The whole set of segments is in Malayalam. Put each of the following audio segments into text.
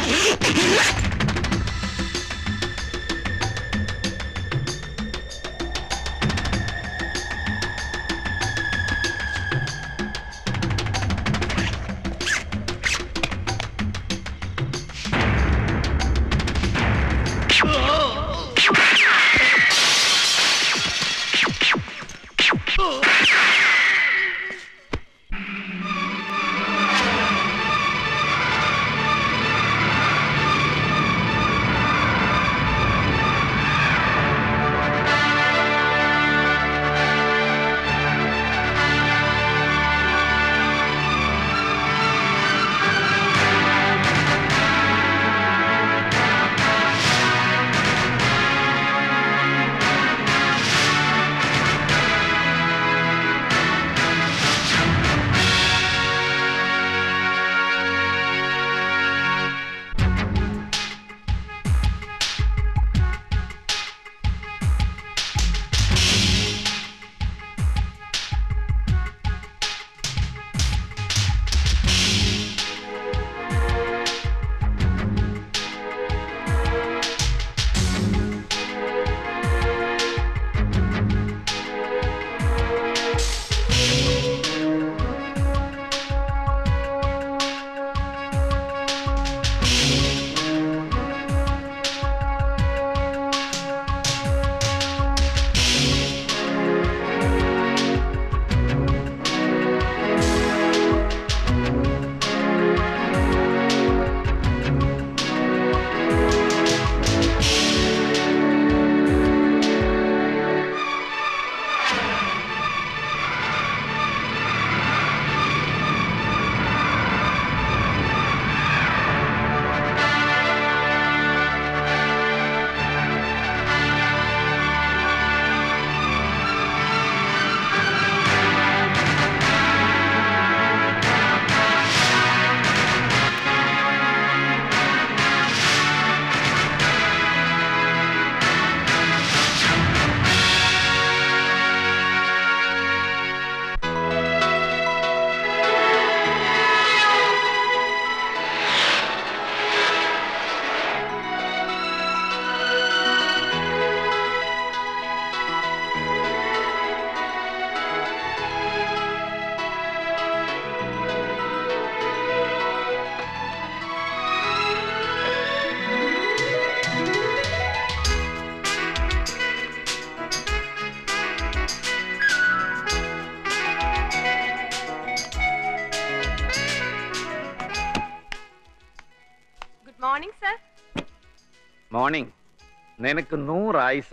ഗുഡ് മോർണിംഗ് സർ മോർണിംഗ് നിനക്ക് നൂറായിസ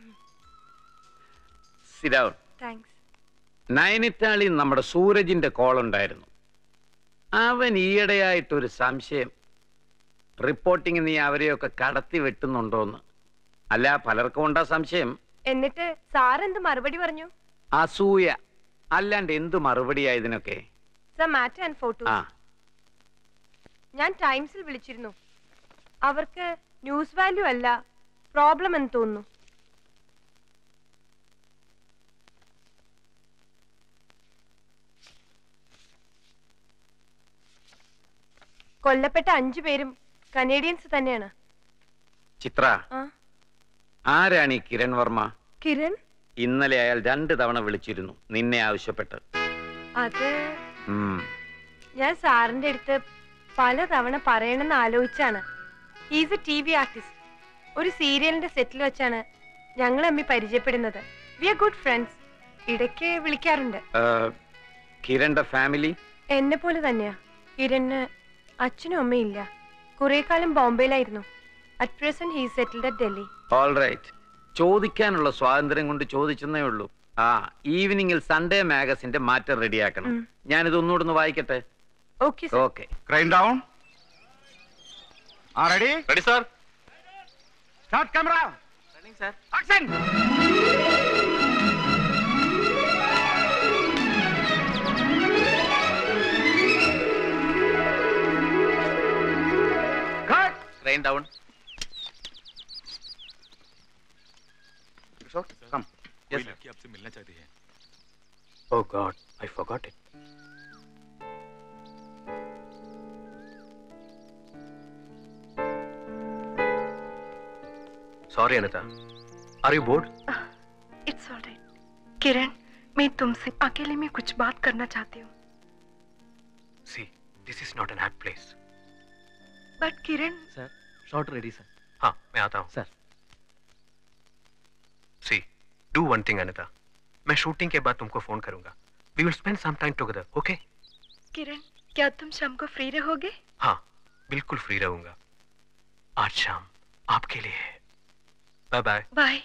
സിഡൌൺ താങ്ക്സ് നയനിറ്റാളിൽ നമ്മുടെ സൂരജിന്റെ കോൾ ഉണ്ടായിരുന്നു അവൻ ഈയിടെയായിട്ടൊരു സംശയം റിപ്പോർട്ടിങ് നീ അവരെയൊക്കെ കടത്തി വെട്ടുന്നുണ്ടോന്ന് അല്ല പലർക്കും ഉണ്ടാ സംശയം എന്നിട്ട് സാർ എന്ത് മറുപടി പറഞ്ഞു അസൂയ അല്ലാണ്ട് എന്തു മറുപടിയാ ഇതിനൊക്കെ സർ മാറ്റ് ആൻഡ് ഫോട്ടോ ആ ഞാൻ ടൈംസിൽ വിളിച്ചിരുന്നു അവർക്ക് ന്യൂസ് വാല്യൂ അല്ല പ്രോബ്ലം എന്ന് തോന്നുന്നു കൊല്ലപ്പെട്ട അഞ്ചു പേരും കനേഡിയൻസ് തന്നെയാണ് ചിത്ര ആ ആരാണ് ഈ കിരൺ വർമ്മ കിരൺ ഇന്നലെ അയാൾ രണ്ട് തവണ വിളിച്ചിരുന്നു നിന്നെ ആവശ്യപ്പെട്ട് അത് ഉം. ഞാൻ സാറിന്റെ അടുത്ത് പലതവണ പറയണമെന്ന് ആലോചിച്ചാണ് is a T V artist ഒരു സീരിയലിന്റെ സെറ്റിൽ വെച്ചാണ് ഞങ്ങൾ തമ്മി പരിചയപ്പെടുന്നത് വി ആർ ഗുഡ് ഫ്രണ്ട്സ് ഇടയ്ക്ക് വിളിക്കാറുണ്ട് ആ, കിരണിന്റെ ഫാമിലി എന്നെ പോലെ തന്നെയാ കിരണ് അച്ഛനും അമ്മയും ഇല്ല കുറെ കാലം ബോംബെയിലായിരുന്നു at present he settled at Delhi all right ചോദിക്കാനുള്ള സ്വാതന്ത്ര്യം കൊണ്ട് ചോദിച്ചെന്നേ ഉള്ളൂ ആ ഈവനിങ്ങിൽ സൺഡേ മാഗസിന്റെ മാറ്റർ റെഡിയാക്കണം ഉം. ഞാനിത് ഒന്നുകൂടെ ഒന്ന് വായിക്കട്ടെ ഓക്കെ ഓക്കെ ക്രൈം ഡൗൺ ആ ready ready sir start camera sir action cut train down come Yes, sir. लड़की आपसे मिलना चाहती है oh God I forgot it sorry Anita are you bored it's all right Kiran मैं तुमसे अकेले में कुछ बात करना चाहती हूँ see this is not an happy place but Kiran sir shot ready sir हाँ मैं आता हूँ sir see do one thing Anita मैं शूटिंग के बाद तुमको फोन करूंगा we will spend some time together okay Kiran क्या तुम शाम को फ्री रहोगे हाँ बिल्कुल फ्री रहूंगा आज शाम आपके लिए है बाय बाय बाय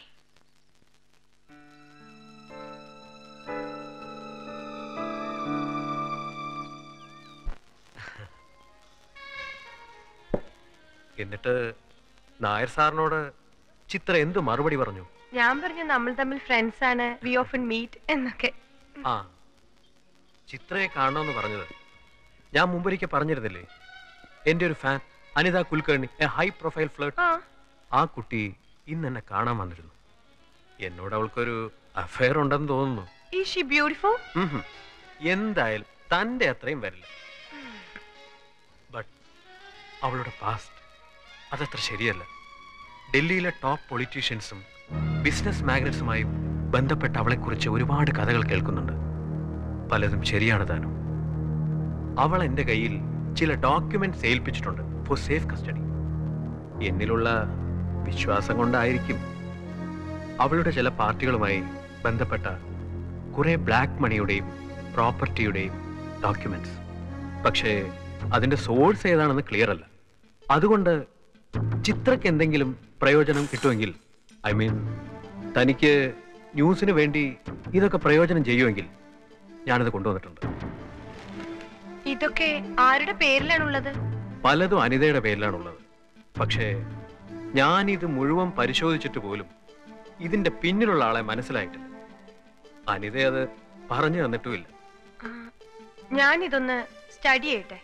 എന്നിട്ട് നായർ സാറിനോട് ചിത്ര എന്ത് മറുപടി പറഞ്ഞു ഞാൻ പറഞ്ഞു നമ്മൾ തമ്മിൽ ഫ്രണ്ട്സ് ആണ് വി ഓഫൻ മീറ്റ് എന്നൊക്കെ ആ ചിത്രയെ കാണണമെന്ന് പറഞ്ഞത് ഞാൻ മുമ്പൊരിക്കൽ പറഞ്ഞിരുന്നില്ലേ എൻ്റെ ഒരു fan Anita Kulkarni a high profile flirt ആ ആ കുട്ടി ഇന്ന് എന്നെ കാണാൻ വന്നിരുന്നു എന്നോട് അവൾക്കൊരു അഫയർ ഉണ്ടെന്ന് തോന്നുന്നു ഈ ഷി ബ്യൂട്ടിഫുൾ ഉം ഹും. എന്തായാലും തൻ്റെ അത്രയും വരില്ല ബട്ട് അവളുടെ പാസ്റ്റ് അതത്ര ശരിയല്ല ഡൽഹിയിലെ ടോപ്പ് പൊളിറ്റീഷ്യൻസും ബിസിനസ് മാഗ്നറ്റ്സുമായും ബന്ധപ്പെട്ട അവളെക്കുറിച്ച് ഒരുപാട് കഥകൾ കേൾക്കുന്നുണ്ട് പലതും ശരിയാണ് താനും അവൾ എൻ്റെ കയ്യിൽ ചില ഡോക്യുമെന്റ്സ് ഏൽപ്പിച്ചിട്ടുണ്ട് ഫോർ സേഫ് കസ്റ്റഡി എന്നിലുള്ള വിശ്വാസം കൊണ്ടായിരിക്കും അവളുടെ ചില പാർട്ടികളുമായി ബന്ധപ്പെട്ട കുറെ ബ്ലാക്ക് മണിയുടെയും പ്രോപ്പർട്ടിയുടെയും ഡോക്യുമെന്റ്സ് പക്ഷേ അതിന്റെ സോഴ്സ് ഏതാണെന്ന് ക്ലിയർ അല്ല അതുകൊണ്ട് ചിത്രക്ക് എന്തെങ്കിലും പ്രയോജനം കിട്ടുമെങ്കിൽ ഐ മീൻ തനിക്ക് ന്യൂസിന് വേണ്ടി ഇതൊക്കെ പ്രയോജനം ചെയ്യുമെങ്കിൽ ഞാനത് കൊണ്ടുവന്നിട്ടുണ്ട് ഇതൊക്കെ ആരുടെ പേരിലാണുള്ളത് പലതും അനിതയുടെ പേരിലാണുള്ളത് പക്ഷേ ഞാൻ ഇത് മുഴുവൻ പരിശോധിച്ചിട്ട് പോലും ഇതിന്റെ പിന്നിലുള്ള ആളെ മനസ്സിലായിട്ടില്ല അനിത അത് പറഞ്ഞു തന്നിട്ടുമില്ല ഞാൻ ഇതൊന്ന് സ്റ്റഡി ചെയ്യട്ടെ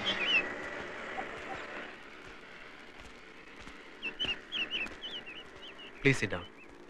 പ്ലീസ് ഇറ്റ്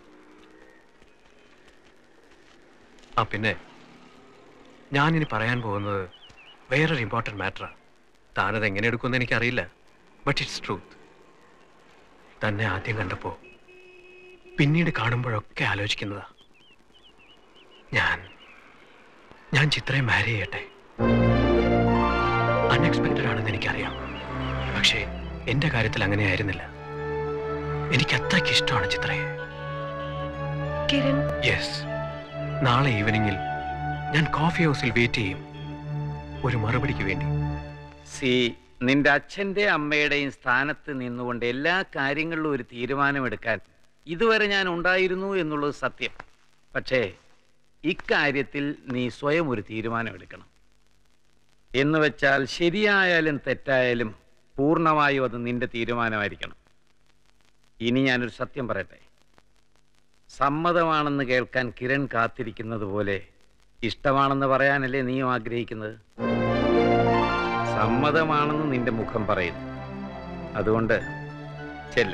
ആ പിന്നെ ഞാനിനി പറയാൻ പോകുന്നത് വേറൊരു ഇമ്പോർട്ടൻറ്റ് മാറ്ററാണ് താനത് എങ്ങനെ എടുക്കുമെന്ന് എനിക്കറിയില്ല ബട്ട് ഇറ്റ്സ് ട്രൂത്ത് തന്നെ ആദ്യം കണ്ടപ്പോൾ പിന്നീട് കാണുമ്പോഴൊക്കെ ആലോചിക്കുന്നതാ ഞാൻ ഞാൻ ചിത്രയെ മാരി ചെയ്യട്ടെ അൺഎക്സ്പെക്റ്റഡ് ആണെന്ന് എനിക്കറിയാം പക്ഷേ എൻ്റെ കാര്യത്തിൽ അങ്ങനെയായിരുന്നില്ല എനിക്ക് അത്രയ്ക്ക് ഇഷ്ടമാണ് ചിത്രയെ किरण യെസ് നാളെ ഈവനിങ്ങിൽ ഞാൻ കോഫി ഹൗസിൽ വെയിറ്റ് ചെയ്യും ഒരു മറുപടിക്ക് വേണ്ടി സി നിന്റെ അച്ഛന്റെ അമ്മയുടെയും സ്ഥാനത്ത് നിന്നുകൊണ്ട് എല്ലാ കാര്യങ്ങളിലും ഒരു തീരുമാനമെടുക്കാൻ ഇതുവരെ ഞാൻ ഉണ്ടായിരുന്നു എന്നുള്ളത് സത്യം പക്ഷേ ഇക്കാര്യത്തിൽ നീ സ്വയം ഒരു തീരുമാനമെടുക്കണം എന്ന് വെച്ചാൽ ശരിയായാലും തെറ്റായാലും പൂർണ്ണമായും അത് നിന്റെ തീരുമാനമായിരിക്കണം ഇനി ഞാനൊരു സത്യം പറയട്ടെ സമ്മതമാണെന്ന് കേൾക്കാൻ കിരൺ കാത്തിരിക്കുന്നത് പോലെ ഇഷ്ടമാണെന്ന് പറയാനല്ലേ നീയും ആഗ്രഹിക്കുന്നത് സമ്മതമാണെന്ന് നിന്റെ മുഖം പറയുന്നു അതുകൊണ്ട് ചെല്ല്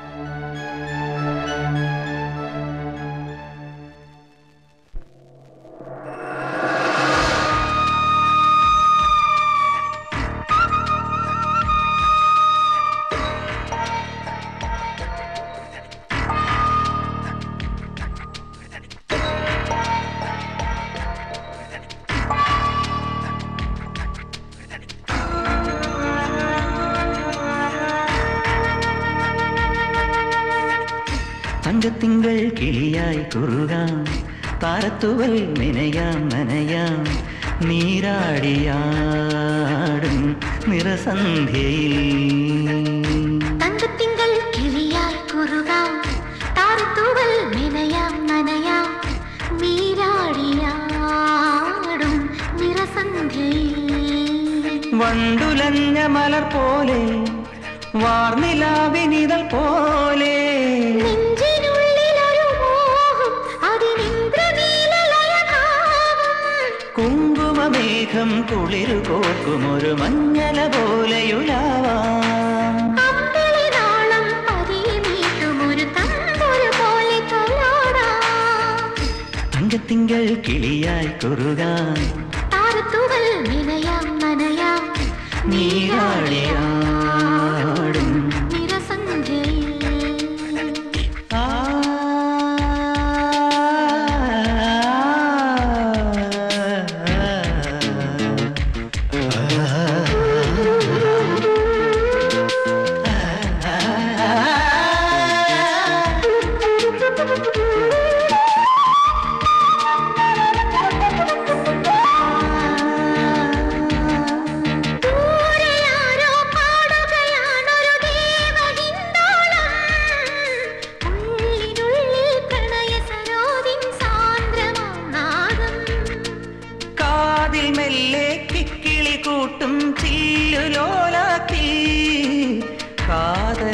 തങ്കത്തിങ്കൾ കിളിയായി കുറുകാം താരത്തുവൽ നനയാം നനയാം നീരാടിയാടും നിറസന്ധ്യയിൽ തങ്കത്തിങ്കൾ കിളിയായി കുറുകാം താരത്തൂവൽ മെനയാം നനയാം നീരാടിയാടും നിറസന്ധ്യയിൽ വണ്ടുലഞ്ഞ മലർ പോലെ വാർനിലാവിനിതൾ പോലെ നെഞ്ചിനുള്ളിലൊരു മോഹം അതിനിന്ദ്രനീലലയഭാവം കുങ്കുമമേഘം കുളിരു കോർക്കുമൊരു മഞ്ഞല പോലെയുലാവാം അമ്പിളി നാളം പതിയെ നീട്ടുമൊരു തമ്പുരു പോലെ തൊഴാടാം തങ്കത്തിങ്കൾ കിളിയായി കുറുകാൻ താരത്തൂവൽ മെനയാം നനയാം നീരാടിയാടും നിറസന്ധ്യയിൽ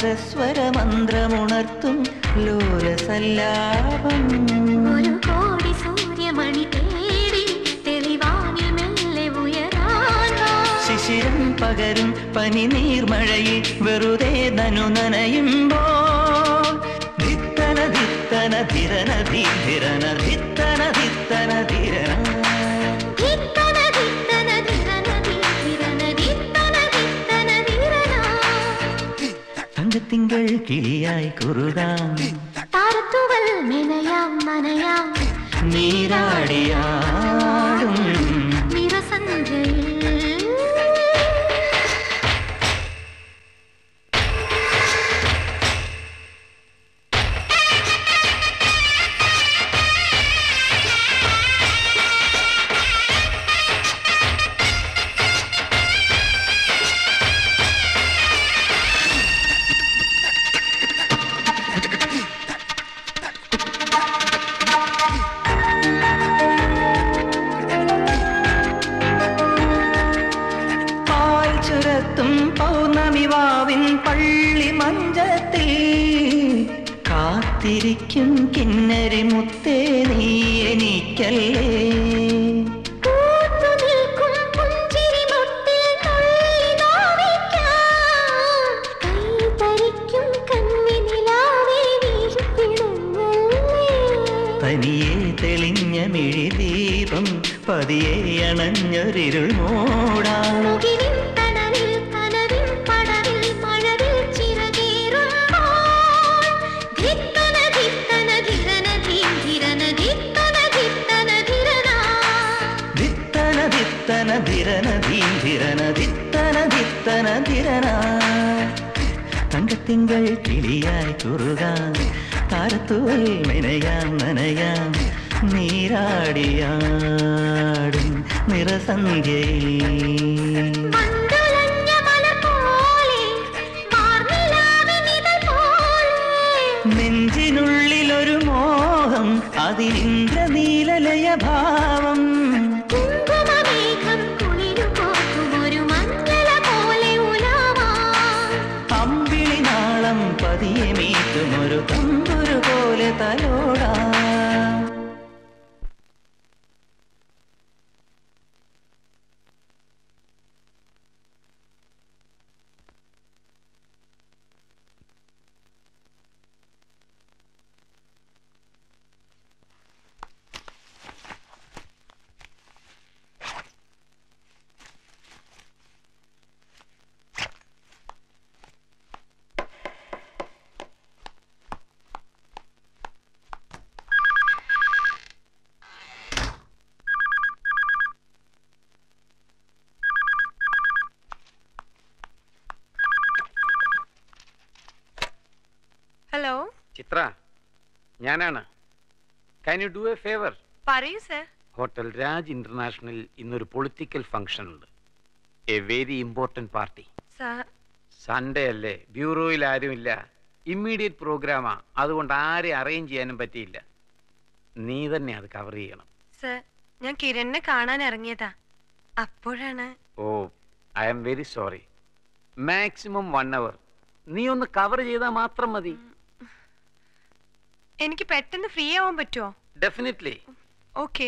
സാഗരസ്വരമന്ത്രമുണർത്തും ലോലസല്ലാപം ഒരു കോടി സൂര്യമണി തേടി തെളിവാനിൽ മെല്ലെ ഉയരാൻ വാ. ശിശിരം പകരും പനി നീർമഴയിൽ വെറുതെ നനു നനയുമ്പോൾ ധിത്തന ധിത്തന ധിരന ധീരന ധിത്തന ധിത്തന ധിരന ധിത്തന ധിത്തന ധിരന ധിരന ധിത്തന ധിത്തന ധിരന. തങ്കത്തിങ്കൾ കിളിയായി കുറുതാം താരത്തുവൽ മെനയാം നനയാം നീരാടിയാടും നിറസന്ധ്യയിൽ പാൽ ചുരത്തും പൗർണമി വാവിൻ പള്ളി മഞ്ചത്തിൽ കാത്തിരിക്കും കിന്നരി മുത്തേ നീ എനിക്കല്ലേ പൂത്തു നിൽക്കും പുഞ്ചിരി മുട്ടിൽ നുള്ളി നോവിക്കാം. കൈതരിക്കും കണ്ണിനിലാവേ വീഴ്ത്തിടുന്നല്ലേ. തനിയെ തെളിഞ്ഞ മിഴിദീപം പതിയെ അണഞ്ഞൊരിരുൾ മൂടാം മുകിലിൻ തണലിൽ കനവിൻ പടവിൽ മഴവിൽ ചിറകേറുമ്പോൾ ധിത്തന ധിത്തന ധിരന ധീരന ധിത്തന ധിത്തന ധിരന ധിത്തന ധിത്തന ധിരന ധീരന ധിത്തന ധിത്തന ധിരന തങ്കത്തിങ്കൾ കിളിയായി കുറുകാൻ താരത്തുവൽ മെനയാം നനയാം നീരാടിയാടും നിറസന്ധ്യയിൽ മണ്ടുലഞ്ഞ മലർ പോലെ മാർനിലാവിനിതൾ പോലെ നെഞ്ചിനുള്ളിലൊരു മോഹം അതിലിന്ദ്രനീലലയ ഭാവം കുങ്കുമമേഘം കുളിരു കോർക്കും ഒരു മഞ്ഞള പോലെ ഉലാവാം അമ്പിളി നാളം പതിയെ മീട്ടുമൊരു തമ്പുരു പോലെ തലോടാ ഹലോ ചിത്ര ഞാനാണ് can you do a favour പറയൂ സർ ഹോട്ടൽ രാജ് ഇന്റർനാഷണൽ ഇന്നൊരു പൊളിറ്റിക്കൽ ഫംഗ്ഷൻ ഉണ്ട് a very important party sir Sunday അല്ലേ ബ്യൂറോയിൽ ആരുമില്ല ഇമ്മീഡിയറ്റ് പ്രോഗ്രാമാ അതുകൊണ്ട് ആരെ അറേഞ്ച് ചെയ്യാനും പറ്റിയില്ല നീ തന്നെ അത് കവർ ചെയ്യണം സർ ഞാൻ കിരണിനെ കാണാൻ ഇറങ്ങിയതാ അപ്പോഴാണ് oh I am very sorry maximum one hour നീ ഒന്ന് കവർ ചെയ്താൽ മാത്രം മതി എനിക്ക് പെട്ടെന്ന് ഫ്രീ ആവാൻ പറ്റുമോ definitely okay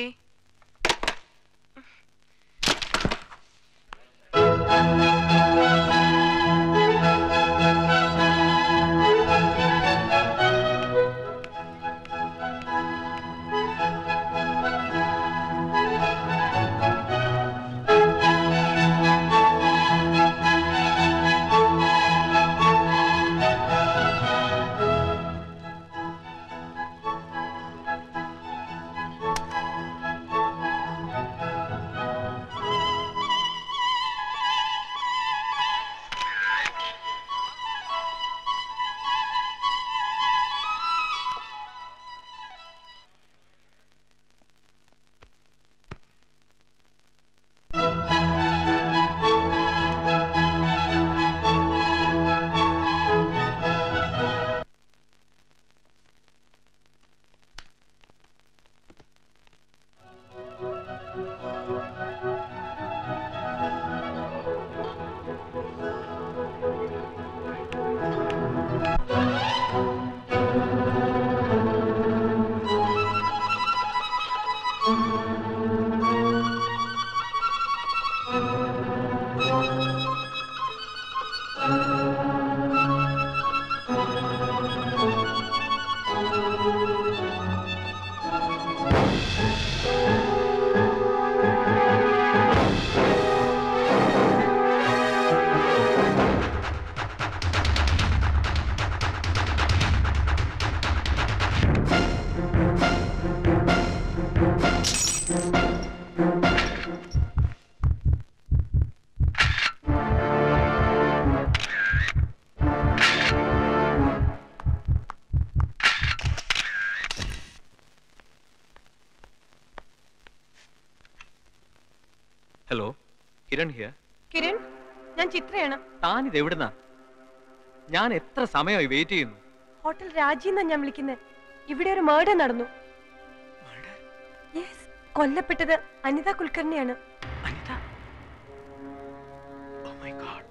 Kiran here Kiran ഞാൻ ചിത്രയാണ് താൻ ഇത് എവിടുന്നാ ഞാൻ എത്ര സമയമായി വെയിറ്റ് ചെയ്യുന്നു ഹോട്ടൽ രാജി എന്നാ ഞാൻ വിളിക്കുന്നത് ഇവിടെ ഒരു മേർഡർ നടന്നു യെസ് കൊല്ലപ്പെട്ടത് അനിത കുൽക്കർണിയാണ് Anita oh my God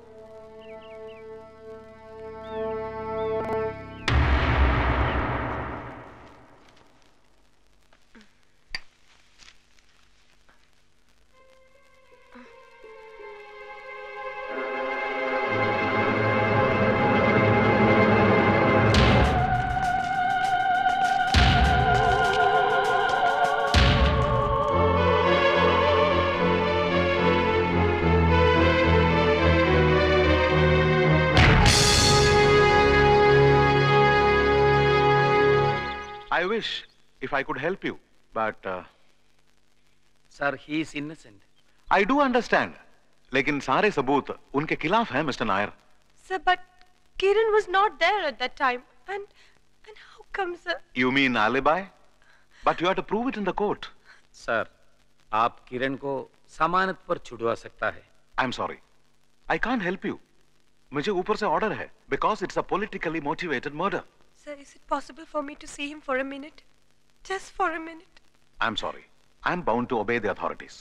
I wish if I could help you, but uh, sir he's innocent I do understand. लेकिन सारे सबूत उनके खिलाफ हैं mister Nair Sir, but Kiran was not there at that time. And and how come, sir? You mean alibi? But you have to prove it in the court. Sir आप किरण को जमानत पर छुड़वा सकता है I'm sorry. I can't help you. मुझे ऊपर से ऑर्डर है because it's a politically motivated murder. Sir, is it possible for me to see him for a minute? Just for a minute. I'm sorry. I'm bound to obey the authorities.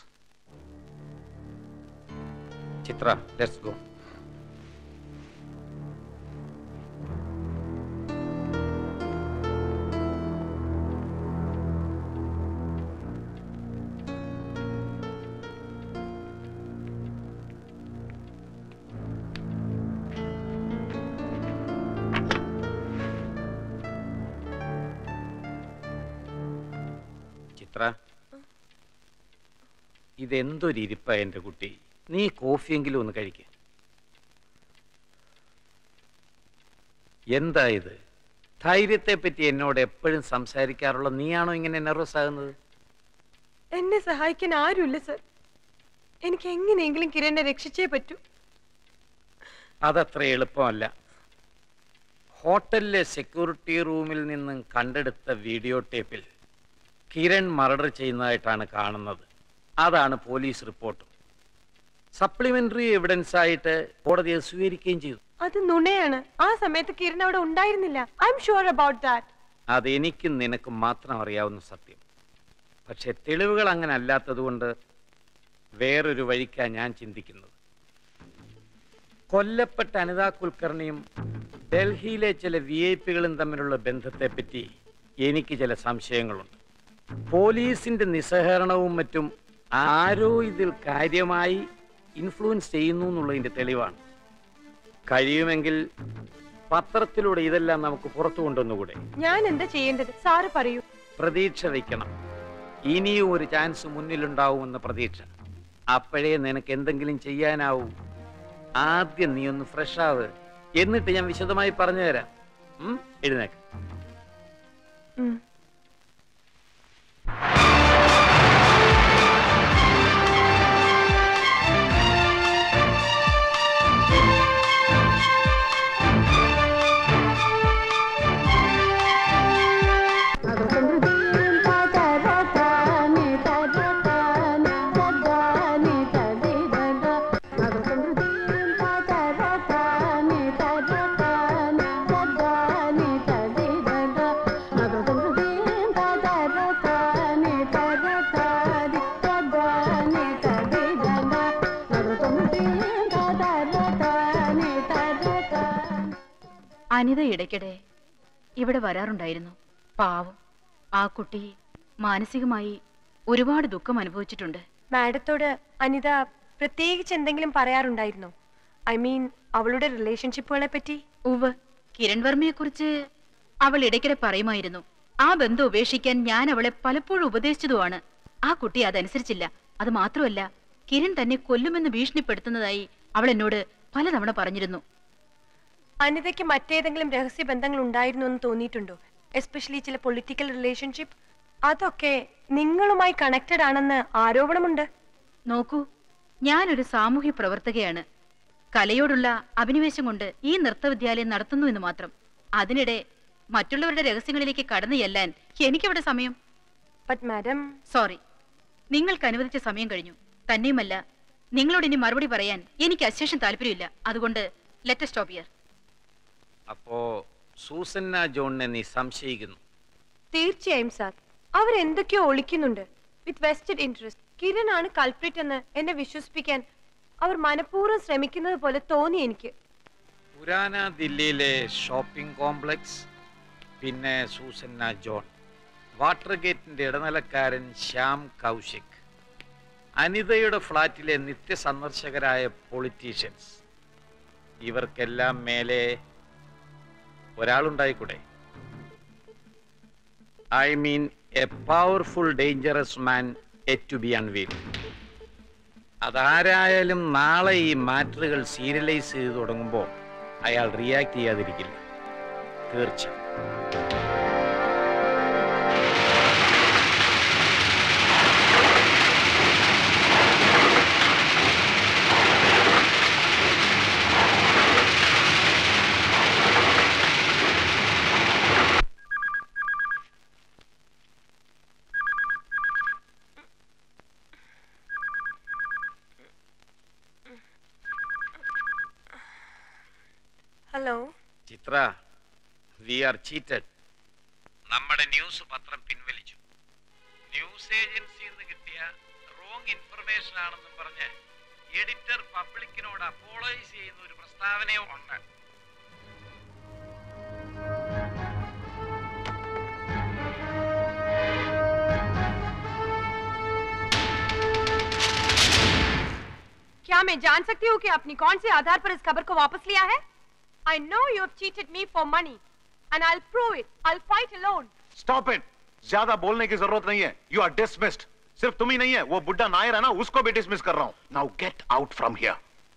Chitra let's go Chitra ഇതെന്തൊരിരിപ്പ എൻ്റെ കുട്ടി നീ കോഫിയെങ്കിലും ഒന്ന് കഴിക്ക എന്താ ഇത് ധൈര്യത്തെ പറ്റി എന്നോട് എപ്പോഴും സംസാരിക്കാറുള്ള നീയാണോ ഇങ്ങനെ നെർവസ് ആകുന്നത് എന്നെ സഹായിക്കാൻ ആരുമില്ല സർ എനിക്ക് എങ്ങനെയെങ്കിലും കിരണിനെ രക്ഷിച്ചേ പറ്റൂ അതത്ര എളുപ്പമല്ല ഹോട്ടലിലെ സെക്യൂരിറ്റി റൂമിൽ നിന്നും കണ്ടെടുത്ത വീഡിയോ ടേപ്പിൽ കിരൺ മർഡർ ചെയ്യുന്നതായിട്ടാണ് കാണുന്നത് അതാണ് പോലീസ് റിപ്പോർട്ട് സപ്ലിമെന്ററി എവിഡൻസ് ആയിട്ട് കോടതി അത് സ്വീകരിക്കുകയും ചെയ്തു അത് നുണയാണ് ആ സമയത്ത് കിരൺ അവിടെ ഉണ്ടായിരുന്നില്ല I M sure about that അത് എനിക്കും നിനക്കും മാത്രം അറിയാവുന്ന സത്യം പക്ഷെ തെളിവുകൾ അങ്ങനെ അല്ലാത്തതുകൊണ്ട് വേറൊരു വഴിക്കാ ഞാൻ ചിന്തിക്കുന്നത് കൊല്ലപ്പെട്ട അനിതാ കുൽക്കർണിയും ഡൽഹിയിലെ ചില വി ഐ പികളും തമ്മിലുള്ള ബന്ധത്തെപ്പറ്റി എനിക്ക് ചില സംശയങ്ങളുണ്ട് പോലീസിന്റെ നിസ്സഹകരണവും മറ്റും ആരോ ഇതിൽ കാര്യമായി ഇൻഫ്ലുവൻസ് ചെയ്യുന്നു എന്നുള്ളതിന്റെ തെളിവാണ് കഴിയുമെങ്കിൽ പത്രത്തിലൂടെ ഇതെല്ലാം നമുക്ക് പുറത്തു കൊണ്ടുവന്നുകൂടെ ഞാൻ എന്താ ചെയ്യേണ്ടത് സാറ് പറയൂ പ്രതീക്ഷ വയ്ക്കണം ഇനിയും ഒരു ചാൻസ് മുന്നിലുണ്ടാവുമെന്ന പ്രതീക്ഷ അപ്പോഴേ നിനക്ക് എന്തെങ്കിലും ചെയ്യാനാവൂ ആദ്യം നീ ഒന്ന് ഫ്രഷ് ആവ് എന്നിട്ട് ഞാൻ വിശദമായി പറഞ്ഞു തരാം ഉം? എഴുന്നേക്ക് ഉം. അനിത ഇടയ്ക്കിടെ ഇവിടെ വരാറുണ്ടായിരുന്നു പാവം ആ കുട്ടി മാനസികമായി ഒരുപാട് ദുഃഖം അനുഭവിച്ചിട്ടുണ്ട് മാഡത്തോട് അനിത പ്രത്യേകിച്ച് എന്തെങ്കിലും പറയാറുണ്ടായിരുന്നോ ഐ മീൻ അവളുടെ റിലേഷൻഷിപ്പുകളെ പറ്റി ഉവ് കിരൺ വർമ്മയെക്കുറിച്ച് അവൾ ഇടയ്ക്കിടെ പറയുമായിരുന്നു ആ ബന്ധം ഉപേക്ഷിക്കാൻ ഞാൻ അവളെ പലപ്പോഴും ഉപദേശിച്ചതുമാണ് ആ കുട്ടി അതനുസരിച്ചില്ല അത് മാത്രമല്ല കിരൺ തന്നെ കൊല്ലുമെന്ന് ഭീഷണിപ്പെടുത്തുന്നതായി അവൾ എന്നോട് പലതവണ പറഞ്ഞിരുന്നു അനിതയ്ക്ക് മറ്റേതെങ്കിലും രഹസ്യ ബന്ധങ്ങൾ ഉണ്ടായിരുന്നു എന്ന് തോന്നിയിട്ടുണ്ടോ എസ്പെഷ്യലി ചില പൊളിറ്റിക്കൽ റിലേഷൻഷിപ്പ് അതൊക്കെ നിങ്ങളുമായി കണക്റ്റഡ് ആണെന്ന് ആരോപണമുണ്ട് നോക്കൂ ഞാനൊരു സാമൂഹ്യ പ്രവർത്തകയാണ് കലയോടുള്ള അഭിനിവേശം കൊണ്ട് ഈ നൃത്തവിദ്യാലയം നടത്തുന്നു എന്ന് മാത്രം അതിനിടെ മറ്റുള്ളവരുടെ രഹസ്യങ്ങളിലേക്ക് കടന്നു ചെല്ലാൻ എനിക്കവിടെ സമയം ബട്ട് മാഡം സോറി നിങ്ങൾക്ക് അനുവദിച്ച സമയം കഴിഞ്ഞു തന്നെയുമല്ല നിങ്ങളോട് ഇനി മറുപടി പറയാൻ എനിക്ക് അശേഷം താല്പര്യമില്ല അതുകൊണ്ട് ലെറ്റ് സ്റ്റോപ്പ് ഇയർ അപ്പോ സൂസന്ന ജോണിനെ നീ സംശയിക്കുന്നു തീർച്ചയായും സാർ അവരെന്തൊക്കെയോ ഒളിക്കുന്നുണ്ട് വിത്ത് വെസ്റ്റഡ് ഇൻട്രസ്റ്റ് കിരൺ ആണ് കൾപ്രിറ്റ് എന്ന് എന്നെ വിശ്വസിപ്പിക്കാൻ അവർ മനഃപൂർവ്വം ശ്രമിക്കുന്നത് പോലെ തോന്നി എനിക്ക് പുരാന ദില്ലിയിലെ ഷോപ്പിംഗ് കോംപ്ലക്സ് പിന്നെ സൂസന്ന ജോൺ വാട്ടർ ഗേറ്റിന്റെ ഇടനിലക്കാരൻ ശ്യാം കൗശിക് അനിതയുടെ ഫ്ളാറ്റിലെ നിത്യസന്ദർശകരായ പൊളിറ്റീഷ്യൻസ് ഇവർക്കെല്ലാം മേലെ ഒരാളുണ്ടായിക്കൂടെ I mean a powerful dangerous man yet to be unveil അതാരായാലും നാളെ ഈ മാറ്ററുകൾ സീരിയലൈസ് ചെയ്ത് തുടങ്ങുമ്പോൾ അയാൾ റിയാക്ട് ചെയ്യാതിരിക്കില്ല തീർച്ച hello Chitra we are cheated നമ്മുടെ ന്യൂസ് പത്രം പിൻവലിച്ചു ന്യൂസ് ഏജൻസിയിൽ നിന്ന് കിട്ടിയ റോങ് ഇൻഫർമേഷൻ ആണെന്നും പറഞ്ഞ് എഡിറ്റർ പബ്ലിക്കിനോട് അപ്പോളൈസ് ചെയ്യുന്ന ഒരു പ്രസ്താവനയും ഉണ്ട് क्या मैं जान सकती हूँ कि आपने कौन से आधार पर इस खबर को वापस लिया है I know you have cheated me for money and I prove it I fight alone stop it ज्यादा बोलने की जरूरत नहीं है यू आर डिसमिस्ड सिर्फ तुम ही नहीं है वो बुड्ढा नायर है ना उसको भी डिसमिस कर रहा हूं now get out from here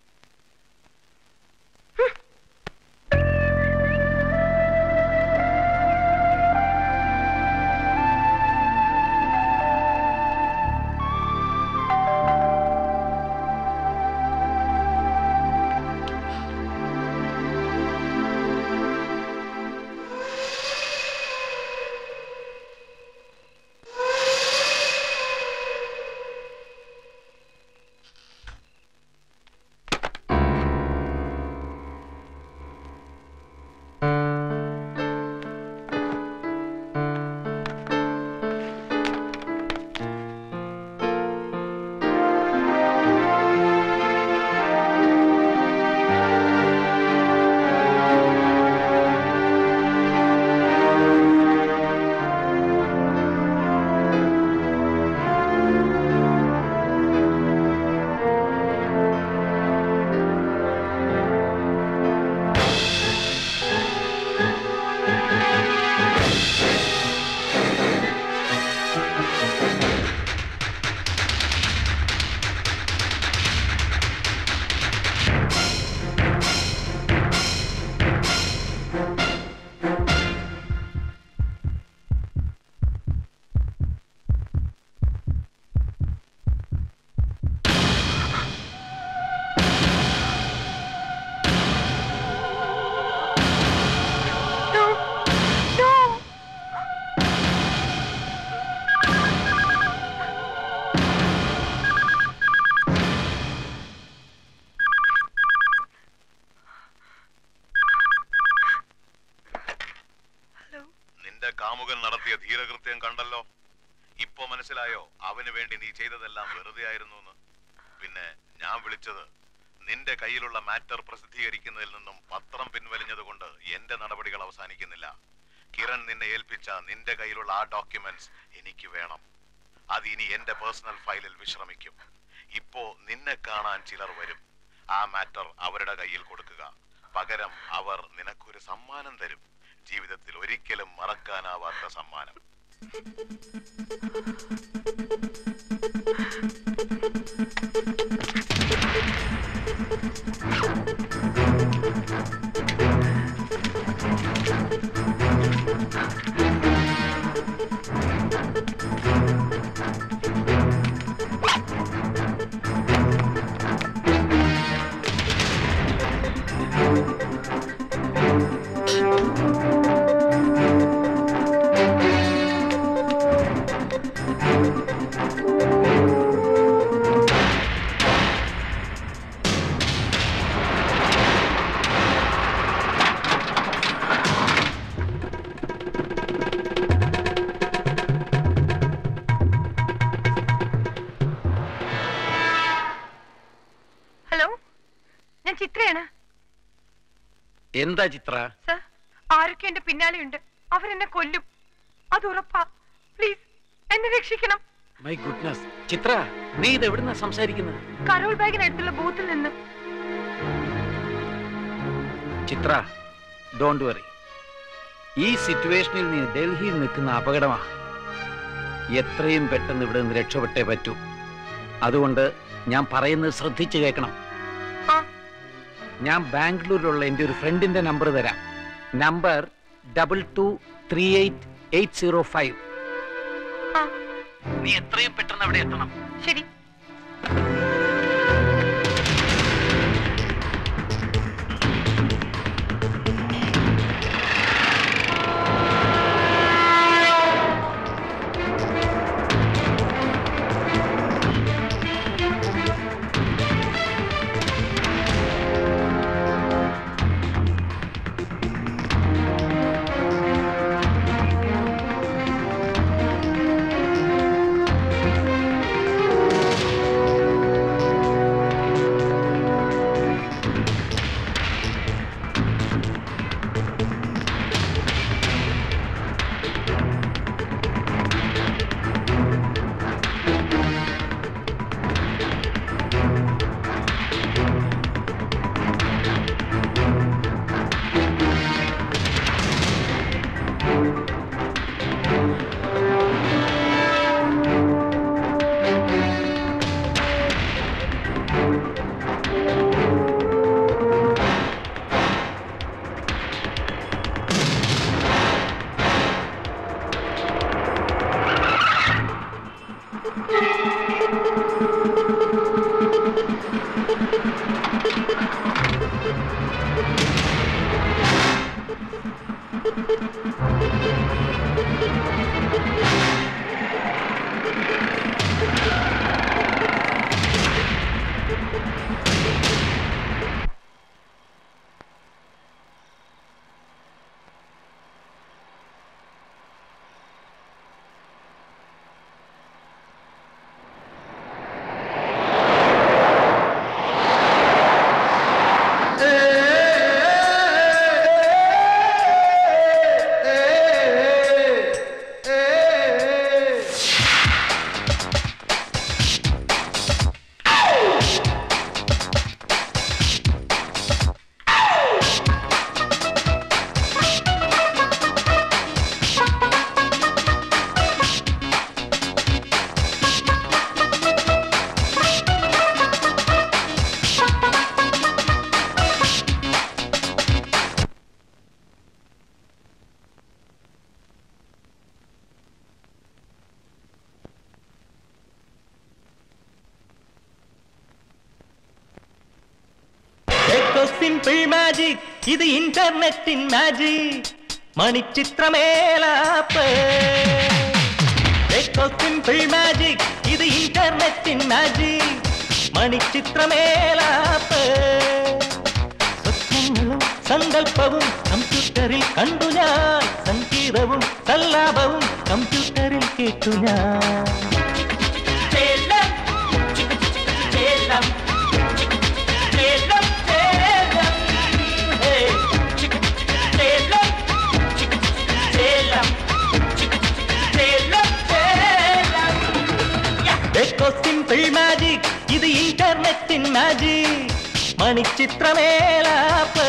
നിന്റെ കാമുകൻ നടത്തിയ ധീരകൃത്യം കണ്ടല്ലോ ഇപ്പൊ മനസ്സിലായോ അവന് വേണ്ടി നീ ചെയ്തതെല്ലാം വെറുതെ ആയിരുന്നു എന്ന് പിന്നെ ഞാൻ വിളിച്ചത് നിന്റെ കയ്യിലുള്ള മാറ്റർ പ്രസിദ്ധീകരിക്കുന്നതിൽ നിന്നും പത്രം പിൻവലിഞ്ഞത് കൊണ്ട് എന്റെ നടപടികൾ അവസാനിക്കുന്നില്ല കിരൺ നിന്നെ ഏൽപ്പിച്ച നിന്റെ കയ്യിലുള്ള ആ ഡോക്യുമെന്റ്സ് എനിക്ക് വേണം അത് ഇനി എന്റെ പേഴ്സണൽ ഫയലിൽ വിശ്രമിക്കും ഇപ്പോ നിന്നെ കാണാൻ ചിലർ വരും ആ മാറ്റർ അവരുടെ കയ്യിൽ കൊടുക്കുക പകരം അവർ നിനക്കൊരു സമ്മാനം തരും ജീവിതത്തിൽ ഒരിക്കലും മറക്കാനാവാത്ത സമ്മാനം എന്താ ചിത്ര സർ ആരൊക്കെ എന്റെ പിന്നാലെയുണ്ട് അവരെന്നെ കൊല്ലും അത് ഉറപ്പാ പ്ലീസ് എന്നെ രക്ഷിക്കണം മൈ ഗുഡ്നസ് ചിത്ര നീ ഇത് എവിടുന്നാ സംസാരിക്കുന്നത് കരോൾ ബാഗിനടുത്തുള്ള ബൂത്തിൽ നിന്ന് ചിത്ര ഡോണ്ട് വറി ഈ സിറ്റുവേഷനിൽ നീ ഡൽഹിയിൽ നിൽക്കുന്ന അപകടമാ എത്രയും പെട്ടെന്ന് ഇവിടെ നിന്ന് രക്ഷപ്പെട്ടേ പറ്റൂ അതുകൊണ്ട് ഞാൻ പറയുന്നത് ശ്രദ്ധിച്ചു കേൾക്കണം ആ. ഞാൻ ബാംഗ്ലൂരിലുള്ള എൻ്റെ ഒരു ഫ്രണ്ടിന്റെ നമ്പർ തരാം number double two three eight eight zero five ആ നീ എത്രയും പെട്ടെന്ന് അവിടെ എത്തണം ശരി സിമ്പിൾ മാജിക് ഇത് ഇന്റർനെറ്റിൻ മാജിക് മണിച്ചിത്രമേലാപ്പ് സിമ്പിൾ മാജിക് ഇത് ഇന്റർനെറ്റിൻ മാജിക് മണിച്ചിത്രമേലാപ്പ് സ്വപ്നങ്ങളും സങ്കല്പവും കമ്പ്യൂട്ടറിൽ കണ്ടു ഞാൻ സംഗീതവും സല്ലാപവും കമ്പ്യൂട്ടറിൽ കേട്ടു ഞാൻ ചേലം, ചിക്ക് ചിക്ക് ചേലം, ചിക്ക് ചിക്ക് ചേലം, ചേലം. ഹേ, ചിക്ക് ചിക്ക് ചേലം, ചിക്ക് ചിക്ക് ചേലം, ചിക്ക് ചിക്ക് ചേലം, ചേലം. യാ. എക്കോ സിമ്പിൾ മാജിക് ഇത് ഇന്റർനെറ്റിൻ മാജിക് മണിച്ചിത്രമേലാപ്പ്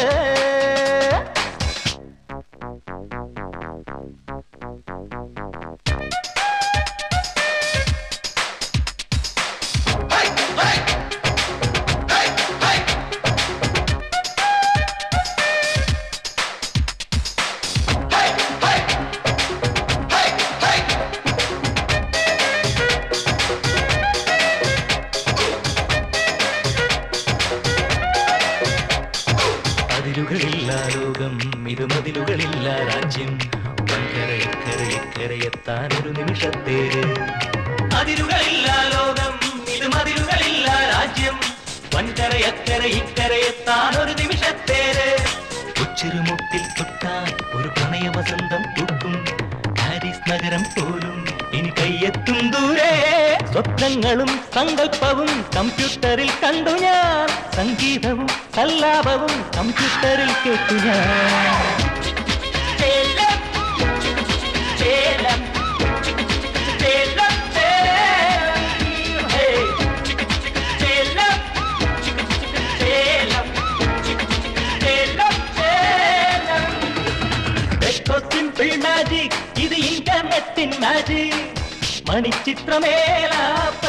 അതിരുകളില്ല ലോകം ഇത് മതിലുകളില്ല രാജ്യം വൻകരയക്കരയക്കരയെത്താൻ ഒരു നിമിഷത്തേര് അതിരുകളില്ല ലോകം ഇത് മതിലുകളില്ല രാജ്യം വൻകരയക്കര ഇക്കരയെത്താൻ ഒരു നിമിഷത്തേര് ഉച്ചിരുമുട്ടിൽ തൊട്ടാൽ ഒരു പ്രണയ വസന്തം പൂക്കും പാരീസ് നഗരം പോലും ഇനി കയ്യെത്തും ദൂരെ സ്വപ്ന സ്വപ്നങ്ങളും സങ്കല്പവും കമ്പ്യൂട്ടറിൽ കണ്ടു ഞാൻ സംഗീതവും സല്ലാപവും കമ്പ്യൂട്ടറിൽ കേട്ടു ഞാൻ ചേലം, ചേലം, ചേലം, ചേലം, ഹേ. ചേലം, ചേലം, ചേലം, ചേലം. Echo simple magic, ഇത് ഇന്റർനെറ്റിൻ മാജിക് മണിച്ചിത്രമേലാപ്പ്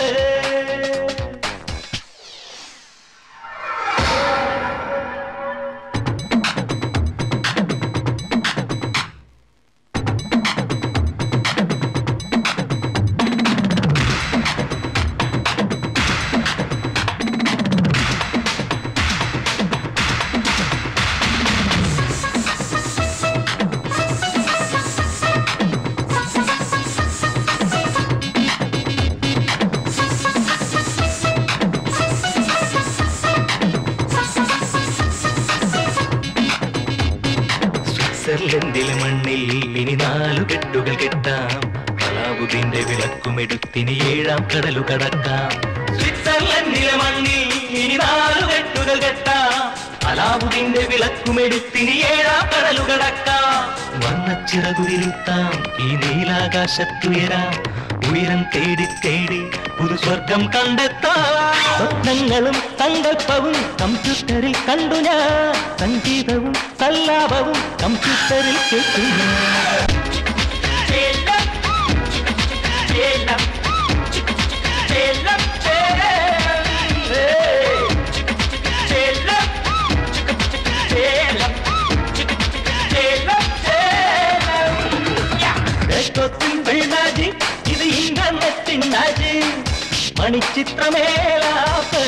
സ്വിറ്റ്സർലൻഡിലെ മണ്ണിൽ ഇനി നാലു കെട്ടുകൾ കെട്ടാം അലാവുദ്ദീന്റെ വിളക്കുമെടുത്തിന് ഏഴാം കടലു കടക്കാം സ്വിറ്റ്സർലൻഡിലെ മണ്ണിൽ ഇനി നാലു കെട്ടുകൾ കെട്ടാം അലാവുദ്ദീന്റെ വിളക്കുമെടുത്തിന് ഏഴാം കടലു കടക്കാം വർണ്ണച്ചിറകുരുത്താം ഈ നീലാകാശത്തുയരാം ഉയരം തേടി തേടി പുതു സ്വർഗം കണ്ടെത്താം സ്വപ്നങ്ങളും സങ്കല്പവും കമ്പ്യൂട്ടറിൽ കണ്ടു ഞാൻ സംഗീതവും സല്ലാപവും കമ്പ്യൂട്ടറിൽ കേട്ടു ഞാൻ ചേലം, ചേലം, ചേലം, ചേലം, ഹേ. ചേലം, ചേലം, ചേലം, ചേലം. ദേശത്തിൻ മാജിക് ഇത് ഇന്റർനെറ്റിൻ മാജിക് മണിച്ചിത്രമേലാപ്പ്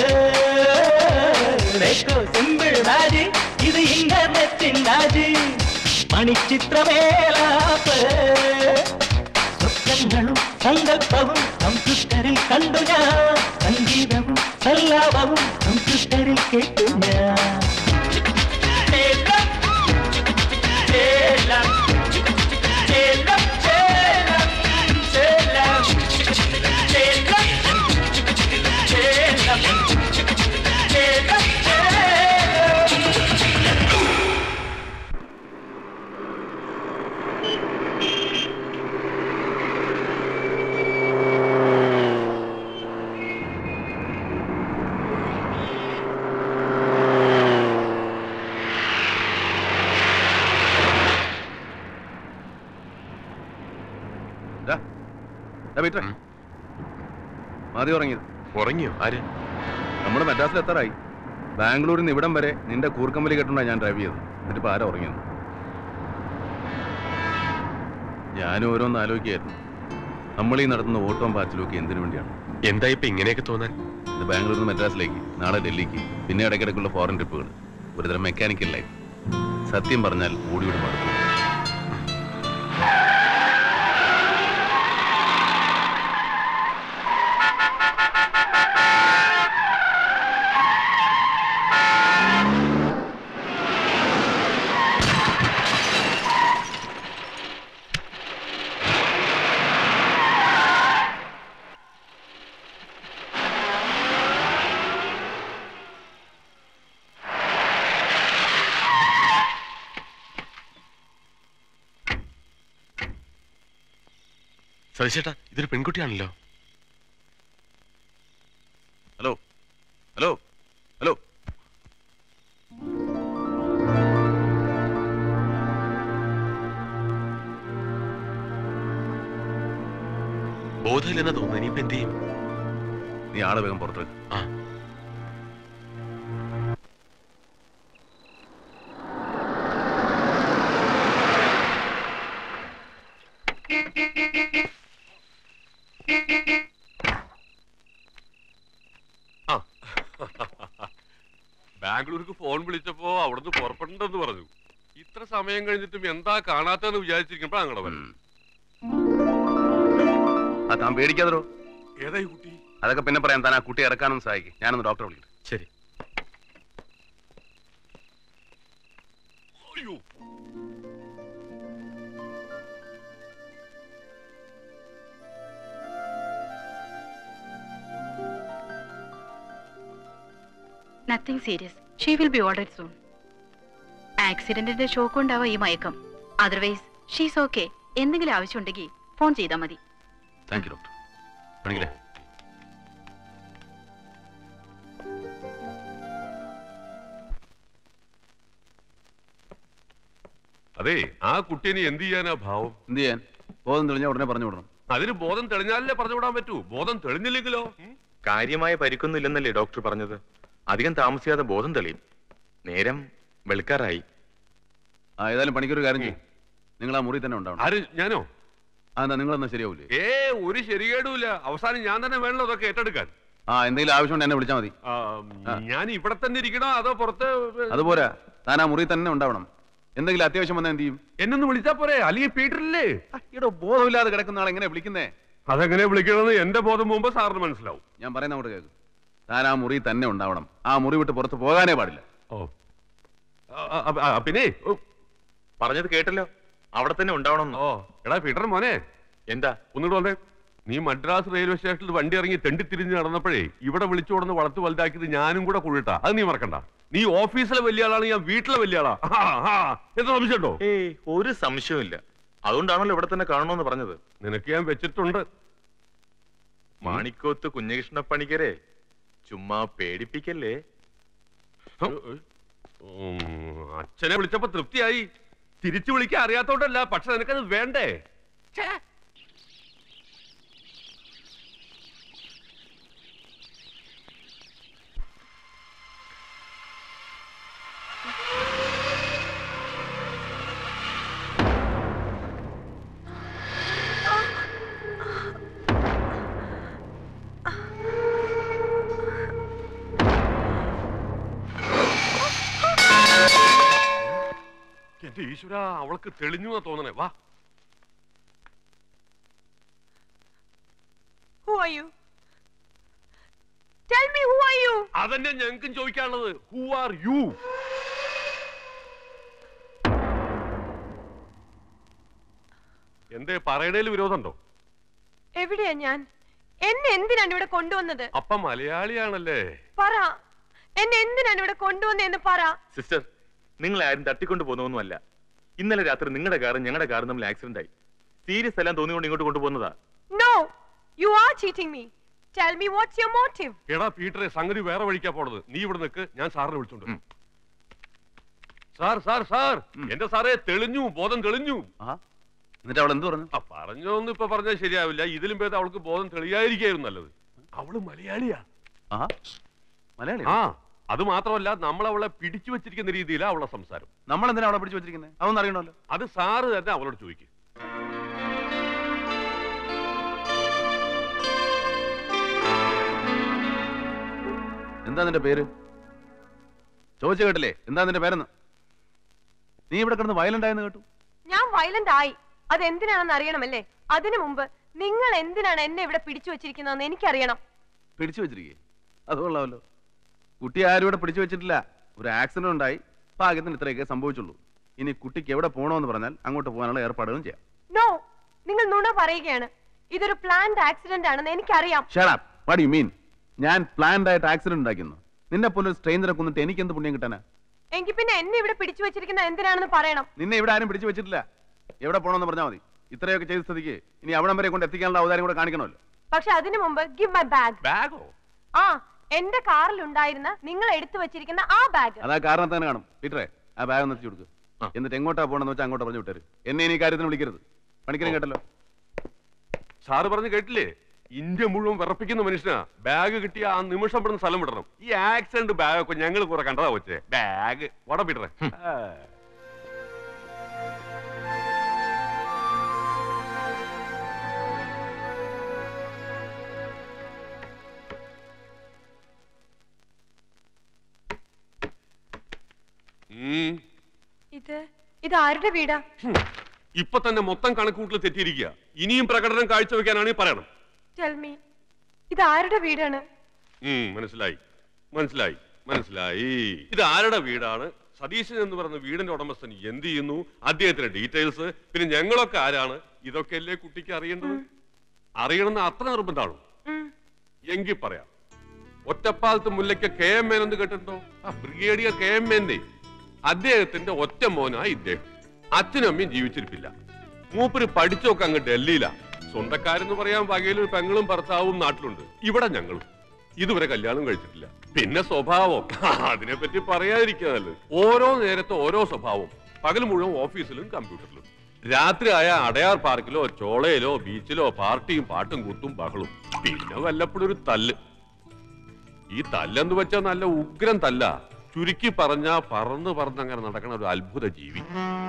സിമ്പിൾ മാജിക് ഇത് ഇന്റർനെറ്റിൻ മാജിക് മണിച്ചിത്രമേലാപ്പ് സ്വപ്നങ്ങളും സങ്കല്പവും കമ്പ്യൂട്ടറിൽ കണ്ടു ഞാൻ സംഗീതവും സല്ലാപവും കമ്പ്യൂട്ടറിൽ കേട്ടു ഞാൻ ചേലം, ചേലം, ചേലം, ചേലം, ചേലം, ചേലം, ചേലം, ചേലം, ചേലം. മതി ഉറങ്ങിയത് ഉറങ്ങിയോ ആര് നമ്മുടെ മദ്രാസിൽ എത്താറായി ബാംഗ്ലൂരിൽ നിന്ന് ഇവിടം വരെ നിന്റെ കൂർക്കമ്പലി കെട്ടുണ്ടാണ് ഞാൻ ഡ്രൈവ് ചെയ്തത് എന്നിട്ട് ഇപ്പൊ ആരാ ഉറങ്ങിയത് ഞാനും ഓരോന്ന് ആലോചിക്കായിരുന്നു നമ്മൾ ഈ നടത്തുന്ന ഓട്ടവും പാച്ചിലും ഒക്കെ എന്തിനു വേണ്ടിയാണ് എന്താ ഇപ്പൊ ഇങ്ങനെയൊക്കെ തോന്നാൻ ഇത് ബാംഗ്ലൂരിൽ നിന്ന് മദ്രാസിലേക്ക് നാളെ ഡൽഹിക്ക് പിന്നെ ഇടയ്ക്കിടയ്ക്കുള്ള ഫോറിൻ ട്രിപ്പുകൾ ഒരുതരം മെക്കാനിക്കൽ ലൈഫ് സത്യം പറഞ്ഞാൽ ഓടിയോട് മടുത്തു സതീശേട്ടാ ഇതൊരു പെൺകുട്ടിയാണല്ലോ ഹലോ ഹലോ ഹലോ ബോധമില്ലെന്നാ തോന്നുന്നു ഇനിയിപ്പോ എന്ത് ചെയ്യും നീ ആളെ വേഗം പുറത്തേക്ക് ആ ബാംഗ്ലൂർക്ക് ഫോൺ വിളിച്ചപ്പോ അവിടുന്ന് പുറപ്പെടണ്ടെന്ന് പറഞ്ഞു ഇത്ര സമയം കഴിഞ്ഞിട്ടും എന്താ കാണാത്തെന്ന് വിചാരിച്ചിരിക്കുമ്പോ അങ്ങടെ വരും ആ താൻ പേടിക്കാതോ ഏതായി കുട്ടി അതൊക്കെ പിന്നെ പറയാം താൻ ആ കുട്ടി ഇറക്കാനൊന്നും സഹായിക്കും ഞാനൊന്ന് ഡോക്ടറെ വിളിക്കട്ടെ ശരി അയ്യോ nothing serious she will be alright soon ആക്സിഡന്റിന്റെ ഷോക്ക് ഉണ്ടാവാം ഈ മയക്കം അതർവൈസ് ഷീസ് ഓക്കെ എന്തെങ്കിലും ആവശ്യമുണ്ടെങ്കിൽ ഫോൺ ചെയ്താൽ മതി താങ്ക് യു ഡോക്ടർ പണിക്കരെ അതെ ആ കുട്ടീനെ എന്ത് ചെയ്യാനാ ഭാവം എന്ത് ചെയ്യാൻ ബോധം തെളിഞ്ഞാൽ ഉടനെ പറഞ്ഞു വിടണം അതിന് ബോധം തെളിഞ്ഞാലല്ലേ പറഞ്ഞു വിടാൻ പറ്റൂ ബോധം തെളിഞ്ഞില്ലെങ്കിലോ കാര്യമായ പരിക്കൊന്നുമില്ലെന്നല്ലേ ഡോക്ടർ പറഞ്ഞത് അധികം താമസിയാതെ ബോധം തെളിയും നേരം വെളുക്കാറായി ആ ഏതായാലും പണിക്കൊരു കാര്യം ചെയ്യും നിങ്ങൾ ആ മുറി തന്നെ ഉണ്ടാവണം ആര് ഞാനോ അതെന്താ നിങ്ങളെന്നാ ശരിയാവൂലേ ഏ ഒരു ശരികേടുമില്ല അവസാനം ഞാൻ തന്നെ വേണല്ലോ അതൊക്കെ ഏറ്റെടുക്കാൻ ആ എന്തെങ്കിലും ആവശ്യമുണ്ട് എന്നെ വിളിച്ചാൽ മതി ആ, ഞാൻ ഇവിടെ തന്നെ ഇരിക്കണോ അതോ പുറത്ത് അതുപോരാ താൻ ആ മുറി തന്നെ ഉണ്ടാവണം എന്തെങ്കിലും അത്യാവശ്യം വന്നാൽ എന്ത് ചെയ്യും എന്നൊന്ന് വിളിച്ചാ പോരെ അല്ലെങ്കിൽ പീറ്ററില്ലേ ഈടോ ബോധമില്ലാതെ കിടക്കുന്ന ആൾ എങ്ങനെ വിളിക്കുന്നേ അതെങ്ങനെ വിളിക്കണമെന്ന് എന്റെ ബോധം മുമ്പ് സാറിന് മനസ്സിലാവും ഞാൻ പറയുന്ന അങ്ങോട്ട് കേൾക്കും താൻ ആ മുറി തന്നെ ഉണ്ടാവണം ആ മുറി വിട്ട് പുറത്ത് പോകാനേ പാടില്ല ഓ ആ, ആ, ആ, പിന്നെ ഓ, പറഞ്ഞത് കേട്ടല്ലോ അവിടെ തന്നെ ഉണ്ടാവണം ഓ എടാ പീറ്റർ മോനെ എന്താ ഒന്നുകൂടെ വന്നേ നീ മദ്രാസ് റെയിൽവേ സ്റ്റേഷനിൽ വണ്ടി ഇറങ്ങി തെണ്ടി തിരിഞ്ഞ് നടന്നപ്പോഴേ ഇവിടെ വിളിച്ചു കൊടുന്ന് വളർത്ത് വലുതാക്കിയത് ഞാനും കൂടെ കുഴിട്ടാ അത് നീ മറക്കണ്ട നീ ഓഫീസിലെ വലിയ ആളാണ് ഞാൻ വീട്ടിലെ വലിയ ആളാ ആ, ആ, എന്താ സംശയമുണ്ടോ ഏയ് ഒരു സംശയവുമില്ല അതുകൊണ്ടാണല്ലോ ഇവിടെ തന്നെ കാണണമെന്ന് പറഞ്ഞത് നിനക്ക് ഞാൻ വെച്ചിട്ടുണ്ട് മാണിക്കോത്ത് കുഞ്ഞകൃഷ്ണ പണിക്കരെ ചുമ്മാ പേടിപ്പിക്കല്ലേ ഉം, അച്ഛനെ വിളിച്ചപ്പോ തൃപ്തിയായി തിരിച്ചു വിളിക്കാൻ അറിയാത്തോണ്ടല്ല പക്ഷെ നിനക്കത് വേണ്ടേ ഛേ. എന്റെ ഈശ്വര അവൾക്ക് തെളിഞ്ഞു എന്നാ തോന്നണേ വാ Who are you? Tell me who are you? അതന്നെ ഞങ്ങൾക്കും ചോദിക്കാനുള്ളത് ഹു ആർ യു എന്തേ പറയണേൽ വിരോധമുണ്ടോ എവിടെയാ ഞാൻ എന്നെ എന്തിനാണ് ഇവിടെ കൊണ്ടുവന്നത് അപ്പ മലയാളിയാണല്ലേ പറ എന്നെ എന്തിനാണ് ഇവിടെ കൊണ്ടുവന്നതെന്ന് പറ സിസ്റ്റർ നിങ്ങൾ ആരും തട്ടിക്കൊണ്ട് പോകുന്നൊന്നുമല്ല ഇന്നലെ രാത്രി നിങ്ങളുടെ കാറും ഞങ്ങളുടെ കാറും തമ്മിൽ ആക്സിഡന്റ് ആയി സീരിയസ് എല്ലാം തോന്നിക്കൊണ്ട് ഇങ്ങോട്ട് കൊണ്ടുപോകുന്നതാ no you are cheating me tell me what's your motive എടാ പീറ്ററെ സംഗതി വേറെ വഴിക്കാ പോണത് നീ ഇവിടെ നിൽക്ക് ഞാൻ സാറിനെ വിളിച്ചോണ്ട് വരാം. സാർ സാർ സാർ എന്റെ സാറേ തെളിഞ്ഞു ബോധം തെളിഞ്ഞു ആ എന്നിട്ട് അവൾ എന്ത് പറഞ്ഞു ആ പറഞ്ഞോന്ന് ഇപ്പൊ പറഞ്ഞാൽ ശരിയാവില്ല ഇതിലും ഭേദം അവൾക്ക് ബോധം തെളിയായിരിക്കായിരുന്നു നല്ലത് അവള് മലയാളിയാ ആ മലയാളി ആ അത് മാത്രമല്ല നമ്മൾ അവളെ പിടിച്ചു വെച്ചിരിക്കുന്ന രീതിയിലാ അവളെ സംസാരം നമ്മൾ എന്തിനാ അവളെ പിടിച്ചു വെച്ചിരിക്കുന്നത് അതൊന്നും അറിയണമല്ലോ അത് സാറ് തന്നെ അവളോട് ചോദിക്കും എന്താ നിന്റെ പേര് ചോദിച്ചു കേട്ടില്ലേ എന്താ നിന്റെ പേരെന്ന് നീ ഇവിടെ കിടന്ന് വയലന്റ് ആയെന്ന് കേട്ടു ഞാൻ വയലന്റ് ആയി അത് എന്തിനാണെന്ന് അറിയണമല്ലേ അതിനു മുമ്പ് നിങ്ങൾ എന്തിനാണ് എന്നെ ഇവിടെ പിടിച്ചു വെച്ചിരിക്കുന്നതെന്ന് എനിക്കറിയണം പിടിച്ചു വെച്ചിരിക്കേ അത് കൊള്ളാമല്ലോ കുട്ടി ആരും ഇവിടെ പിടിച്ചു വെച്ചിട്ടില്ല ഒരു ആക്സിഡന്റ് ഉണ്ടായി ഭാഗ്യത്തിന് ഇത്രയൊക്കെ സംഭവിച്ചുള്ളൂ ഇനി കുട്ടിക്ക് എവിടെ പോകണമെന്ന് പറഞ്ഞാൽ അങ്ങോട്ട് പോകാനുള്ള ഏർപ്പാടുകളും ചെയ്യാം നോ നിങ്ങൾ നുണ പറയുകയാണ് ഇതൊരു പ്ലാൻഡ് ആക്സിഡന്റ് ആണെന്ന് എനിക്കറിയാം ഷടാപ്പ് വാട്ട് യു മീൻ ഞാൻ പ്ലാൻഡ് ആയിട്ട് ആക്സിഡന്റ് ഉണ്ടാക്കുന്നു നിന്നെ പോലെ സ്ട്രെയിനറെ കൊന്നിട്ട് എനിക്ക് എന്ത് പുണ്യം കിട്ടാനാ എങ്കിൽ പിന്നെ എന്നെ ഇവിടെ പിടിച്ചു വെച്ചിരിക്കുന്ന എന്തിനാണെന്ന് പറയണം നിന്നെ ഇവിടെ ആരും പിടിച്ചു വെച്ചിട്ടില്ല എവിടെ പോകണമെന്ന് പറഞ്ഞാൽ മതി ഇത്രയൊക്കെ ചെയ്ത സ്ഥിതിക്ക് ഇനി അവിടം വരെ കൊണ്ട് എത്തിക്കാനുള്ള അവതാരം കൂടെ കാണിക്കണമല്ലോ പക്ഷെ അതിനു മുമ്പ് ഗിവ് മൈ ബാഗ് ബാഗോ ആ എന്റെ കാറിൽ ഉണ്ടായിരുന്ന നിങ്ങൾ എടുത്തു വെച്ചിരിക്കുന്ന ആ ബാഗ് അതാ കാരണത്തെ തന്നെ കാണും പീറ്ററെ ആ ബാഗ് ഒന്ന് എത്തിച്ചു കൊടുക്കുക എന്നിട്ട് എങ്ങോട്ടാ പോകണമെന്ന് വെച്ചാൽ അങ്ങോട്ട് പറഞ്ഞു വിട്ടേര് എന്നെ ഇനി ഈ കാര്യത്തിന് വിളിക്കരുത് പണിക്കരും കേട്ടല്ലോ സാറ് പറഞ്ഞ് കേട്ടില്ലേ ഇന്ത്യ മുഴുവൻ വിറപ്പിക്കുന്ന മനുഷ്യനാ ബാഗ് കിട്ടിയ ആ നിമിഷം ഇവിടുന്ന് സ്ഥലം വിടണം ഈ ആക്സിഡന്റ് ബാഗ് ഒക്കെ ഞങ്ങൾ കുറെ കണ്ടതാ വെച്ചേ ബാഗ് വട പീറ്ററെ ആ. ഉം. ഇത് ഇത് ആരുടെ വീടാ ഹും. ഇപ്പൊ തന്നെ മൊത്തം കണക്കൂട്ടിൽ തെറ്റിയിരിക്കുക ഇനിയും പ്രകടനം കാഴ്ചവെക്കാനാണ് പറയണം ടെൽ മീ ഇത് ആരുടെ വീടാണ് ഉം, മനസ്സിലായി മനസ്സിലായി മനസ്സിലായി ഇത് ആരുടെ വീടാണ് സതീശൻ എന്ന് പറയുന്ന വീടിന്റെ ഉടമസ്ഥൻ എന്ത് ചെയ്യുന്നു അദ്ദേഹത്തിന്റെ ഡീറ്റെയിൽസ് പിന്നെ ഞങ്ങളൊക്കെ ആരാണ് ഇതൊക്കെ അല്ലേ കുട്ടിക്ക് അറിയേണ്ടത് അറിയണമെന്ന് അത്ര നിർബന്ധമാണോ ഉം. എങ്കിൽ പറയാം ഒറ്റപ്പാലത്ത് മുല്ലയ്ക്ക് കെ എം മേൻ എന്ന് കേട്ടിട്ടുണ്ടോ ആ ബ്രിഗേഡിയർ കെ എം മേന്റെ അദ്ദേഹത്തിന്റെ ഒറ്റ മോനാ ഇദ്ദേഹം അച്ഛനും അമ്മയും ജീവിച്ചിരിപ്പില്ല മൂപ്പര് പഠിച്ചൊക്കെ അങ്ങ് ഡൽഹിയിലാ സ്വന്തക്കാരെന്ന് പറയാൻ വകയിലൊരു പെങ്ങളും ഭർത്താവും നാട്ടിലുണ്ട് ഇവിടെ ഞങ്ങളും ഇതുവരെ കല്യാണം കഴിച്ചിട്ടില്ല പിന്നെ സ്വഭാവം അതിനെപ്പറ്റി പറയാതിരിക്കുക നല്ലത് ഓരോ നേരത്തെ ഓരോ സ്വഭാവം പകൽ മുഴുവൻ ഓഫീസിലും കമ്പ്യൂട്ടറിലും രാത്രി ആയ അടയാർ പാർക്കിലോ ചോളയിലോ ബീച്ചിലോ പാർട്ടിയും പാട്ടും കൂത്തും ബഹളും പിന്നെ വല്ലപ്പോഴും ഒരു തല്ല് ഈ തല്ലെന്ന് വെച്ചാൽ നല്ല ഉഗ്രം തല്ല ചുരുക്കി പറഞ്ഞാ പറന്ന് പറന്നങ്ങനെ നടക്കണ ഒരു അത്ഭുത ജീവി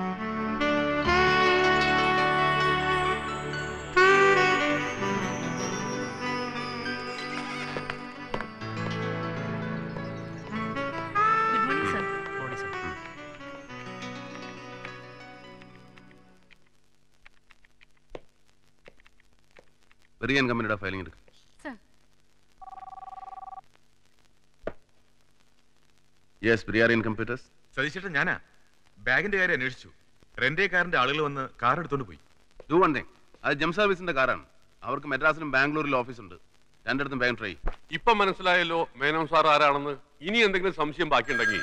ഗുഡ് മോർണിംഗ് സർ വെറിയൻ കമ്പനിയുടെ ഫയലിംഗ് എടുക്കും സർ യെസ് ബിരിയാറിയൻ കമ്പ്യൂട്ടേഴ്സ് സതീശേട്ടൻ ഞാനാ ബാഗിന്റെ കാര്യം അന്വേഷിച്ചു റെന്റേ കാറിന്റെ ആളുകൾ വന്ന് കാർ എടുത്തോണ്ട് പോയി ഡു വൺ തിങ് അത് ജം സർവീസിന്റെ കാറാണ് അവർക്ക് മദ്രാസിലും ബാംഗ്ലൂരിലും ഓഫീസുണ്ട് രണ്ടിടത്തും വേഗം ട്രൈ ഇപ്പൊ മനസ്സിലായല്ലോ മേനോൻ സാർ ആരാണെന്ന് ഇനി എന്തെങ്കിലും സംശയം ബാക്കിയുണ്ടെങ്കിൽ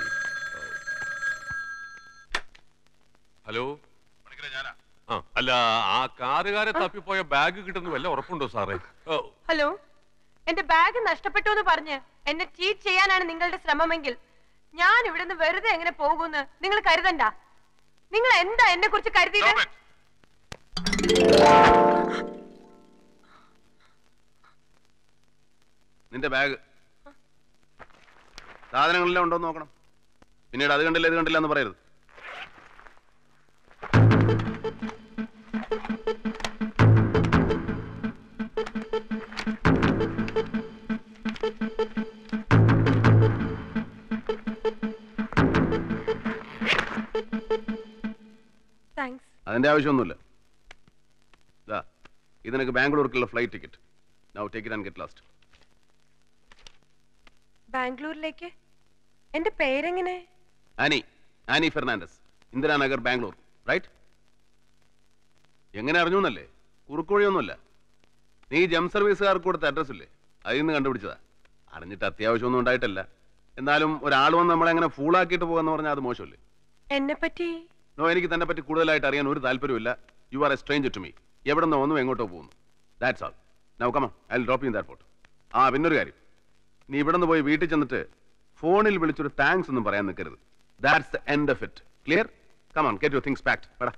ഹലോ ആ അല്ല ആ കാറുകാരെ തപ്പിപ്പോയ ബാഗ് കിട്ടുന്ന വല്ല ഉറപ്പുണ്ടോ സാറേ ഓ, ഹലോ എന്റെ ബാഗ് നഷ്ടപ്പെട്ടു എന്ന് പറഞ്ഞ് എന്നെ ചീറ്റ് ചെയ്യാനാണ് നിങ്ങളുടെ ശ്രമമെങ്കിൽ ഞാൻ ഇവിടുന്ന് വെറുതെ എങ്ങനെ പോകുമെന്ന് നിങ്ങൾ കരുതണ്ട നിങ്ങൾ എന്താ എന്നെ കുറിച്ച് കരുതിയത് നിന്റെ ബാഗ് സാധനങ്ങളെല്ലാം ഉണ്ടോ എന്ന് നോക്കണം പിന്നീട് അത് കണ്ടില്ല ഇത് കണ്ടില്ല എന്ന് പറയരുത് താങ്ക്സ് അതിന്റെ ആവശ്യമൊന്നുമില്ല ഇതാ ഇത് നിനക്ക് ബാംഗ്ലൂർക്കുള്ള flight ticket now take it and get lost ബാംഗ്ലൂരിലേക്ക് എന്റെ പേരെങ്ങനെ Annie Annie Fernandes Indiranagar Bangalore right എങ്ങനെ അറിഞ്ഞു എന്നല്ലേ കുറുക്കുവഴിയൊന്നുമല്ല നീ ജം സർവീസുകാർക്ക് കൊടുത്ത അഡ്രസ് ഇല്ലേ അതിൽ നിന്ന് കണ്ടുപിടിച്ചതാ അറിഞ്ഞിട്ട് അത്യാവശ്യമൊന്നും ഉണ്ടായിട്ടല്ല എന്നാലും ഒരാൾ വന്ന് നമ്മളെ അങ്ങനെ ഫൂളാക്കിയിട്ട് പോകാന്ന് പറഞ്ഞാൽ അത് മോശമല്ലേ എന്നെ പറ്റി നോ എനിക്ക് തന്നെ പറ്റി കൂടുതലായിട്ട് അറിയാൻ ഒരു താല്പര്യമില്ല you are a stranger to me എവിടെ നിന്ന് വന്നു എങ്ങോട്ടോ പോകുന്നു ദാറ്റ്സ് ആൾ നൗ കമ I drop in that photo ആ പിന്നൊരു കാര്യം നീ ഇവിടെ നിന്ന് പോയി വീട്ടിൽ ചെന്നിട്ട് ഫോണിൽ വിളിച്ചൊരു താങ്ക്സ് ഒന്നും പറയാൻ നിൽക്കരുത് that's the end of it clear come on get your things packed പടാ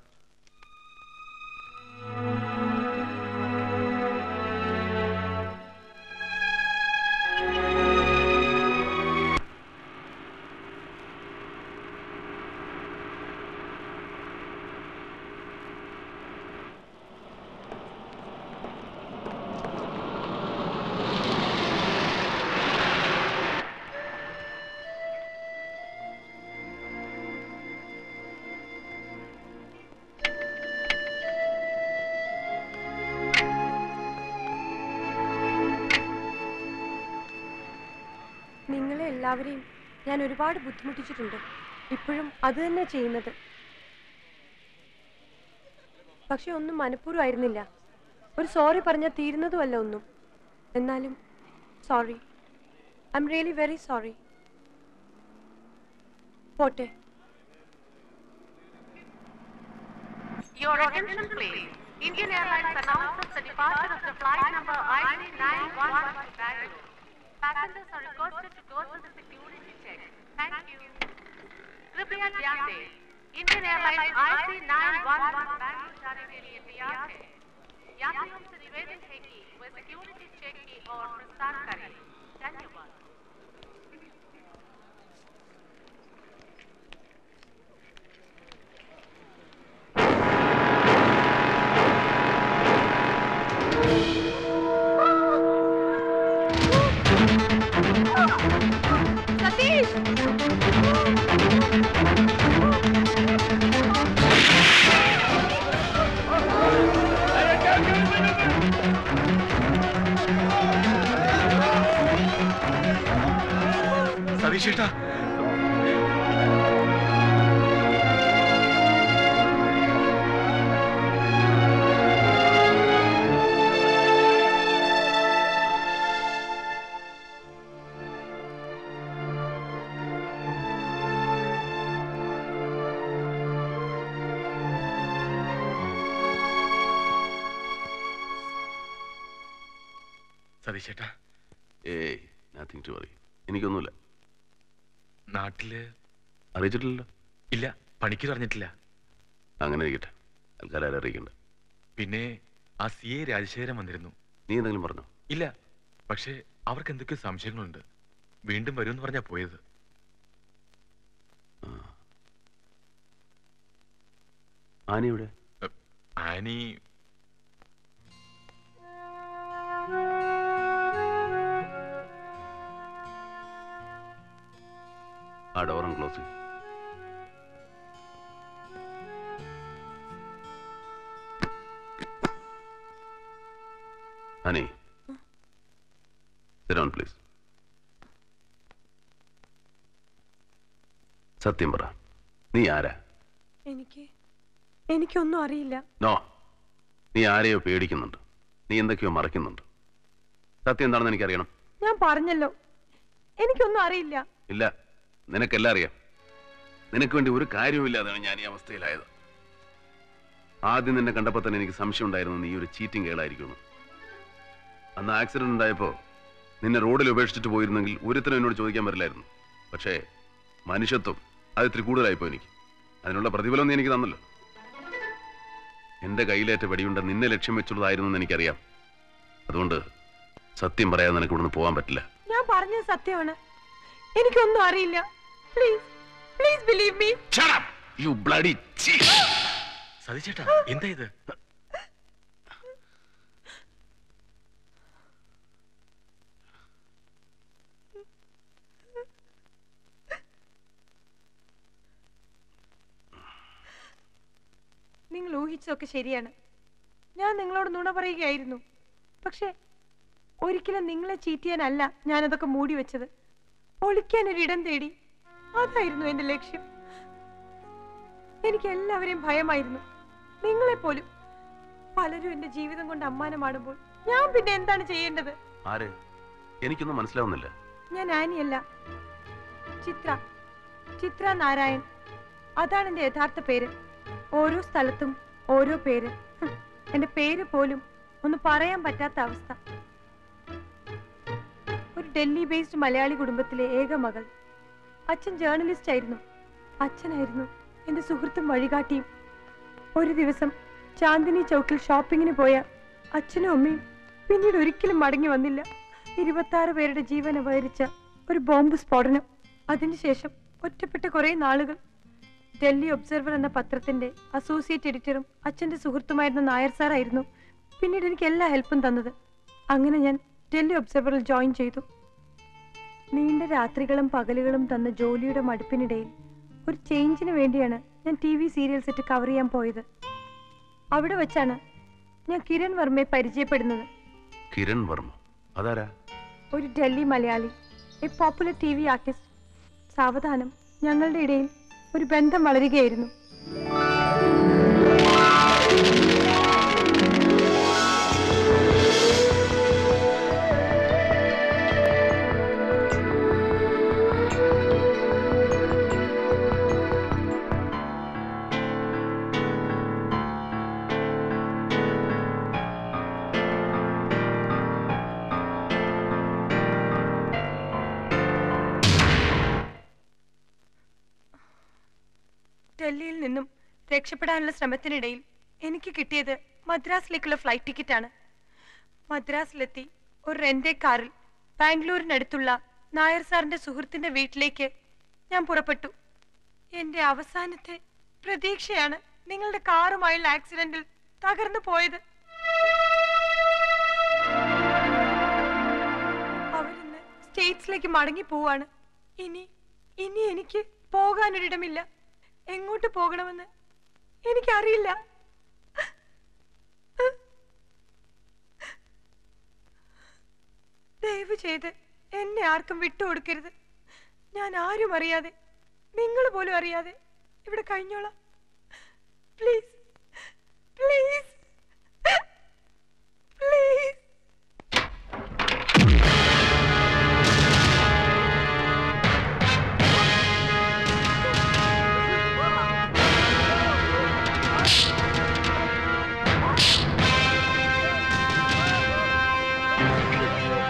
നിങ്ങളെ എല്ലാവരെയും ഞാൻ ഒരുപാട് ബുദ്ധിമുട്ടിച്ചിട്ടുണ്ട് ഇപ്പോഴും അത് തന്നെ ചെയ്യുന്നത് പക്ഷെ ഒന്നും മനഃപൂർവ്വമായിരുന്നില്ല ഒരു സോറി പറഞ്ഞാൽ തീരുന്നതുമല്ല ഒന്നും എന്നാലും sorry I'm really very sorry പോട്ടെ Your attention please. Indian Airlines announces the departure of the flight number IC911 to Bangalore. Passengers are requested to go through the security check. Thank you. कृपया ध्यान दें इंडियन एयरलाइंस IC911 बैंगलोर जाने के लिए तैयार है यात्रियों से निवेदन है कि वे सिक्योरिटी चेक की ओर प्रस्थान करें धन्यवाद സതീഷ് Hey, സതീശേട്ടാ ഏയ് നത്തിങ് ടു വറി എനിക്കൊന്നുമില്ല നാട്ടില് അറിയിച്ചിട്ടില്ലല്ലോ ഇല്ല പണിക്ക് പറഞ്ഞിട്ടില്ല അങ്ങനെ ഇരിക്കട്ടെ തൽക്കാലം ആരും അറിയിക്കണ്ട പിന്നെ ആ സി എ രാജശേഖരൻ വന്നിരുന്നു നീ എന്തെങ്കിലും പറഞ്ഞോ ഇല്ല പക്ഷേ അവർക്ക് എന്തൊക്കെയോ സംശയങ്ങളുണ്ട് വീണ്ടും വരുമെന്ന് പറഞ്ഞാ പോയത് ആനി എവിടെ ആനി ആ ഡോറും ക്ലോസ് ചെയ്യും ഹണി സിറ്റ് പ്ലീസ് സത്യം പറ നീ ആരാ എനിക്ക് എനിക്കൊന്നും അറിയില്ല നോ നീ ആരെയോ പേടിക്കുന്നുണ്ട് നീ എന്തൊക്കെയോ മറയ്ക്കുന്നുണ്ട് സത്യം എന്താണെന്ന് എനിക്കറിയണം ഞാൻ പറഞ്ഞല്ലോ എനിക്കൊന്നും അറിയില്ല ഇല്ല നിനക്കെല്ലാം അറിയാം നിനക്ക് വേണ്ടി ഒരു കാര്യവുമില്ലാതാണ് ഞാൻ ഈ അവസ്ഥയിലായത് ആദ്യം നിന്നെ കണ്ടപ്പോൾ തന്നെ എനിക്ക് സംശയം ഉണ്ടായിരുന്നു നീ ഒരു ചീറ്റിംഗ് കേളായിരിക്കുന്നു അന്ന് ആക്സിഡന്റ് ഉണ്ടായപ്പോ നിന്നെ റോഡിൽ ഉപേക്ഷിച്ചിട്ട് പോയിരുന്നെങ്കിൽ ഒരുത്തനും എന്നോട് ചോദിക്കാൻ വരില്ലായിരുന്നു പക്ഷേ മനുഷ്യത്വം അത് ഇത്തിരി കൂടുതലായിപ്പോ എനിക്ക് അതിനുള്ള പ്രതിഫലം നീ എനിക്ക് തന്നല്ലോ എന്റെ കയ്യിലേറ്റ വെടിയുണ്ട നിന്നെ ലക്ഷ്യം വെച്ചുള്ളതായിരുന്നു എന്ന് എനിക്കറിയാം അതുകൊണ്ട് സത്യം പറയാതെ നിനക്ക് ഇവിടുന്ന് പോകാൻ പറ്റില്ല ഞാൻ പറഞ്ഞത് സത്യമാണ് എനിക്കൊന്നും അറിയില്ല please please believe me you bloody സതീശേട്ടാ എന്താ ഇത് നിങ്ങൾ ഊഹിച്ചതൊക്കെ ശരിയാണ് ഞാൻ നിങ്ങളോട് നുണ പറയുകയായിരുന്നു പക്ഷേ ഒരിക്കലും നിങ്ങളെ ചീറ്റ് ചെയ്യാനല്ല ഞാനതൊക്കെ മൂടി വെച്ചത് ഒളിക്കാൻ ഒരിടം തേടി അതായിരുന്നു എന്റെ ലക്ഷ്യം എനിക്ക് എല്ലാവരെയും ഭയമായിരുന്നു നിങ്ങളെപ്പോലും പലരും എന്റെ ജീവിതം കൊണ്ട് അമ്മാനമാടുമ്പോൾ ഞാൻ പിന്നെ എന്താണ് ചെയ്യേണ്ടത് ആര് എനിക്കൊന്നും മനസ്സിലാവുന്നില്ല ഞാൻ ആനിയല്ല ചിത്ര ചിത്ര നാരായൺ അതാണ് എന്റെ യഥാർത്ഥ പേര് ഓരോ സ്ഥലത്തും ഓരോ പേര് ഹും, എന്റെ പേര് പോലും ഒന്ന് പറയാൻ പറ്റാത്ത അവസ്ഥ ഒരു ഡൽഹി ബേസ്ഡ് മലയാളി കുടുംബത്തിലെ ഏക മകൾ അച്ഛൻ ജേർണലിസ്റ്റ് ആയിരുന്നു അച്ഛനായിരുന്നു എന്റെ സുഹൃത്തും വഴികാട്ടിയും ഒരു ദിവസം ചാന്ദിനി ചൗക്കിൽ ഷോപ്പിങ്ങിന് പോയ അച്ഛനും അമ്മയും പിന്നീട് ഒരിക്കലും മടങ്ങി വന്നില്ല ഇരുപത്തി ആറ് പേരുടെ ജീവൻ അപഹരിച്ച ഒരു ബോംബ് സ്ഫോടനം അതിനുശേഷം ഒറ്റപ്പെട്ട കുറെ നാളുകൾ ഡൽഹി ഒബ്സർവർ എന്ന പത്രത്തിന്റെ അസോസിയേറ്റ് എഡിറ്ററും അച്ഛന്റെ സുഹൃത്തുമായിരുന്ന നായർ സാറായിരുന്നു പിന്നീട് എനിക്ക് എല്ലാ ഹെൽപ്പും തന്നത് അങ്ങനെ ഞാൻ ഡൽഹി ഒബ്സർവറിൽ ജോയിൻ ചെയ്തു നീണ്ട രാത്രികളും പകലുകളും തന്ന ജോലിയുടെ മടുപ്പിനിടയിൽ ഒരു ചേഞ്ചിന് വേണ്ടിയാണ് ഞാൻ T V serial set cover ചെയ്യാൻ പോയത് അവിടെ വെച്ചാണ് ഞാൻ കിരൺ വർമ്മയെ പരിചയപ്പെടുന്നത് കിരൺ വർമ്മ അതാരാ ഒരു Delhi Malayali a popular T V artist സാവധാനം ഞങ്ങളുടെ ഇടയിൽ ഒരു ബന്ധം വളരുകയായിരുന്നു ഡൽഹിയിൽ നിന്നും രക്ഷപ്പെടാനുള്ള ശ്രമത്തിനിടയിൽ എനിക്ക് കിട്ടിയത് മദ്രാസിലേക്കുള്ള ഫ്ലൈറ്റ് ടിക്കറ്റാണ് മദ്രാസിലെത്തി ഒരു റെന്റേ കാറിൽ ബാംഗ്ലൂരിനടുത്തുള്ള നായർ സാറിന്റെ സുഹൃത്തിന്റെ വീട്ടിലേക്ക് ഞാൻ പുറപ്പെട്ടു എന്റെ അവസാനത്തെ പ്രതീക്ഷയാണ് നിങ്ങളുടെ കാറുമായുള്ള ആക്സിഡന്റിൽ തകർന്നു പോയത് അവരിന്ന് സ്റ്റേറ്റ്സിലേക്ക് മടങ്ങി പോവാണ് ഇനി ഇനി എനിക്ക് പോകാനൊരിടമില്ല എങ്ങോട്ട് പോകണമെന്ന് എനിക്കറിയില്ല ദയവ് ചെയ്ത് എന്നെ ആർക്കും വിട്ടുകൊടുക്കരുത് ഞാൻ ആരും അറിയാതെ നിങ്ങൾ പോലും അറിയാതെ ഇവിടെ കഴിഞ്ഞോളാം please please please Thank you.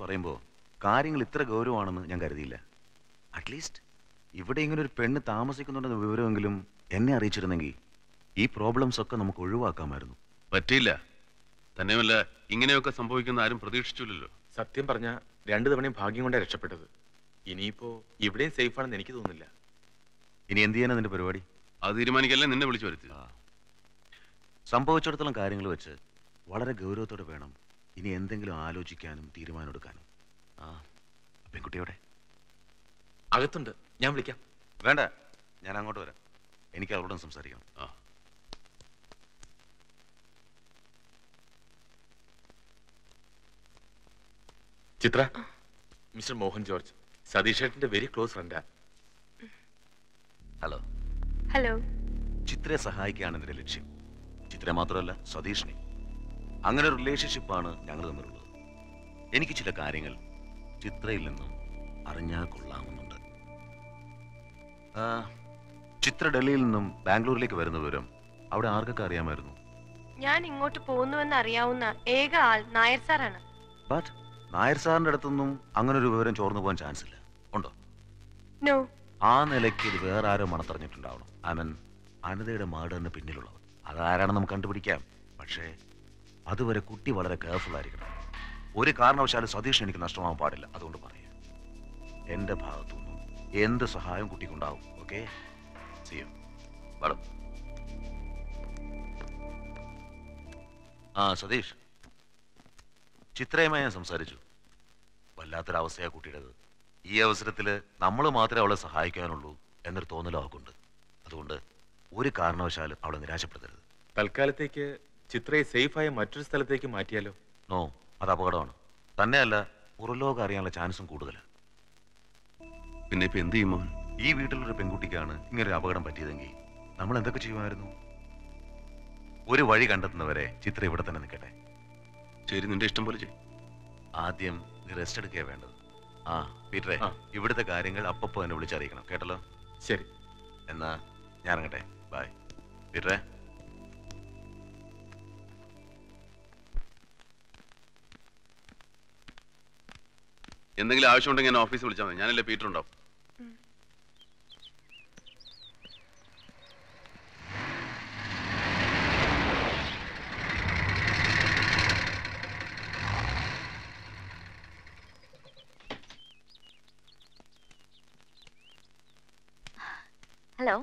പറയുമ്പോൾ കാര്യങ്ങൾ ഇത്ര ഗൗരവമാണെന്ന് ഞാൻ കരുതിയില്ല അറ്റ്ലീസ്റ്റ് ഇവിടെ ഇങ്ങനെ ഒരു പെണ്ണ് താമസിക്കുന്നുണ്ടെന്ന വിവരമെങ്കിലും എന്നെ അറിയിച്ചിരുന്നെങ്കിൽ ഈ പ്രോബ്ലംസ് ഒക്കെ നമുക്ക് ഒഴിവാക്കാമായിരുന്നു പറ്റിയില്ല തന്നെയുമല്ല ഇങ്ങനെയൊക്കെ സംഭവിക്കുന്ന ആരും പ്രതീക്ഷിച്ചില്ലല്ലോ സത്യം പറഞ്ഞ രണ്ടു തവണയും ഭാഗ്യം കൊണ്ടേ രക്ഷപ്പെട്ടത് ഇനിയിപ്പോ ഇവിടെയും സേഫ് ആണെന്ന് എനിക്ക് തോന്നുന്നില്ല ഇനി എന്ത് ചെയ്യാനാ നിന്റെ പരിപാടി അത് തീരുമാനിക്കല്ലേ നിന്നെ വിളിച്ചു വരുത്തി സംഭവിച്ചിടത്തോളം കാര്യങ്ങൾ വെച്ച് വളരെ ഗൗരവത്തോടെ വേണം ഇനി എന്തെങ്കിലും ആലോചിക്കാനും തീരുമാനമെടുക്കാനും ആ പെൺകുട്ടി എവിടെ അകത്തുണ്ട് ഞാൻ വിളിക്കാം വേണ്ട ഞാൻ അങ്ങോട്ട് വരാം എനിക്ക് അവളോടും സംസാരിക്കണം ആ ചിത്ര മിസ്റ്റർ മോഹൻ ജോർജ് സതീഷ് ഏട്ടന്റെ വെരി ക്ലോസ് ഫ്രണ്ടാ ഹലോ ഹലോ ചിത്രയെ സഹായിക്കുകയാണ് എൻ്റെ ലക്ഷ്യം ചിത്രയെ മാത്രമല്ല സതീഷിനെ അങ്ങനെ ഒരു റിലേഷൻഷിപ്പാണ് ഞങ്ങൾ തമ്മിലുള്ളത് എനിക്ക് ചില കാര്യങ്ങൾ ചിത്രയിൽ നിന്നും അറിഞ്ഞാൽ കൊള്ളാമെന്നുണ്ട് ആ, ചിത്ര ഡൽഹിയിൽ നിന്നും ബാംഗ്ലൂരിലേക്ക് വരുന്ന വിവരം അവിടെ ആർക്കൊക്കെ അറിയാമായിരുന്നു ഞാൻ ഇങ്ങോട്ട് പോകുന്നുവെന്ന് അറിയാവുന്ന ഏക ആൾ നായർ സാറാണ് ബട്ട് നായർ സാറിന്റെ അടുത്തൊന്നും അങ്ങനെ ഒരു വിവരം ചോർന്നു പോകാൻ ചാൻസ് ഇല്ല ഉണ്ടോ നോ ആ നിലയ്ക്ക് ഇത് വേറെ ആരോ മണത്തറിഞ്ഞിട്ടുണ്ടാവണം ഐ മീൻ അനിതയുടെ മർഡറിന് പിന്നിലുള്ളത് അതാരാണെന്ന് നമുക്ക് കണ്ടുപിടിക്കാം പക്ഷേ അതുവരെ കുട്ടി വളരെ കെയർഫുൾ ആയിരിക്കണം ഒരു കാരണവശാലും സതീഷ് എനിക്ക് നഷ്ടമാവാൻ പാടില്ല അതുകൊണ്ട് പറയാം എന്റെ ഭാഗത്തുനിന്നും എന്ത് സഹായം കുട്ടിക്കുണ്ടാവും ഓക്കെ ചെയ്യും വളം ആ സതീഷ് ചിത്രയുമായി ഞാൻ സംസാരിച്ചു വല്ലാത്തൊരവസ്ഥയാ കുട്ടിയുടേത് ഈ അവസരത്തിൽ നമ്മൾ മാത്രമേ അവളെ സഹായിക്കാനുള്ളൂ എന്നൊരു തോന്നലും അവൾക്കുണ്ട് അതുകൊണ്ട് ഒരു കാരണവശാലും അവളെ നിരാശപ്പെടുത്തരുത് തൽക്കാലത്തേക്ക് ചിത്രയെ സേഫായ മറ്റൊരു സ്ഥലത്തേക്ക് മാറ്റിയാലോ നോ അത് അപകടമാണ് തന്നെയല്ല പുറലോകം അറിയാനുള്ള ചാൻസും കൂടുതലാണ് പിന്നെ ഇപ്പൊ എന്ത് ചെയ്യും മോഹൻ ഈ വീട്ടിലൊരു പെൺകുട്ടിക്കാണ് ഇങ്ങനെ ഒരു അപകടം പറ്റിയതെങ്കിൽ നമ്മൾ എന്തൊക്കെ ചെയ്യുമായിരുന്നു ഒരു വഴി കണ്ടെത്തുന്നവരെ ചിത്ര ഇവിടെ തന്നെ നിൽക്കട്ടെ ശരി നിന്റെ ഇഷ്ടം പോലെ ചെയ്യും ആദ്യം നീ റെസ്റ്റ് എടുക്കുക വേണ്ടത് ആ പീറ്ററെ ഇവിടുത്തെ കാര്യങ്ങൾ അപ്പപ്പോ എന്നെ വിളിച്ചറിയിക്കണം കേട്ടല്ലോ ശരി എന്നാ ഞാൻ ഇറങ്ങട്ടെ ബൈ പീറ്ററെ എന്തെങ്കിലും ആവശ്യമുണ്ടെങ്കിൽ എന്നെ ഓഫീസിൽ വിളിച്ചാൽ മതി ഞാനല്ലേ പീറ്റർ ഉണ്ടാവും Hello.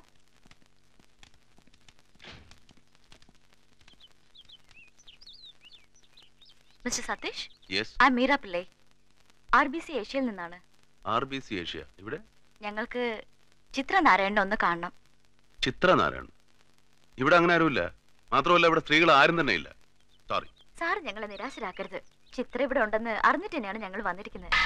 Mister Satish yes I Meera Pillai R B C ഏഷ്യയിൽ നിന്നാണ് ആർ ബി സി ഏഷ്യ ഇവിടെ ഞങ്ങൾക്ക് ചിത്ര നാരായണനെ ഒന്ന് കാണണം ചിത്ര നാരായണൻ ഇവിടെ അങ്ങനെ ആരുമില്ല മാത്രമല്ല ഇവിടെ സ്ത്രീകൾ ആരും തന്നെ ഇല്ല സോറി സാർ ഞങ്ങളെ നിരാശരാക്കരുത് ചിത്ര ഇവിടെ ഉണ്ടെന്ന് അറിഞ്ഞിട്ട് തന്നെയാണ് ഞങ്ങൾ വന്നിരിക്കുന്നത്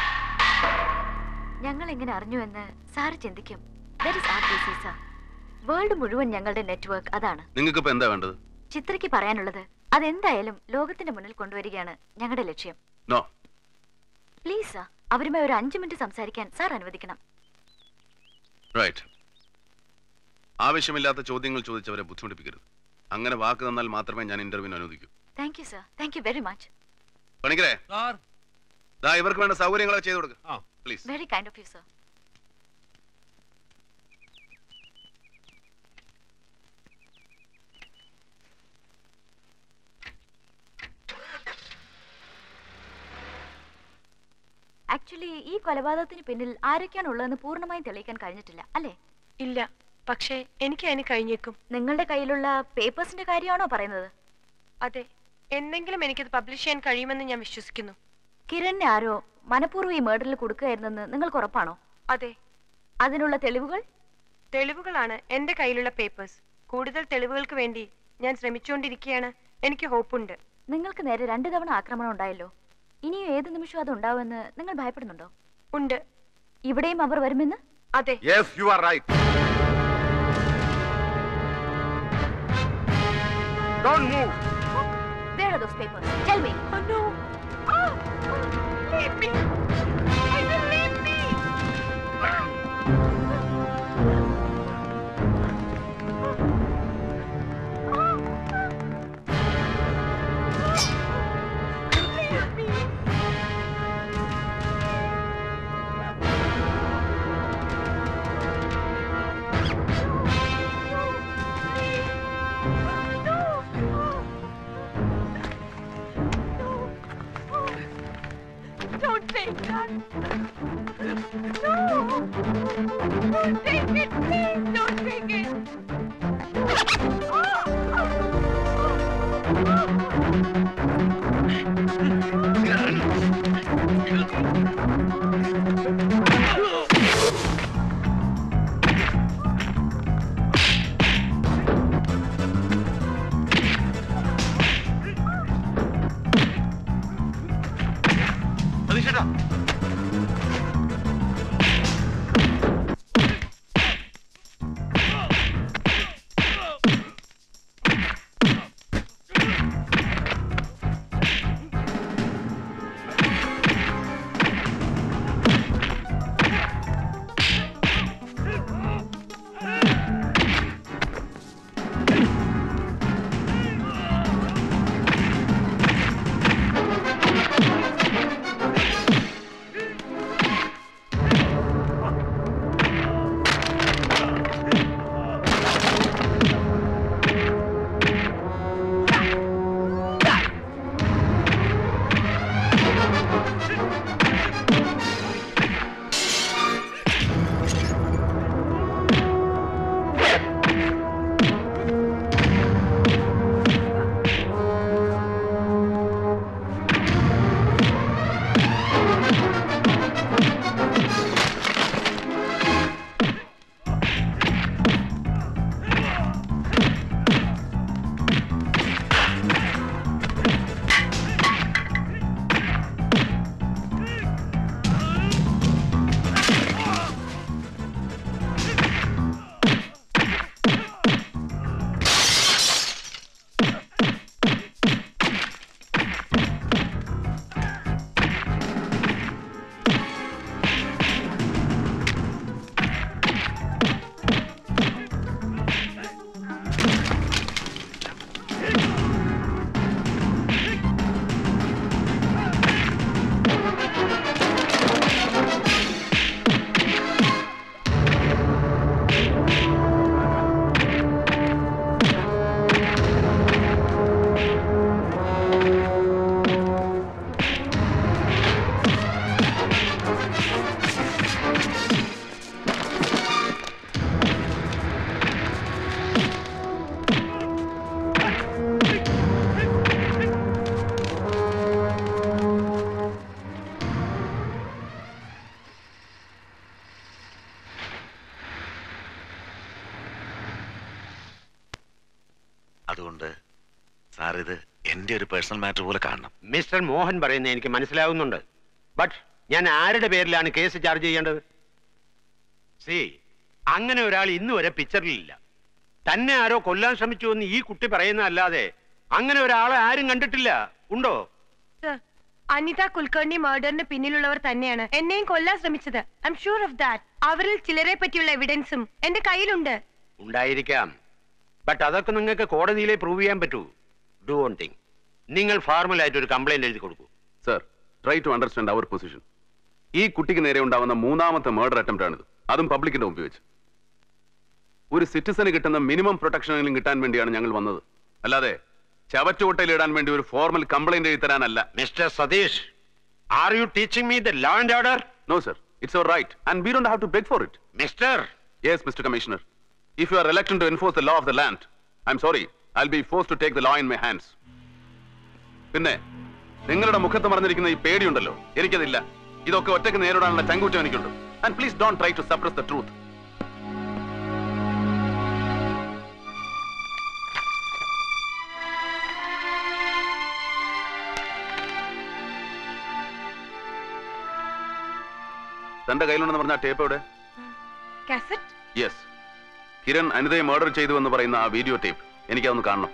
ഞങ്ങൾ എങ്ങനെ അറിഞ്ഞു എന്ന് സാറ് ചിന്തിക്കും that is R B C sir world മുഴുവൻ ഞങ്ങളുടെ നെറ്റ്വർക്ക് അതാണ് നിങ്ങൾക്ക് ഇപ്പൊ എന്താ വേണ്ടത് ചിത്രയ്ക്ക് പറയാനുള്ളത് അതെന്തായാലും ലോകത്തിന്റെ മുന്നിൽ കൊണ്ടുവരികയാണ് ഞങ്ങളുടെ ലക്ഷ്യം നോ പ്ലീസ് സാർ അവരുമായി ഒരു അഞ്ചു മിനിറ്റ് സംസാരിക്കാൻ സാർ അനുവദിക്കണം റൈറ്റ് ആവശ്യമില്ലാത്ത ചോദ്യങ്ങൾ ചോദിച്ചവരെ ബുദ്ധിമുട്ടിപ്പിക്കരുത് അങ്ങനെ വാക്ക് തന്നാൽ മാത്രമേ ഞാൻ ഇന്റർവ്യൂവിന് അനുവദിക്കൂ thank you sir thank you very much പണിക്കരേ ദാ ഇവർക്ക് വേണ്ട സൗകര്യങ്ങളൊക്കെ ചെയ്തു കൊടുക്കുക please very kind of you sir actually ഈ കൊലപാതകത്തിന് പിന്നിൽ ആരൊക്കെയാണ് ഉള്ളതെന്ന് പൂർണ്ണമായും തെളിയിക്കാൻ കഴിഞ്ഞിട്ടില്ല അല്ലേ ഇല്ല പക്ഷേ എനിക്ക് അതിന് കഴിഞ്ഞേക്കും നിങ്ങളുടെ കയ്യിലുള്ള പേപ്പേഴ്സിന്റെ കാര്യമാണോ പറയുന്നത് അതെ എന്തെങ്കിലും എനിക്കത് പബ്ലിഷ് ചെയ്യാൻ കഴിയുമെന്ന് ഞാൻ വിശ്വസിക്കുന്നു കിരണിനെ ആരോ മനഃപൂർവ്വം ഈ മേർഡറിൽ കൊടുക്കുകയായിരുന്നെന്ന് നിങ്ങൾക്ക് ഉറപ്പാണോ അതെ അതിനുള്ള തെളിവുകൾ തെളിവുകളാണ് എന്റെ കയ്യിലുള്ള പേപ്പേഴ്സ് കൂടുതൽ തെളിവുകൾക്ക് വേണ്ടി ഞാൻ ശ്രമിച്ചുകൊണ്ടിരിക്കുകയാണ് എനിക്ക് ഹോപ്പുണ്ട് നിങ്ങൾക്ക് നേരെ രണ്ടു തവണ ആക്രമണം ഉണ്ടായല്ലോ ഇനിയും ഏത് നിമിഷവും അത് ഉണ്ടാവുമെന്ന് നിങ്ങൾ ഭയപ്പെടുന്നുണ്ടോ ഉണ്ട് ഇവിടെയും അവർ വരുമെന്ന് അതെ Yes, you are right. Don't move. Where are those papers? Tell me. Oh no. Oh, leave me. I will leave me. Leave me. Don't take it, please don't take it. സതീഷേട്ടാ അതുകൊണ്ട് സാർ ഇത് എന്റെ ഒരു പേഴ്സണൽ മാറ്റർ പോലെ കാണണം മിസ്റ്റർ മോഹൻ പറയുന്നത് എനിക്ക് മനസ്സിലാവുന്നുണ്ട് ബട്ട് ഞാൻ ആരുടെ പേരിലാണ് കേസ് ചാർജ് ചെയ്യേണ്ടത് സി അങ്ങനെ ഒരാൾ ഇന്ന് വരെ പിക്ചറിലില്ല തന്നെ ആരോ കൊല്ലാൻ ശ്രമിച്ചു എന്ന് ഈ കുട്ടി പറയുന്നതല്ലാതെ അങ്ങനെ ഒരാളെ ആരും കണ്ടിട്ടില്ല ഉണ്ടോ Sir, അനിത കുൽക്കർണി മർഡറിന് പിന്നിലുള്ളവർ തന്നെയാണ് എന്നെയും കൊല്ലാൻ ശ്രമിച്ചത് I M sure of that അവരിൽ ചിലരെ പറ്റിയുള്ള എവിഡൻസും എന്റെ കയ്യിലുണ്ട് ഉണ്ടായിരിക്കാം ബട്ട് അതൊക്കെ നിങ്ങൾക്ക് കോടതിയിലെ പ്രൂവ് ചെയ്യാൻ പറ്റൂ ഡു വൺ തിങ് നിങ്ങൾ ഫോർമലായിട്ട് ഒരു കംപ്ലൈന്റ് എഴുതി കൊടുക്കൂ sir try to understand our position ഈ കുട്ടിക്ക് നേരെ ഉണ്ടാവുന്ന മൂന്നാമത്തെ മർഡർ അറ്റംപ്റ്റ് ആണിത് അതും പബ്ലിക്കിന്റെ മുമ്പിൽ വെച്ച് ഒരു സിറ്റിസന് കിട്ടുന്ന മിനിമം പ്രൊട്ടക്ഷനെങ്കിലും കിട്ടാൻ വേണ്ടിയാണ് ഞങ്ങൾ വന്നത് അല്ലാതെ ചവറ്റുകൊട്ടയിൽ ഇടാൻ വേണ്ടി ഒരു ഫോർമൽ കംപ്ലൈന്റ് എഴുതി തരാനല്ല mister Satish are you teaching me the law and order no sir it's our right and we don't have to beg for it mister yes mister commissioner if you are reluctant to enforce the law of the land I'm sorry I be force to take the law in my hands പിന്നെ നിങ്ങളുടെ മുഖത്ത് മറന്നിരിക്കുന്ന ഈ പേടിയുണ്ടല്ലോ എനിക്കതില്ല ഇതൊക്കെ ഒറ്റയ്ക്ക് നേരിടാനുള്ള ചങ്കൂറ്റം എനിക്കുണ്ട് and please don't try to suppress the truth തന്റെ കയ്യിലുണ്ടെന്ന് പറഞ്ഞ ടേപ്പ് എവിടെ കാസറ്റ് യെസ് കിരൺ അനിതയെ മർഡർ ചെയ്തു എന്ന് പറയുന്ന ആ വീഡിയോ ടേപ്പ് എനിക്കതൊന്ന് കാണണം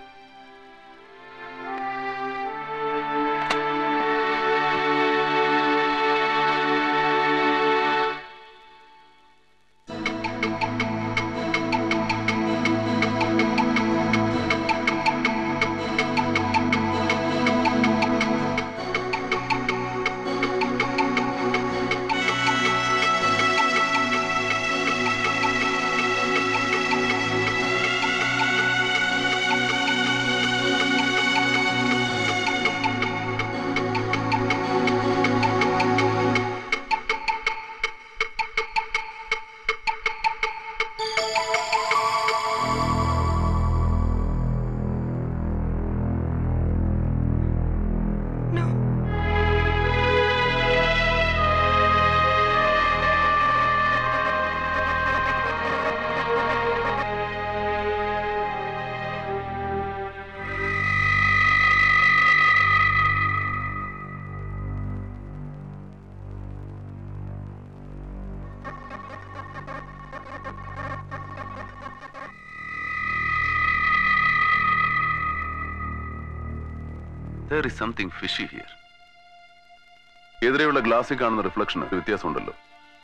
there is something fishy here എതിരെയുള്ള ഗ്ലാസ്സിൽ കാണുന്ന റിഫ്ലക്ഷന് വ്യത്യാസമുണ്ടല്ലോ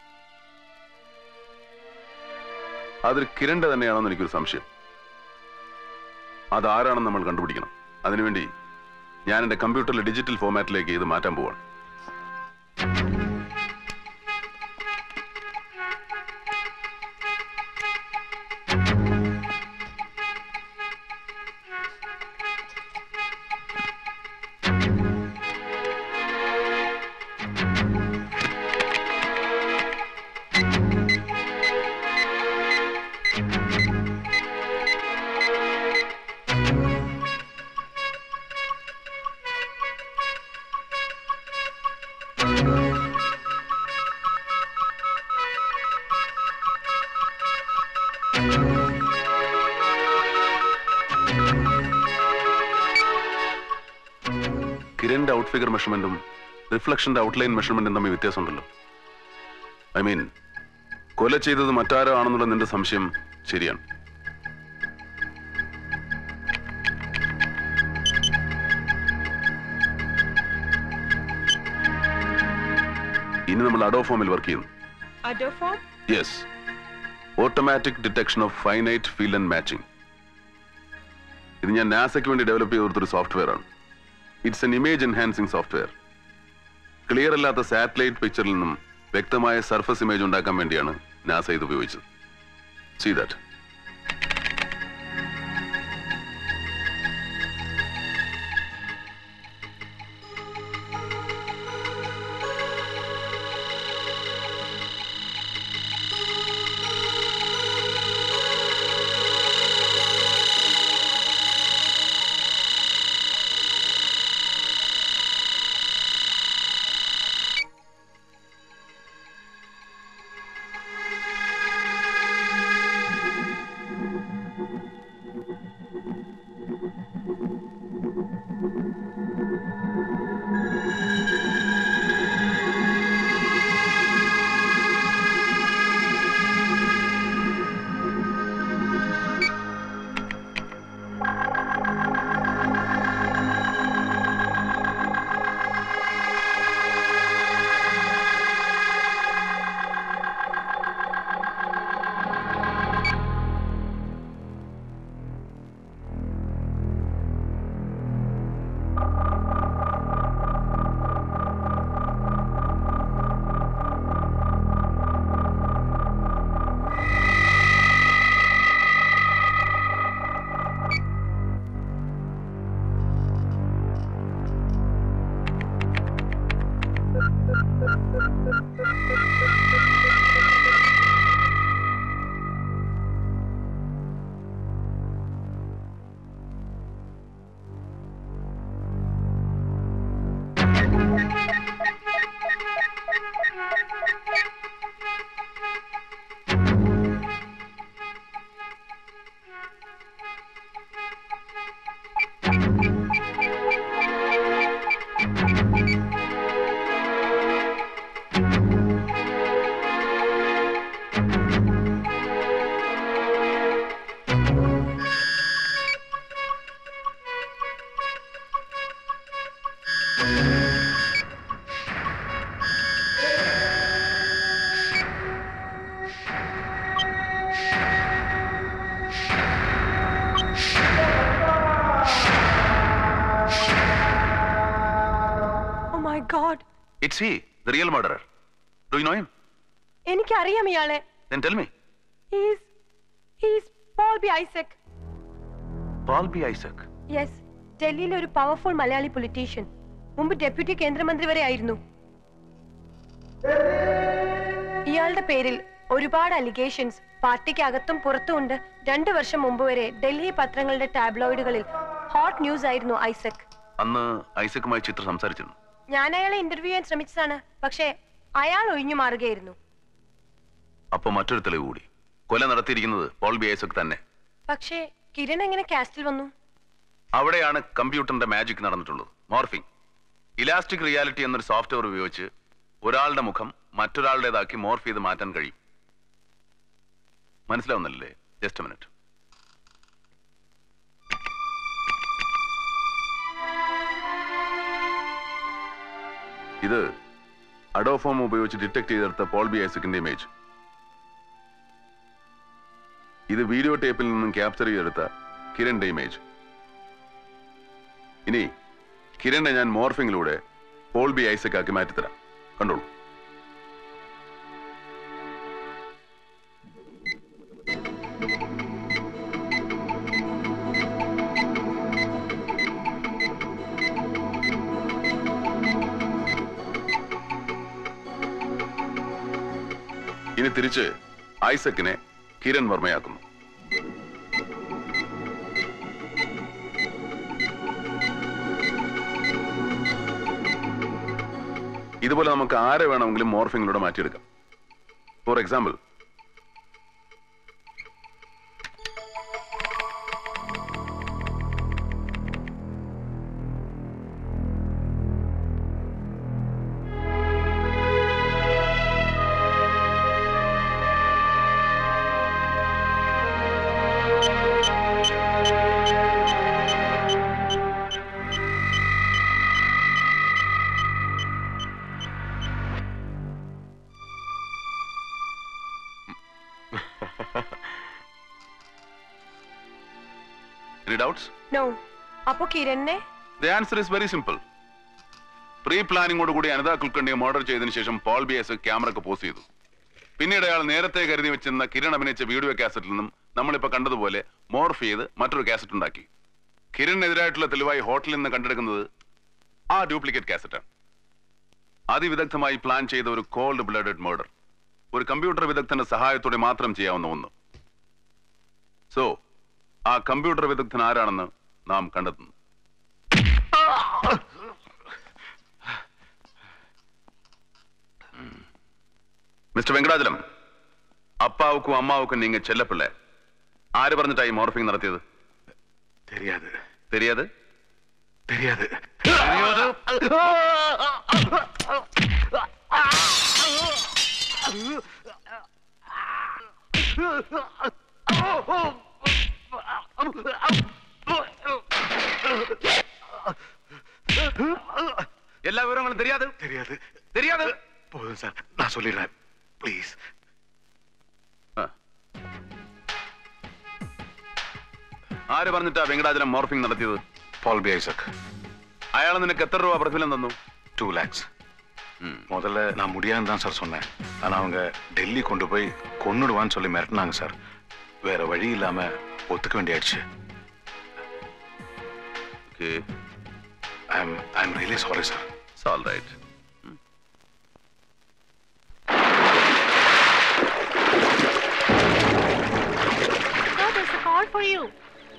അതൊരു കിരണ്ട തന്നെയാണെന്ന് എനിക്കൊരു സംശയം അതാരാണെന്ന് നമ്മൾ കണ്ടുപിടിക്കണം അതിനുവേണ്ടി ഞാൻ എൻ്റെ കമ്പ്യൂട്ടറിലെ ഡിജിറ്റൽ ഫോമാറ്റിലേക്ക് ഇത് മാറ്റാൻ പോവാണ് കിരണിന്റെ ഔട്ട് ഫിഗർ മെഷർമെന്റും റിഫ്ലക്ഷന്റെ ഔട്ട്ലൈൻ മെഷർമെന്റും തമ്മിൽ വ്യത്യാസമുണ്ടല്ലോ ഐ മീൻ കൊല ചെയ്തത് മറ്റാരോ ആണെന്നുള്ള നിന്റെ സംശയം ശരിയാണ് ഇനി നമ്മൾ അഡോ ഫോമിൽ വർക്ക് ചെയ്യുന്നു Adoform yes automatic detection of finite field and matching ഇത് ഞാൻ നാസയ്ക്ക് വേണ്ടി ഡെവലപ്പ് ചെയ്ത കൊടുത്തൊരു സോഫ്റ്റ്വെയർ ആണ് it's an image enhancing software clear അല്ലാത്ത സാറ്റലൈറ്റ് പിക്ചറിൽ നിന്നും വ്യക്തമായ സർഫസ് ഇമേജ് ഉണ്ടാക്കാൻ വേണ്ടിയാണ് നാസ ഇത് ഉപയോഗിച്ചത് see that oh my god it's he the real murderer do you know him എനിക്കറിയാം ഇയാളെ then tell me he's he's Paul B Isaac Paul B Isaac yes ഡൽഹിയിലെ ഒരു പവർഫുൾ മലയാളി പൊളിറ്റീഷ്യൻ മുമ്പ് ഡെപ്യൂട്ടി കേന്ദ്രമന്ത്രി വരെ ആയിരുന്നു ഇയാളുടെ പേരിൽ ഒരുപാട് അലിഗേഷൻസ് പാർട്ടിക്ക് അകത്തും പുറത്തും ഉണ്ട് രണ്ടു വർഷം മുമ്പ് വരെ ഡൽഹി പത്രങ്ങളുടെ ടാബ്ലോയിഡുകളിൽ ഹോട്ട് ന്യൂസ് ആയിരുന്നു ഐസക് അന്ന് ഐസക്കുമായി ചിത്ര സംസാരിച്ചിരുന്നു ഞാൻ അയാളെ ഇന്റർവ്യൂ ചെയ്യാൻ ശ്രമിച്ചതാണ് പക്ഷേ അയാൾ ഒഴിഞ്ഞു മാറുകയായിരുന്നു അപ്പൊ മറ്റൊരു തെളിവ് കൂടി കൊല നടത്തിയിരിക്കുന്നത് പോൾ ബി ഐസക് തന്നെ പക്ഷേ കിരൺ എങ്ങനെ കാസ്റ്റിൽ വന്നു അവിടെയാണ് കമ്പ്യൂട്ടറിന്റെ മാജിക് നടന്നിട്ടുള്ളത് മോർഫിംഗ് ഇലാസ്റ്റിക് റിയാലിറ്റി എന്നൊരു സോഫ്റ്റ്വെയർ ഉപയോഗിച്ച് ഒരാളുടെ മുഖം മറ്റൊരാളുടേതാക്കി മോർഫ് ചെയ്ത് മാറ്റാൻ കഴിയും മനസ്സിലാവുന്നില്ലേ ജസ്റ്റ് മിനിറ്റ് ഇത് അഡോഫോം ഉപയോഗിച്ച് ഡിറ്റക്ട് ചെയ്തെടുത്ത പോൾ ബി ഐസക്കിന്റെ ഇമേജ് ഇത് വീഡിയോ ടേപ്പിൽ നിന്നും ക്യാപ്ചർ ചെയ്തെടുത്ത കിരണിന്റെ ഇമേജ് ഇനി കിരണിനെ ഞാൻ മോർഫിങ്ങിലൂടെ പോൾ ബി ഐസക് ആക്കി മാറ്റിത്തരാം കണ്ടോളൂ ഇനി തിരിച്ച് ഐസക്കിനെ കിരൺ വർമ്മയാക്കുന്നു ഇതുപോലെ നമുക്ക് ആരെ വേണമെങ്കിലും മോർഫിങ്ങിലൂടെ മാറ്റിയെടുക്കാം for example any doubts no അപ്പോ കിരണിനെ the answer is very simple pre പ്ലാനിങ്ങോട് കൂടി അനിത കുൽക്കണ്ണിയെ മർഡർ ചെയ്തതിനു ശേഷം പോൾ ബി എസ് ക്യാമറക്ക് പോസ്റ്റ് ചെയ്തു പിന്നീട് അയാൾ നേരത്തെ കരുതി വെച്ചിരുന്ന കിരൺ അഭിനയിച്ച വീഡിയോ കാസറ്റിൽ നിന്നും നമ്മളിപ്പോ കണ്ടതുപോലെ മോർഫ് ചെയ്ത് മറ്റൊരു കാസറ്റ് ഉണ്ടാക്കി കിരണിനെതിരായിട്ടുള്ള തെളിവായി ഹോട്ടലിൽ നിന്ന് കണ്ടെടുക്കുന്നത് ആ ഡ്യൂപ്ലിക്കേറ്റ് കാസറ്റാണ് അതിവിദഗ്ധമായി പ്ലാൻ ചെയ്ത ഒരു കോൾഡ് ബ്ലഡഡ് മർഡർ ഒരു കമ്പ്യൂട്ടർ വിദഗ്ധന്റെ സഹായത്തോടെ മാത്രം ചെയ്യാവുന്ന ഒന്ന് സോ ആ കമ്പ്യൂട്ടർ വിദഗ്ധൻ ആരാണെന്ന് നാം കണ്ടെത്തുന്നു மிஸ்டர் வெங்கடாஜலம் அப்பாவுக்கும் அம்மாவுக்கும் நீங்க செல்லப்பிள்ளை ஆறு പറഞ്ഞിട്ടാ ഈ മോർഫിംഗ് നടത്തിയത് தெரியாது தெரியாது தெரியாது எல்லா விவரங்களும் தெரியாது தெரியாது தெரியாது போதும் சார் நான் சொல்லிடுறேன் ப்ளீஸ் ആര് പറഞ്ഞിട്ടാ വെങ്കടാചലം മോർഫിംഗ് നടത്തിയത് பால் பி ஐசக் അയാൾ നിനക്ക് എത്ര രൂപ പ്രതിഫലം തന്നു டூ லேக்ஸ் முதல்ல நான் முடியாதுன்னு தான் சார் சொன்னேன் ஆனா அவங்க டெல்லி கொண்டு போய் கொன்னுடுவான்னு சொல்லி மிரட்டினாங்க சார் வேற வழி இல்லாம ஒத்துக்க வேண்டியாச்சு I'm I'm really sorry sir It's all right. Sir, there's a call for you.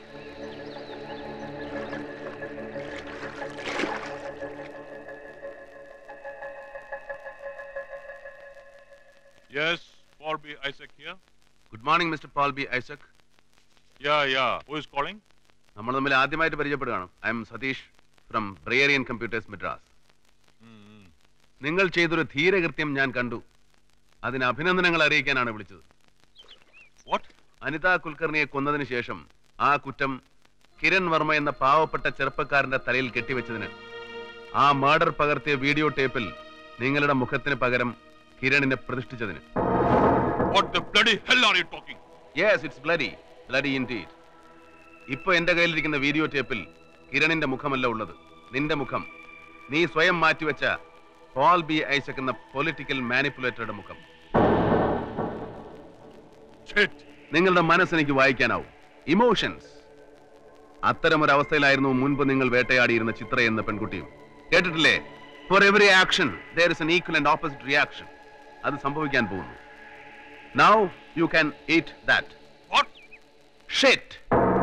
Yes, Paul B. Isaac here. Good morning mister Paul B Isaac Yeah, yeah. Who is calling? നമ്മൾ തമ്മിൽ ആദ്യമായിട്ട് പരിചയപ്പെടുകയാണ് I'm Satish from Briarean computers Madras നിങ്ങൾ ചെയ്തൊരു ധീരകൃത്യം ഞാൻ കണ്ടു അതിന് അഭിനന്ദനങ്ങൾ അറിയിക്കാനാണ് വിളിച്ചത് അനിത കുൽക്കർണിയെ കൊന്നതിന് ശേഷം ആ കുറ്റം കിരൺ വർമ്മ എന്ന പാവപ്പെട്ട ചെറുപ്പക്കാരന്റെ തലയിൽ കെട്ടിവെച്ചതിന് ആ മർഡർ പകർത്തിയ വീഡിയോ ടേപ്പിൽ നിങ്ങളുടെ മുഖത്തിന് പകരം കിരണിനെ പ്രതിഷ്ഠിച്ചതിന് What the bloody hell are you talking? Yes it's bloody bloody indeed ഇപ്പൊ എന്റെ കയ്യിലിരിക്കുന്ന വീഡിയോ ടേപ്പിൽ കിരണിന്റെ മുഖമല്ല ഉള്ളത് നിന്റെ മുഖം നീ സ്വയം മാറ്റിവെച്ച പോൾ ബി ഐസക് എന്ന പൊളിറ്റിക്കൽ മാനിപ്പുലേറ്ററുടെ മുഖം നിങ്ങളുടെ മനസ്സ് എനിക്ക് വായിക്കാനാവും ഇമോഷൻസ് അത്തരമൊരു അവസ്ഥയിലായിരുന്നു മുൻപ് നിങ്ങൾ വേട്ടയാടിയിരുന്ന ചിത്ര എന്ന പെൺകുട്ടിയും കേട്ടിട്ടില്ലേ for every action there is an equal and opposite reaction അത് സംഭവിക്കാൻ പോകുന്നു now you can eat that shit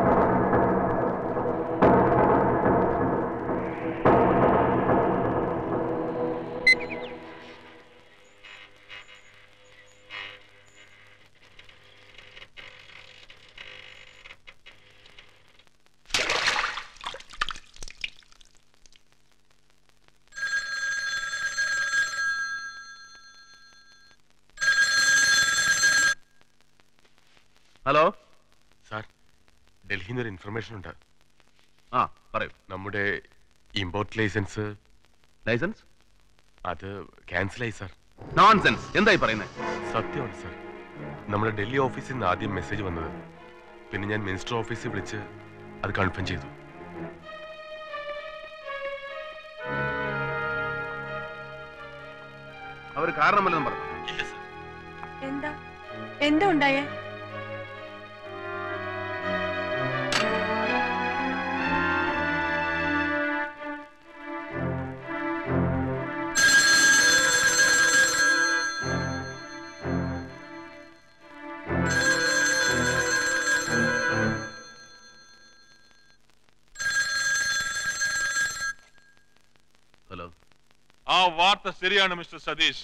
hello sir ഡൽഹിയിൽ നിന്ന് ഒരു ഇൻഫർമേഷൻ ഉണ്ട് ആ പറയൂ നമ്മുടെ ഇമ്പോർട്ട് ലൈസൻസ് ലൈസൻസ് അത് ക്യാൻസലായി സാർ നോൺസെൻസ് എന്തായി പറയുന്നത് സത്യമാണ് സാർ നമ്മുടെ ഡൽഹി ഓഫീസിൽ നിന്ന് ആദ്യം മെസ്സേജ് വന്നത് പിന്നെ ഞാൻ മിനിസ്റ്റർ ഓഫീസിൽ വിളിച്ച് അത് കൺഫേം ചെയ്തു അവർ കാരണമല്ലെന്നും പറഞ്ഞു എന്താ എന്താ ഉണ്ടായേ ഹലോ ആ വാർത്ത ശരിയാണ് മിസ്റ്റർ സതീഷ്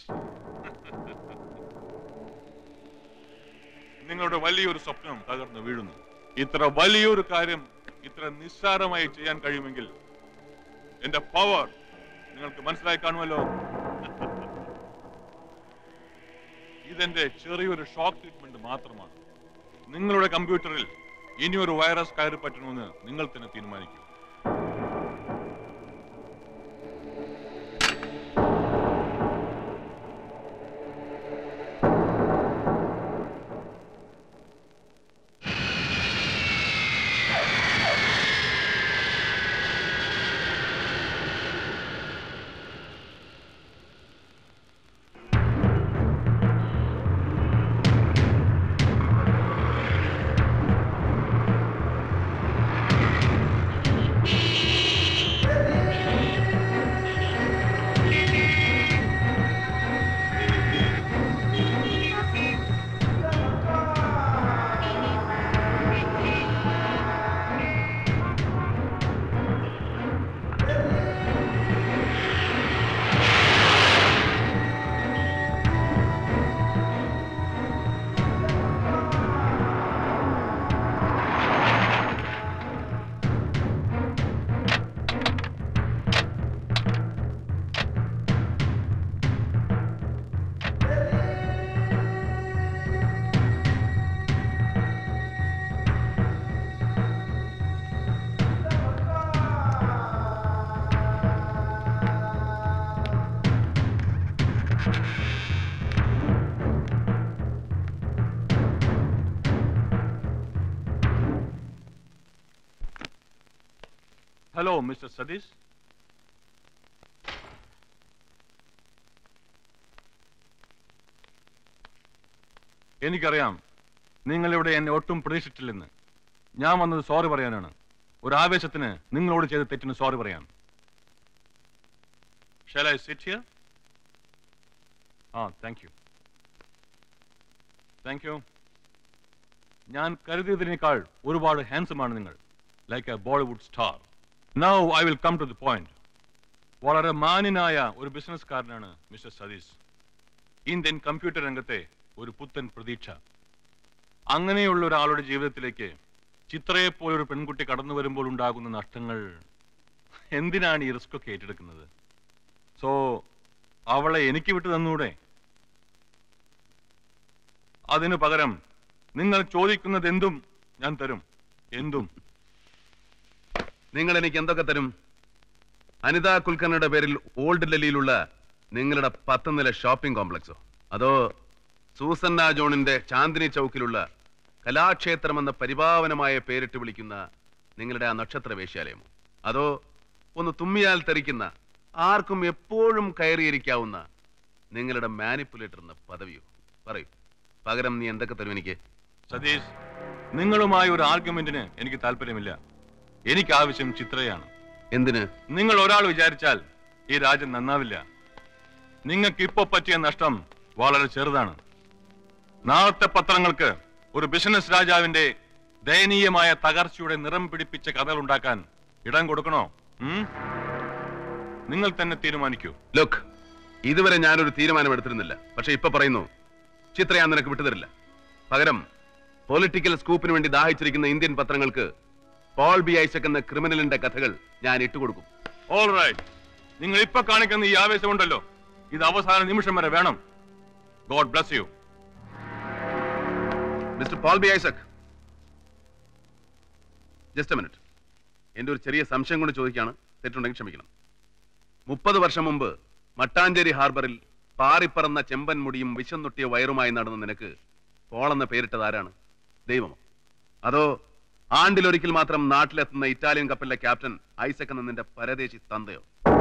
നിങ്ങളുടെ വലിയൊരു സ്വപ്നം തകർന്നു വീഴുന്നു ഇത്ര വലിയൊരു കാര്യം ഇത്ര നിസ്സാരമായി ചെയ്യാൻ കഴിയുമെങ്കിൽ എന്റെ പവർ നിങ്ങൾക്ക് മനസ്സിലായി കാണുമല്ലോ ഇതെന്റെ ചെറിയൊരു ഷോക്ക് ട്രീറ്റ്മെന്റ് മാത്രമാണ് നിങ്ങളുടെ കമ്പ്യൂട്ടറിൽ ഇനിയൊരു വൈറസ് കയറി പറ്റണമെന്ന് നിങ്ങൾ തന്നെ തീരുമാനിക്കും ഹലോ മിസ്റ്റർ സതീഷ് എനിക്കറിയാം നിങ്ങളിവിടെ എന്നെ ഒട്ടും പ്രതീക്ഷിച്ചിട്ടില്ലെന്ന് ഞാൻ വന്നത് സോറി പറയാനാണ് ഒരു ആവേശത്തിന് നിങ്ങളോട് ചെയ്ത തെറ്റിന് സോറി പറയാം ഷാൽ ഐ സിറ്റ് ഹിയർ ആ താങ്ക് യു താങ്ക് യു ഞാൻ കരുതിയതിനേക്കാൾ ഒരുപാട് ഹാൻസം ആണ് നിങ്ങൾ like a Bollywood star now I will come to the point വളരെ മാന്യനായ ഒരു ബിസിനസ്സുകാരനാണ് മിസ്റ്റർ സതീഷ് ഇന്ത്യൻ കമ്പ്യൂട്ടർ രംഗത്തെ ഒരു പുത്തൻ പ്രതീക്ഷ അങ്ങനെയുള്ള ഒരാളുടെ ജീവിതത്തിലേക്ക് ചിത്രയെ പോലൊരു പെൺകുട്ടി കടന്നു വരുമ്പോൾ ഉണ്ടാകുന്ന നഷ്ടങ്ങൾ എന്തിനാണ് ഈ റിസ്ക് ഒക്കെ ഏറ്റെടുക്കുന്നത് സോ അവളെ എനിക്ക് വിട്ടു തന്നൂടെ അതിനു പകരം നിങ്ങൾ ചോദിക്കുന്നത് എന്തും ഞാൻ തരും എന്തും നിങ്ങൾ എനിക്ക് എന്തൊക്കെ തരും അനിത കുൽക്കർണിയുടെ പേരിൽ ഓൾഡ് ഡൽഹിയിലുള്ള നിങ്ങളുടെ പത്ത് നില ഷോപ്പിംഗ് കോംപ്ലക്സോ അതോ സൂസന്ന ജോണിന്റെ ചാന്ദിനി ചൗക്കിലുള്ള കലാക്ഷേത്രമെന്ന പരിപാവനമായ പേരിട്ട് വിളിക്കുന്ന നിങ്ങളുടെ ആ നക്ഷത്ര വേശ്യാലയമോ അതോ ഒന്ന് തുമ്മിയാൽ തെറിക്കുന്ന ആർക്കും എപ്പോഴും കയറിയിരിക്കാവുന്ന നിങ്ങളുടെ മാനിപ്പുലേറ്റർ എന്ന പദവിയോ പറയൂ പകരം നീ എന്തൊക്കെ തരും എനിക്ക് സതീഷ് നിങ്ങളുമായി ഒരു ആർഗ്യുമെന്റിന് എനിക്ക് താല്പര്യമില്ല എനിക്ക് ആവശ്യം ചിത്രയാണ് എന്തിന് നിങ്ങൾ ഒരാൾ വിചാരിച്ചാൽ ഈ രാജ്യം നന്നാവില്ല നിങ്ങൾക്ക് ഇപ്പൊ പറ്റിയ നഷ്ടം വളരെ ചെറുതാണ് നാളത്തെ പത്രങ്ങൾക്ക് ഒരു ബിസിനസ് രാജാവിന്റെ ദയനീയമായ തകർച്ചയുടെ നിറം പിടിപ്പിച്ച കഥകൾ ഉണ്ടാക്കാൻ ഇടം കൊടുക്കണോ ഉം? നിങ്ങൾ തന്നെ തീരുമാനിക്കൂ ലുക്ക് ഇതുവരെ ഞാനൊരു തീരുമാനം എടുത്തിരുന്നില്ല പക്ഷെ ഇപ്പൊ പറയുന്നു ചിത്ര ഞാൻ നിനക്ക് വിട്ടുതരില്ല പകരം പൊളിറ്റിക്കൽ സ്കൂപ്പിന് വേണ്ടി ദാഹിച്ചിരിക്കുന്ന ഇന്ത്യൻ പത്രങ്ങൾക്ക് പോൾ ബി ഐസക് എന്ന ക്രിമിനലിന്റെ കഥകൾ ഞാൻ ഇട്ടുകൊടുക്കും ഓൾ റൈറ്റ് നിങ്ങൾ ഇപ്പൊ കാണിക്കുന്ന ഈ ആവേശമുണ്ടല്ലോ ഇത് അവസാന നിമിഷം വരെ വേണം god bless you mister Paul B Isaac just a minute എന്റെ ഒരു ചെറിയ സംശയം കൊണ്ട് ചോദിക്കുകയാണ് തെറ്റുണ്ടെങ്കിൽ ക്ഷമിക്കണം മുപ്പത് വർഷം മുമ്പ് മട്ടാഞ്ചേരി ഹാർബറിൽ പാറിപ്പറന്ന ചെമ്പൻ മുടിയും വിശന്നൊട്ടിയ വയറുമായി നടന്ന നിനക്ക് പോളെന്ന പേരിട്ടത് ആരാണ് ദൈവമോ അതോ ആണ്ടിലൊരിക്കൽ മാത്രം നാട്ടിലെത്തുന്ന ഇറ്റാലിയൻ കപ്പലിലെ ക്യാപ്റ്റൻ ഐസക് എന്ന നിന്റെ പരദേശി തന്തയോ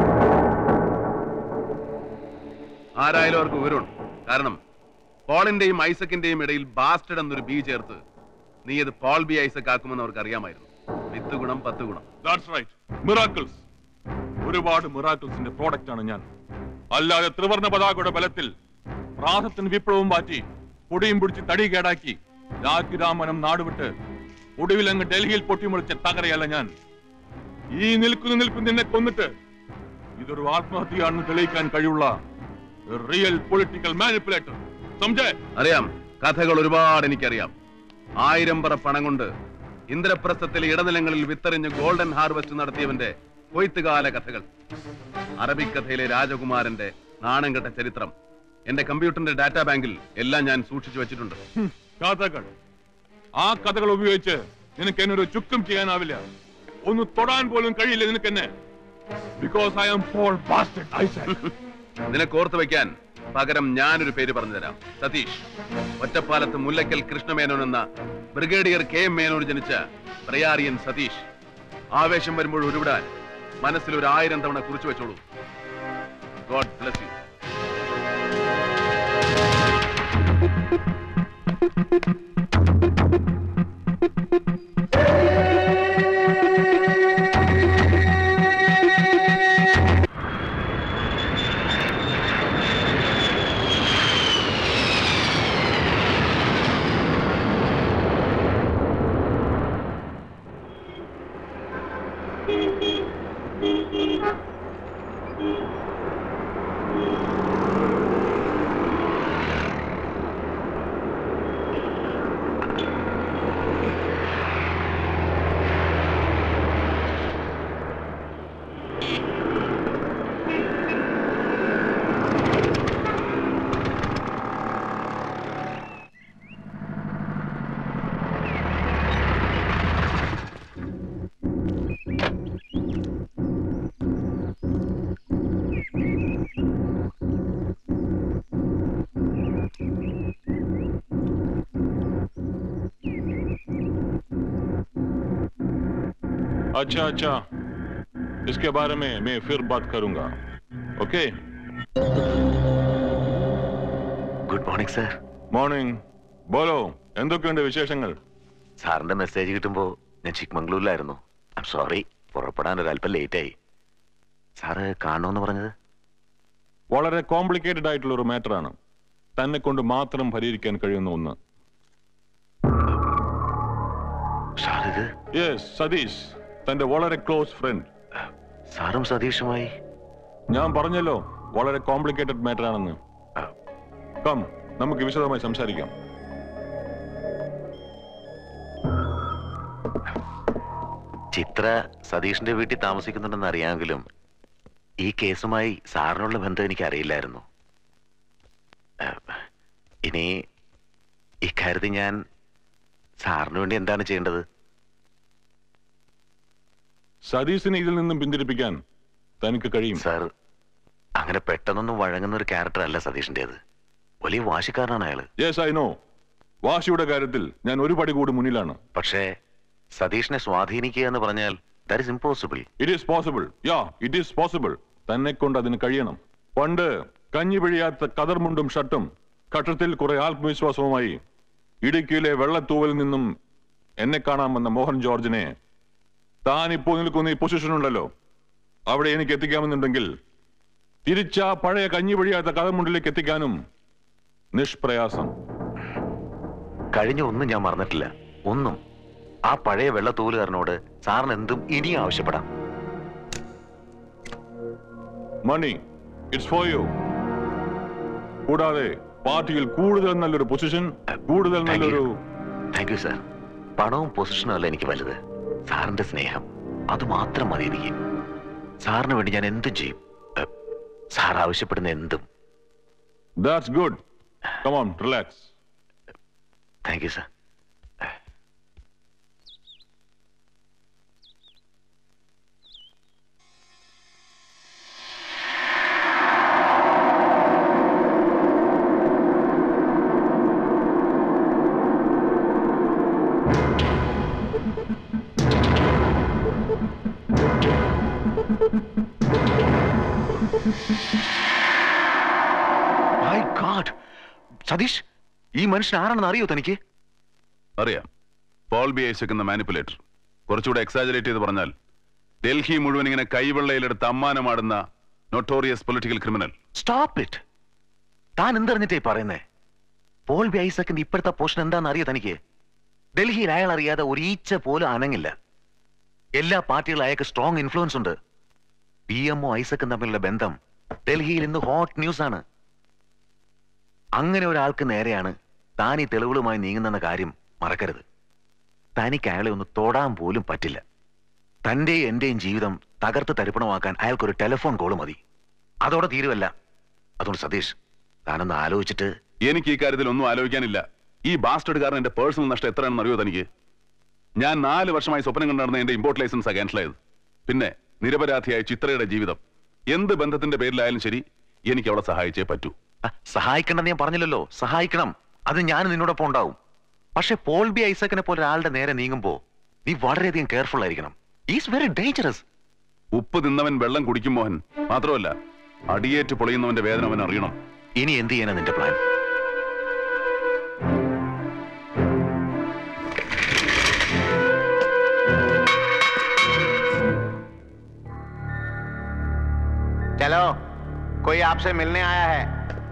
ആരായാലും അവർക്ക് വിവരമുണ്ട് കാരണം പോളിന്റെയും ഐസക്കിന്റെയും ഇടയിൽ ബാസ്റ്റഡ് എന്നൊരു ബി ചേർത്ത് നീ അത് പോൾ ബി ഐസക് ആക്കുമെന്ന് അവർക്ക് അറിയാമായിരുന്നു വിത്ത് ഗുണം പത്ത് ഗുണം ദാറ്റ്സ് റൈറ്റ് മിറാക്കിൾസ് ഒരുപാട് മിറാക്കിൾസിന്റെ പ്രോഡക്റ്റ് ആണ് ഞാൻ അല്ലാതെ ത്രിവർണ പതാകയുടെ ബലത്തിൽ പ്രാസത്തിന് വിപ്ലവം മാറ്റി പൊടിയും പിടിച്ച് തടി കേടാക്കി രാഖി രാമനം നാടുവിട്ട് ഒടുവിൽ അങ്ങ് ഡൽഹിയിൽ പൊട്ടിമുളിച്ച തകരയല്ല ഞാൻ ഈ നിൽക്കുന്നു നിൽക്കുന്ന നിന്നെ കൊന്നിട്ട് ഇതൊരു ആത്മഹത്യയാണെന്ന് തെളിയിക്കാൻ കഴിവുള്ള റിയൽ പൊളിറ്റിക്കൽ മാനിപ്പുലേറ്റർ സംജയ് അറിയാം കഥകൾ ഒരുപാട് എനിക്കറിയാം ആയിരം പറ പണം കൊണ്ട് ഇന്ദ്രപ്രസ്ഥത്തിലെ ഇടനിലങ്ങളിൽ വിത്തെറിഞ്ഞ് ഗോൾഡൻ ഹാർവെസ്റ്റ് നടത്തിയവന്റെ കൊയ്ത്തുകാല കഥകൾ അറബിക്കഥയിലെ രാജകുമാരന്റെ നാണം കെട്ട ചരിത്രം എന്റെ കമ്പ്യൂട്ടറിന്റെ ഡാറ്റാ ബാങ്കിൽ എല്ലാം ഞാൻ സൂക്ഷിച്ചു വെച്ചിട്ടുണ്ട് ഹും, കഥകൾ ആ കഥകൾ ഉപയോഗിച്ച് നിനക്ക് എന്നെ ഒരു ചുക്കും ചെയ്യാനാവില്ല ഒന്ന് തൊടാൻ പോലും കഴിയില്ല നിനക്ക് എന്നെ because I am Paul bastard Isaac നിനക്ക് ഓർത്ത് വെക്കാൻ പകരം ഞാനൊരു പേര് പറഞ്ഞു തരാം സതീഷ് ഒറ്റപ്പാലത്ത് മുല്ലക്കൽ കൃഷ്ണമേനോൻ എന്ന ബ്രിഗേഡിയർ കെ എം മേനോൻ ജനിച്ച പ്രയാറിയൻ സതീഷ് ആവേശം വരുമ്പോൾ ഉരുവിടാൻ മനസ്സിൽ ഒരു ആയിരം തവണ കുറിച്ചു വെച്ചോളൂ ഗോഡ് ബ്ലസ് യു अच्छा अच्छा इसके बारे में मैं फिर बात करूंगा okay good morning sir morning ബോലോ എന്തൊക്കെയുണ്ട് വിശേഷങ്ങൾ സാറിന്റെ മെസ്സേജ് കിട്ടുമ്പോൾ ഞാൻ ചിക്മംഗ്ലൂരിലായിരുന്നു ഐ എം സോറി പുറപ്പെടാൻ ഒരു അല്പം ലേറ്റായി സാറ് കാണണമെന്ന് പറഞ്ഞത് വളരെ കോംപ്ലിക്കേറ്റഡ് ആയിട്ടുള്ള ഒരു മാറ്റർ ആണ് തന്നെ കൊണ്ട് മാത്രം പരിഹരിക്കാൻ കഴിയുന്ന ഒന്ന് യെസ് സതീഷ് തന്റെ വളരെ ക്ലോസ് ഫ്രണ്ട് സാറും സതീഷുമായി ഞാൻ പറഞ്ഞല്ലോ വളരെ കോംപ്ലിക്കേറ്റഡ് മാറ്റർ ആണെന്ന് കം നമുക്ക് വിശദമായി സംസാരിക്കാം ചിത്ര സതീഷിന്റെ വീട്ടിൽ താമസിക്കുന്നുണ്ടെന്ന് അറിയാമെങ്കിലും ഈ കേസുമായി സാറിനുള്ള ബന്ധം എനിക്ക് അറിയില്ലായിരുന്നു ഏഹ്, ഇനി ഇക്കാര്യത്തിൽ ഞാൻ സാറിന് വേണ്ടി എന്താണ് ചെയ്യേണ്ടത് സതീഷിനെ ഇതിൽ നിന്നും പിന്തിരിപ്പിക്കാൻ തനിക്ക് കഴിയും സാർ അങ്ങനെ പെട്ടെന്നൊന്നും വഴങ്ങുന്ന ഒരു ക്യാരക്ടർ അല്ല സതീഷിന്റേത് വലിയ വാശിക്കാരനാണ് അയാള് യെസ് ഐ നോ വാശിയുടെ കാര്യത്തിൽ ഞാൻ ഒരു പടി കൂടി മുന്നിലാണ് പക്ഷേ സതീഷിനെ സ്വാധീനിക്കുക എന്ന് പറഞ്ഞാൽ that is impossible it is possible yeah it is possible തന്നെ കൊണ്ട് അതിന് കഴിയണം പണ്ട് കഞ്ഞി പിഴിയാത്ത കതർമുണ്ടും ഷർട്ടും കട്ടത്തിൽ കുറെ ആത്മവിശ്വാസവുമായി ഇടുക്കിയിലെ വെള്ളത്തൂവലിൽ നിന്നും എന്നെ കാണാൻ വന്ന മോഹൻ ജോർജിനെ താൻ ഇപ്പോൾ നിൽക്കുന്ന ഈ പൊസിഷൻ ഉണ്ടല്ലോ അവിടെ എനിക്ക് എത്തിക്കാമെന്നുണ്ടെങ്കിൽ തിരിച്ച പഴയ കഞ്ഞി പിഴിയാത്ത കതർമുണ്ടിലേക്ക് എത്തിക്കാനും നിഷ്പ്രയാസം കഴിഞ്ഞ ഒന്നും ഞാൻ മറന്നിട്ടില്ല ഒന്നും ആ പഴയ വെള്ളത്തൂലുകാരനോട് സാറിന് എന്തും ഇനിയും ആവശ്യപ്പെടാം മണി ഇറ്റ്സ് ഫോർ യു കൂടാതെ പാർട്ടിയിൽ കൂടുതൽ നല്ലൊരു പൊസിഷൻ കൂടുതൽ നല്ലൊരു താങ്ക് യു സാർ പണവും പൊസിഷനും അല്ല എനിക്ക് വലുത് സാറിന്റെ സ്നേഹം അത് മാത്രം മതി എനിക്ക് സാറിന് വേണ്ടി ഞാൻ എന്തും ചെയ്യും ഏ, സാർ ആവശ്യപ്പെടുന്ന എന്തും that's good come on relax thank you sir my god Satish ഈ മനുഷ്യൻ ആരാണെന്ന് അറിയോ തനിക്ക് അറിയാം പോൾ ബി ഐസക് എന്ന മാനിപ്പുലേറ്റർ കുറച്ചുകൂടെ എക്സാജറേറ്റ് ചെയ്ത് പറഞ്ഞാൽ ഡൽഹി മുഴുവൻ ഇങ്ങനെ കൈവെള്ളയിലെടുത്ത് അമ്മാനമാടുന്ന notorious political criminal stop it താൻ എന്തറിഞ്ഞിട്ടേ പറയുന്നേ പോൾ ബി ഐസക്കിന്റെ ഇപ്പോഴത്തെ പോഷൻ എന്താണെന്ന് അറിയോ തനിക്ക് ഡൽഹിയിൽ അയാൾ അറിയാതെ ഒരു ഈച്ച പോലും അനങ്ങില്ല എല്ലാ പാർട്ടികളും അയാൾക്ക് സ്ട്രോങ് ഇൻഫ്ലുവൻസ് ഉണ്ട് പി എമ്മോ ഐസക്കും തമ്മിലുള്ള ബന്ധം ഡൽഹിയിൽ ഇന്ന് ഹോട്ട് ന്യൂസ് ആണ് അങ്ങനെ ഒരാൾക്ക് നേരെയാണ് താൻ ഈ തെളിവുകളുമായി നീങ്ങുന്നെന്ന കാര്യം മറക്കരുത് തനിക്ക് അയാളെ ഒന്ന് തൊടാൻ പോലും പറ്റില്ല തന്റെയും എന്റെയും ജീവിതം തകർത്ത് തരിപ്പണമാക്കാൻ അയാൾക്കൊരു ടെലിഫോൺ കോൾ മതി അതോടെ തീരുവല്ല അതുകൊണ്ട് സതീഷ് താനൊന്ന് ആലോചിച്ചിട്ട് എനിക്ക് ഈ കാര്യത്തിൽ ഒന്നും ആലോചിക്കാനില്ല ഈ ബാസ്റ്റഡുകാരൻ എന്റെ പേഴ്സണൽ നഷ്ടം എത്രയാണെന്ന് അറിയോ തനിക്ക് ഞാൻ നാല് വർഷമായി സ്വപ്നം കണ്ടു നടന്ന എന്റെ ഇമ്പോർട്ട് ലൈസൻസ് ക്യാൻസലായത് പിന്നെ നിരപരാധിയായ ചിത്രയുടെ ജീവിതം എന്ത് ബന്ധത്തിന്റെ പേരിലായാലും ശരി എനിക്ക് അവളെ സഹായിച്ചേ പറ്റൂ സഹായിക്കണ്ടെന്ന് ഞാൻ പറഞ്ഞില്ലല്ലോ സഹായിക്കണം അത് ഞാൻ നിന്നോടൊപ്പം ഉണ്ടാവും പക്ഷെ പോൾ ബി ഐസക്കിനെ പോലെ ഒരാളുടെ നേരെ നീങ്ങുമ്പോ നീ വളരെയധികം കെയർഫുൾ ആയിരിക്കണം ഈസ് വെരി ഡേഞ്ചറസ് ഉപ്പ് തിന്നവൻ വെള്ളം കുടിക്കും മോഹൻ മാത്രമല്ല അടിയേറ്റ് പൊളിയുന്നവന്റെ വേദന അവൻ അറിയണം ഇനി എന്ത് ചെയ്യാനാ നിന്റെ പ്ലാൻ चलो कोई आपसे मिलने आया है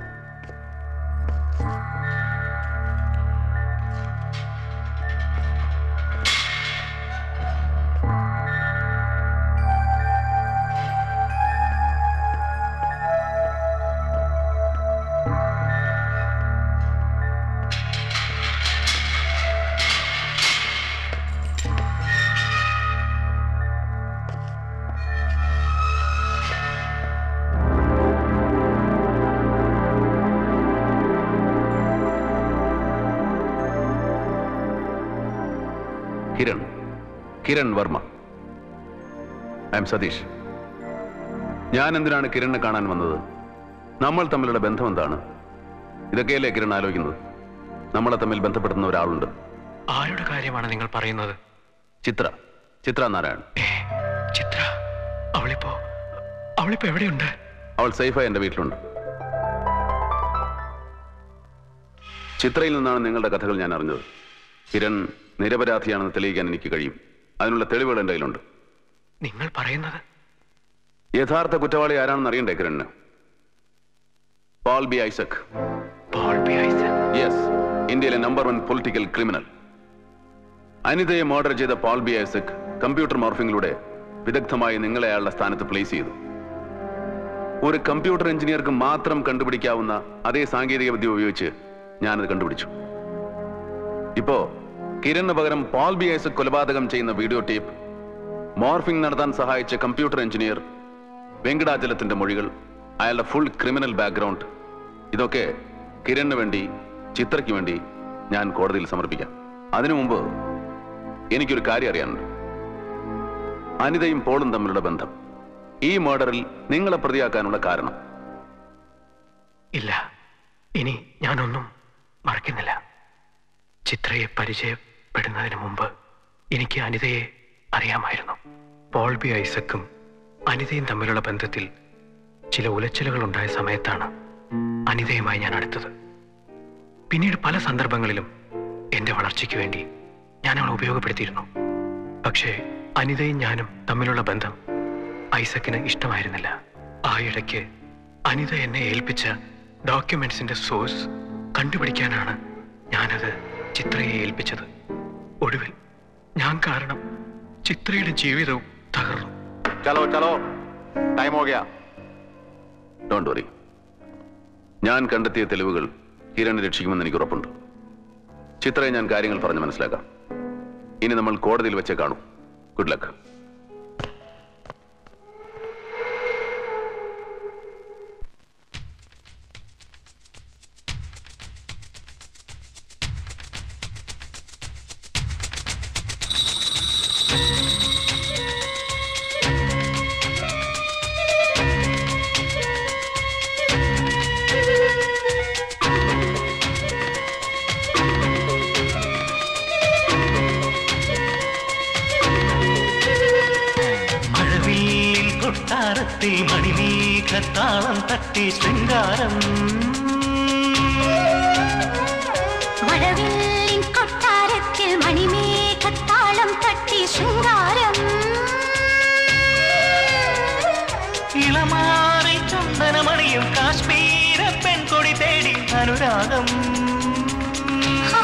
കിരൺ കിരൺ വർമ്മ ഐ എം സതീഷ് ഞാൻ എന്തിനാണ് കിരണിനെ കാണാൻ വന്നത് നമ്മൾ തമ്മിലുള്ള ബന്ധം എന്താണ് ഇതൊക്കെയല്ലേ കിരൺ ആലോചിക്കുന്നത് നമ്മളെ തമ്മിൽ ബന്ധപ്പെടുന്ന ഒരാളുണ്ട് ആരുടെ കാര്യമാണ് നിങ്ങൾ പറയുന്നത് ചിത്ര ചിത്ര നാരായൺ ചിത്ര അവളിപ്പോ അവളിപ്പോ എവിടെയുണ്ട് അവൾ സേഫായി എന്റെ വീട്ടിലുണ്ട് ചിത്രയിൽ നിന്നാണ് നിങ്ങളുടെ കഥകൾ ഞാൻ അറിഞ്ഞത് കിരൺ നിരപരാധിയാണെന്ന് തെളിയിക്കാൻ എനിക്ക് കഴിയും അതിനുള്ള തെളിവുകൾ എൻ്റെ കയ്യിലുണ്ട് നിങ്ങൾ പറയുന്നത് യഥാർത്ഥ കുറ്റവാളി ആരാണെന്ന് അറിയണ്ടേ കിരണിന് Paul B Isaac Paul B Isaac yes ഇന്ത്യയിലെ നമ്പർ വൺ പൊളിറ്റിക്കൽ ക്രിമിനൽ അനിതയെ മർഡർ ചെയ്ത പോൾ ബി ഐസക് കമ്പ്യൂട്ടർ മോർഫിംഗിലൂടെ വിദഗ്ധമായി നിങ്ങളെ അയാളുടെ സ്ഥാനത്ത് പ്ലേസ് ചെയ്തു ഒരു കമ്പ്യൂട്ടർ എഞ്ചിനീയർക്ക് മാത്രം കണ്ടുപിടിക്കാവുന്ന അതേ സാങ്കേതിക വിദ്യ ഉപയോഗിച്ച് ഞാനത് കണ്ടുപിടിച്ചു ഇപ്പോ കിരണിന് പകരം പോൾ ബി ഐസക് കൊലപാതകം ചെയ്യുന്ന വീഡിയോ ടേപ്പ് മോർഫിംഗ് നടത്താൻ സഹായിച്ച കമ്പ്യൂട്ടർ എഞ്ചിനീയർ വെങ്കടാചലത്തിന്റെ മൊഴികൾ അയാളുടെ ഫുൾ ക്രിമിനൽ ബാക്ക്ഗ്രൗണ്ട് ഇതൊക്കെ കിരണിന് വേണ്ടി ചിത്രയ്ക്ക് വേണ്ടി ഞാൻ കോടതിയിൽ സമർപ്പിക്കാം അതിനു മുമ്പ് എനിക്കൊരു കാര്യം അറിയാനുണ്ട് അനിതയും പോളും തമ്മിലുള്ള ബന്ധം ഈ മർഡറിൽ നിങ്ങളെ പ്രതിയാക്കാനുള്ള കാരണം ഇല്ല ഇനി ഞാനൊന്നും മറക്കുന്നില്ല ചിത്രയെ പരിചയപ്പെടുന്നതിന് മുമ്പ് എനിക്ക് അനിതയെ അറിയാമായിരുന്നു പോൾ ബി ഐസക്കും അനിതയും തമ്മിലുള്ള ബന്ധത്തിൽ ചില ഉലച്ചിലുകൾ ഉണ്ടായ സമയത്താണ് അനിതയുമായി ഞാൻ അടുത്തത് പിന്നീട് പല സന്ദർഭങ്ങളിലും എന്റെ വളർച്ചയ്ക്ക് വേണ്ടി ഞാൻ അവളെ ഉപയോഗപ്പെടുത്തിയിരുന്നു പക്ഷേ അനിതയും ഞാനും തമ്മിലുള്ള ബന്ധം ഐസക്കിന് ഇഷ്ടമായിരുന്നില്ല ആ ഇടയ്ക്ക് അനിത എന്നെ ഏൽപ്പിച്ച ഡോക്യുമെന്റ്സിന്റെ സോഴ്സ് കണ്ടുപിടിക്കാനാണ് ഞാനത് ചിത്രയെ ഏൽപ്പിച്ചത് ഒടുവിൽ ഞാൻ കാരണം ചിത്രയുടെ ജീവിതവും തകർന്നു चलो चलो टाइम हो गया ഡോണ്ട് വറി ഞാൻ കണ്ടെത്തിയ തെളിവുകൾ കിരണിനെ രക്ഷിക്കുമെന്ന് എനിക്ക് ഉറപ്പുണ്ട് ചിത്രയെ ഞാൻ കാര്യങ്ങൾ പറഞ്ഞ് മനസ്സിലാക്കാം ഇനി നമ്മൾ കോടതിയിൽ വെച്ചേ കാണൂ ഗുഡ് ലക്ക് കൊട്ടാരത്തിൽ മണിമേഘത്താളം തട്ടി ശൃംഗാരം മഴവില്ലിൻ കൊട്ടാരത്തിൽ മണിമേഘത്താളം തട്ടി ശൃംഗാരം ഇളമാറി ചന്ദനമണിയും കാശ്മീര പെൺകൊടി തേടി അനുരാഗം ആ,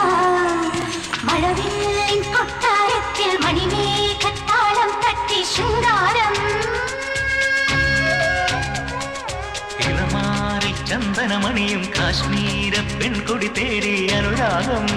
മഴവില്ലിൻ കൊട്ടാരത്തിൽ മണിമേഘത്താളം തട്ടി ശൃംഗാരം ഇളമാറി ചന്ദനമണിയും കാശ്മീര പെൺകൊടി തേടി അനുരാഗം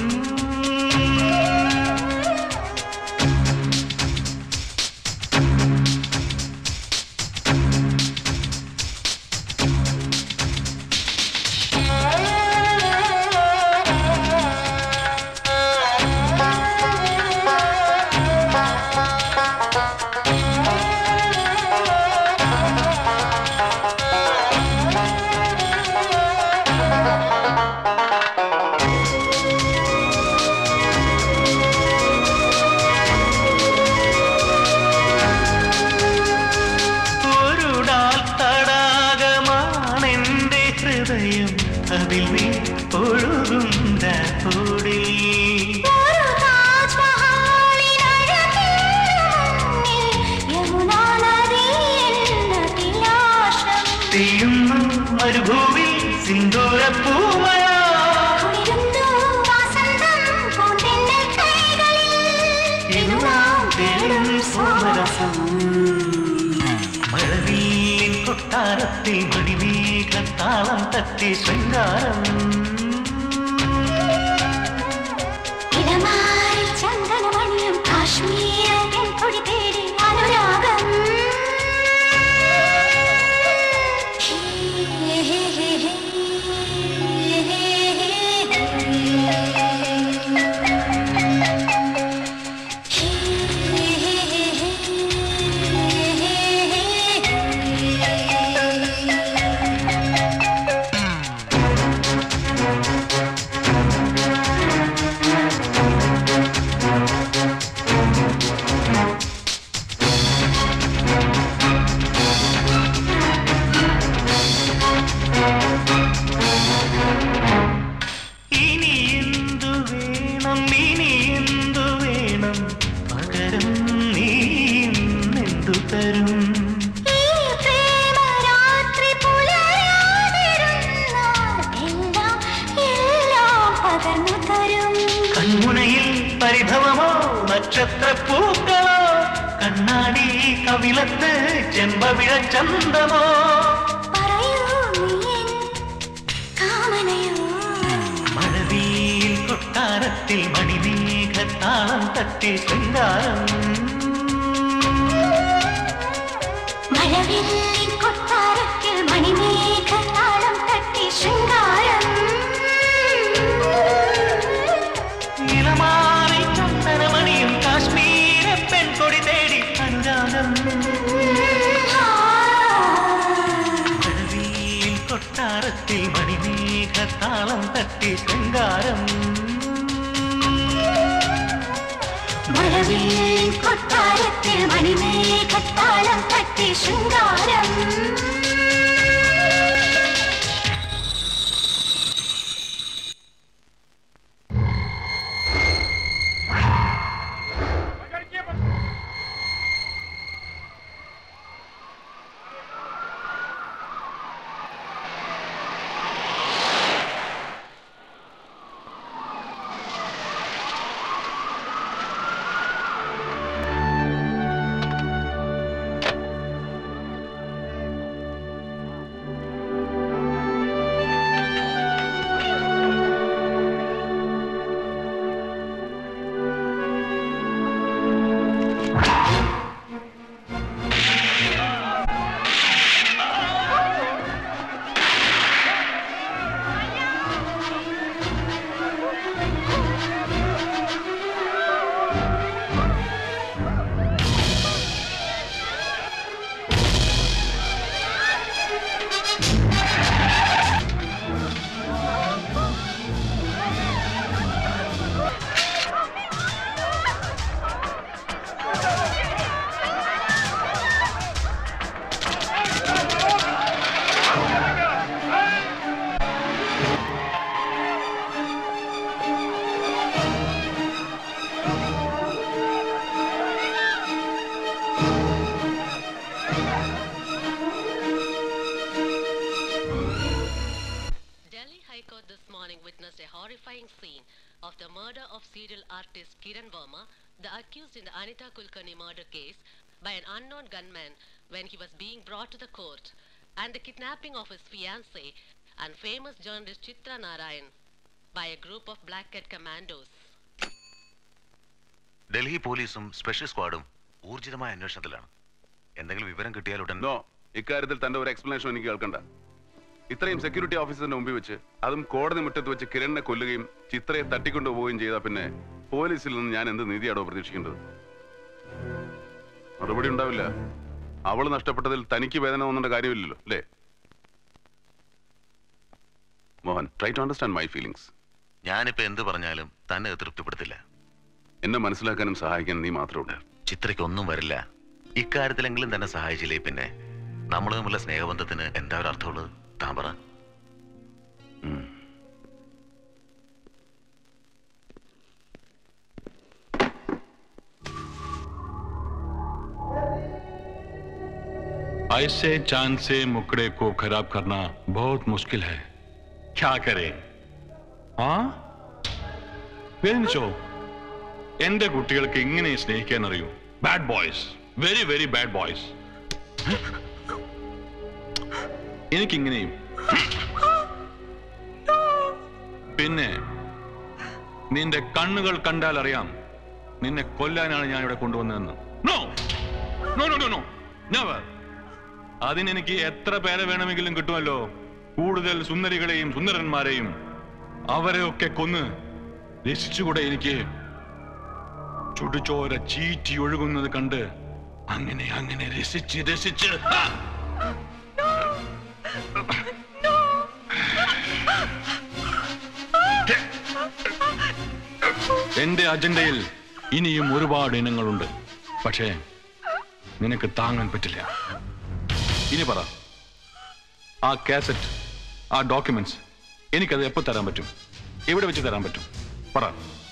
ഒരുടാൽ തടാകമാണെന്റെ ഹൃദയം അതിൽ നീ ഒഴുകുന്ന കൂടിൽ ഒരു താജ്മഹാളിൻ അഴകിനുമുന്നിൽ യമുനാ നദി എന്ന വിലാസം. തീയുന്നു മരുഭൂവിൽ സിന്ദൂര പൂമഴ കുളിരുന്നു വാസന്തം പൂന്തെന്നൽ കൈകളിൽ. ഇതു നാം തേടും സോമരസം മഴവില്ലിൻ കൊട്ടാരത്തിൽ മണിമേഘത്താളം തട്ടി ശൃംഗാരം ഇടമാറിൽ ചന്ദനമണിയും കാശ്മീരൻ കൊടി തേടി അനുരാഗം ഹേ, ഹേ, ഹേ, ഹേ, ഹേ, ഇനി എന്തു വേണം ഇനി എന്തു വേണം പകരം നീ എന്തു തരും ഈ പ്രേമരാത്രി പുലരാതിരുന്നാൽ എല്ലാം എല്ലാം പകർന്നു തരും കൺമുനയിൽ പരിഭവമോ നക്ഷത്ര പൂക്കളോ കണ്ണാടി കവിളത്ത് ചെമ്പവിഴ ചന്തമോ പറയൂ നീ എൻ കാമനയോ മഴവിൽ കൊട്ടാരത്തിൽ മണിമേഘത്താളം തട്ടി ശൃംഗാരം മഴവില്ലിൻ കൊട്ടാരത്തിൽ മണിമേഘത്താളം തട്ടി ശൃംഗാരം ഇളമാറി ചന്ദനമണിയും കാശ്മീര പെൺകൊടി തേടി അനുരാഗം മഴവിൽ കൊട്ടാരത്തിൽ മണിമേഘത്താളം തട്ടി ശൃംഗാരം മഴവില്ലിൻ കൊട്ടാരത്തിൽ മണിമേഘത്താളം തട്ടി ശൃംഗാരം Kiran Verma, the accused in the Anita Kulkarni murder case, by an unknown gunman when he was being brought to the court, and the kidnapping of his fiancée and famous journalist Chitra Narayan by a group of black cat commandos. Delhi പോലീസും സ്പെഷ്യൽ സ്ക്വാഡും ഊർജിതമായ അന്വേഷണത്തിലാണ് എന്തെങ്കിലും വിവരം കിട്ടിയാലുടൻ നോ ഇക്കാര്യത്തിൽ തന്റെ ഒരു എക്സ്പ്ലനേഷൻ എനിക്ക് കേൾക്കണ്ട ഇത്രയും സെക്യൂരിറ്റി ഓഫീസറിന്റെ മുമ്പിൽ വെച്ച് അതും കോടതി മുറ്റത്ത് വെച്ച് കിരണിനെ കൊല്ലുകയും ചിത്രയെ തട്ടിക്കൊണ്ടുപോവുകയും ചെയ്താൽ പിന്നെ പോലീസിൽ നിന്ന് ഞാൻ എന്ത് നീതിയാണോ പ്രതീക്ഷിക്കേണ്ടത് മറുപടി ഉണ്ടാവില്ല അവള് നഷ്ടപ്പെട്ടതിൽ തനിക്ക് വേദന തോന്നേണ്ട കാര്യമില്ലല്ലോ അല്ലേ Mohan try to understand my feelings ഞാനിപ്പോ എന്ത് പറഞ്ഞാലും തന്നെ അത് തൃപ്തിപ്പെടുത്തില്ല എന്നെ മനസ്സിലാക്കാനും സഹായിക്കാനും നീ മാത്രമേ ഉള്ളൂ ചിത്രയ്ക്ക് ഒന്നും വരില്ല ഇക്കാര്യത്തിലെങ്കിലും തന്നെ സഹായിച്ചില്ലേ പിന്നെ നമ്മൾ തമ്മിലുള്ള സ്നേഹബന്ധത്തിന് എന്താ ഒരു അർത്ഥമുള്ളത് താൻ പറ ऐसे चांद से मुकड़े को खराब करना बहुत मुश्किल है क्या करें ആ വേദിച്ചോ എന്റെ കുട്ടികൾക്ക് ഇങ്ങനെ സ്നേഹിക്കാൻ അറിയൂ bad boys very very bad boys എനിക്കിങ്ങനെയും പിന്നെ നിന്റെ കണ്ണുകൾ കണ്ടാൽ അറിയാം നിന്നെ കൊല്ലാനാണ് ഞാൻ ഇവിടെ കൊണ്ടുവന്നതെന്ന് no no no no no never അതിനെനിക്ക് എത്ര പേരെ വേണമെങ്കിലും കിട്ടുമല്ലോ കൂടുതൽ സുന്ദരികളെയും സുന്ദരന്മാരെയും അവരെയൊക്കെ കൊന്ന് രസിച്ചുകൂടെ എനിക്ക് ചുടുചോര ചീറ്റി ഒഴുകുന്നത് കണ്ട് അങ്ങനെ അങ്ങനെ രസിച്ച് രസിച്ച് ആ! എന്റെ അജണ്ടയിൽ ഇനിയും ഒരുപാട് ഇനങ്ങളുണ്ട് പക്ഷേ നിനക്ക് താങ്ങാൻ പറ്റില്ല ഇനി പറ ആ കാസറ്റ് ആ ഡോക്യുമെന്റ്സ് എനിക്കത് എപ്പോ തരാൻ പറ്റും എവിടെ വെച്ച് തരാൻ പറ്റും പറ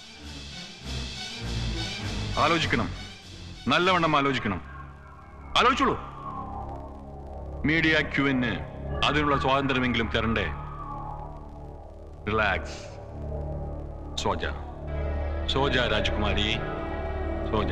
ആലോചിക്കണം നല്ലവണ്ണം ആലോചിക്കണം ആലോചിച്ചോളൂ മീഡിയ ക്യൂവിന് അതിനുള്ള സ്വാതന്ത്ര്യമെങ്കിലും തരണ്ടേ റിലാക്സ് സോജ സോജ രാജകുമാരി സോജ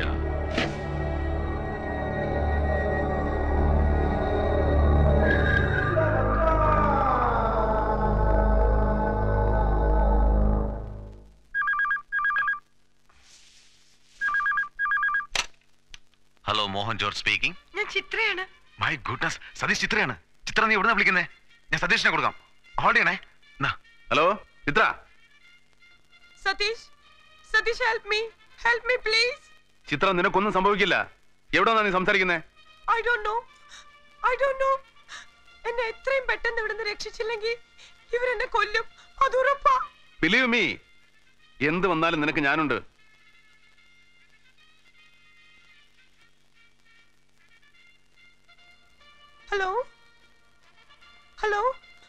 ഹലോ മോഹൻ ജോർജ് സ്പീക്കിംഗ് ഞാൻ ചിത്രയാണ് മൈ ഗുഡ്നസ് സതീഷ് ചിത്രയാണ് ചിത്ര നീ എവിടുന്ന വിളിക്കുന്നേ ഞാൻ സതീഷിനെ കൊടുക്കാം ഹോൾഡ് ചെയ്യണേ hello Chitra Satish Satish help me help me please Chitra നിനക്കൊന്നും സംഭവിക്കില്ല എവിടെന്നാ നീ സംസാരിക്കുന്നേ I don't know I don't know എന്നെ എത്രയും പെട്ടെന്ന് ഇവിടുന്ന് രക്ഷിച്ചില്ലെങ്കിൽ ഇവരെന്നെ കൊല്ലും അത് ഉറപ്പാ ബിലീവ് മീ എന്ത് വന്നാലും നിനക്ക് ഞാനുണ്ട് hello hello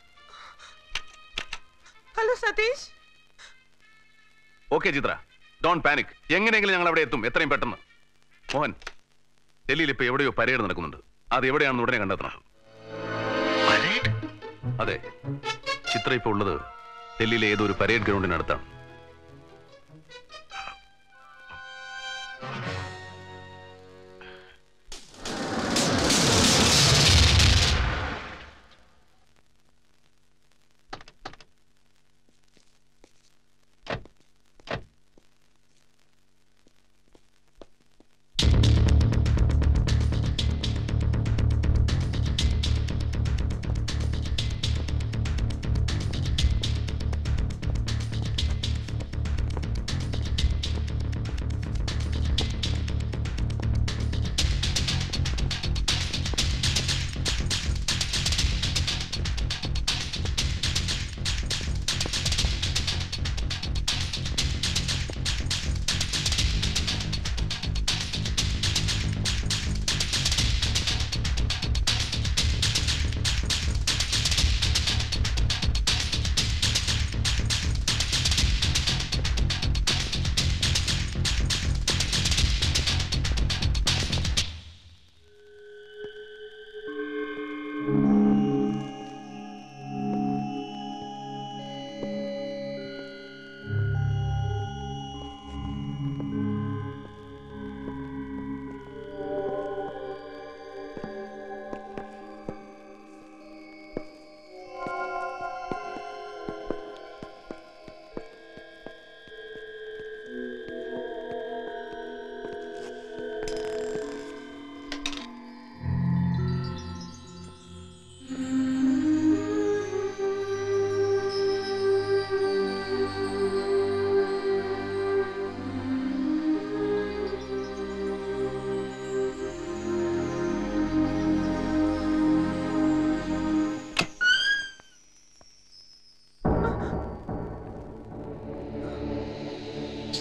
hello Satish okay Chitra don't panic എങ്ങനെയെങ്കിലും ഞങ്ങൾ അവിടെ എത്തും എത്രയും പെട്ടെന്ന് മോഹൻ ഡൽഹിയിൽ ഇപ്പൊ എവിടെയോ പരേഡ് നടക്കുന്നുണ്ട് അത് എവിടെയാണെന്ന് ഉടനെ കണ്ടെത്തണം അതെ ചിത്ര ഇപ്പൊ ഉള്ളത് ഡൽഹിയിലെ ഏതോ ഒരു പരേഡ് ഗ്രൗണ്ടിനടുത്താണ്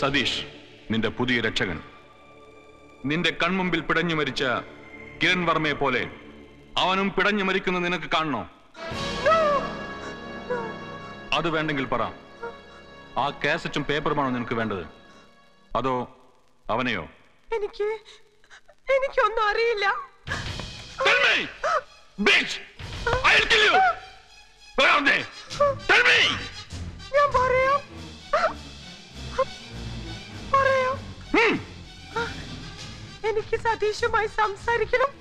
സതീഷ് നിന്റെ പുതിയ രക്ഷകൻ നിന്റെ കൺമുമ്പിൽ പിടഞ്ഞു മരിച്ച കിരൺ വർമ്മയെ പോലെ അവനും പിടഞ്ഞു മരിക്കുന്നത് നിനക്ക് കാണണോ അത് വേണ്ടെങ്കിൽ പറ ആ കാസറ്റും പേപ്പറുമാണോ നിനക്ക് വേണ്ടത് അതോ അവനെയോ എനിക്ക് എനിക്കൊന്നും അറിയില്ല Bitch! I'll kill you! Where are they? Tell me! ഞാൻ പറയാം പറയാം എനിക്ക് സതീഷുമായി സംസാരിക്കണം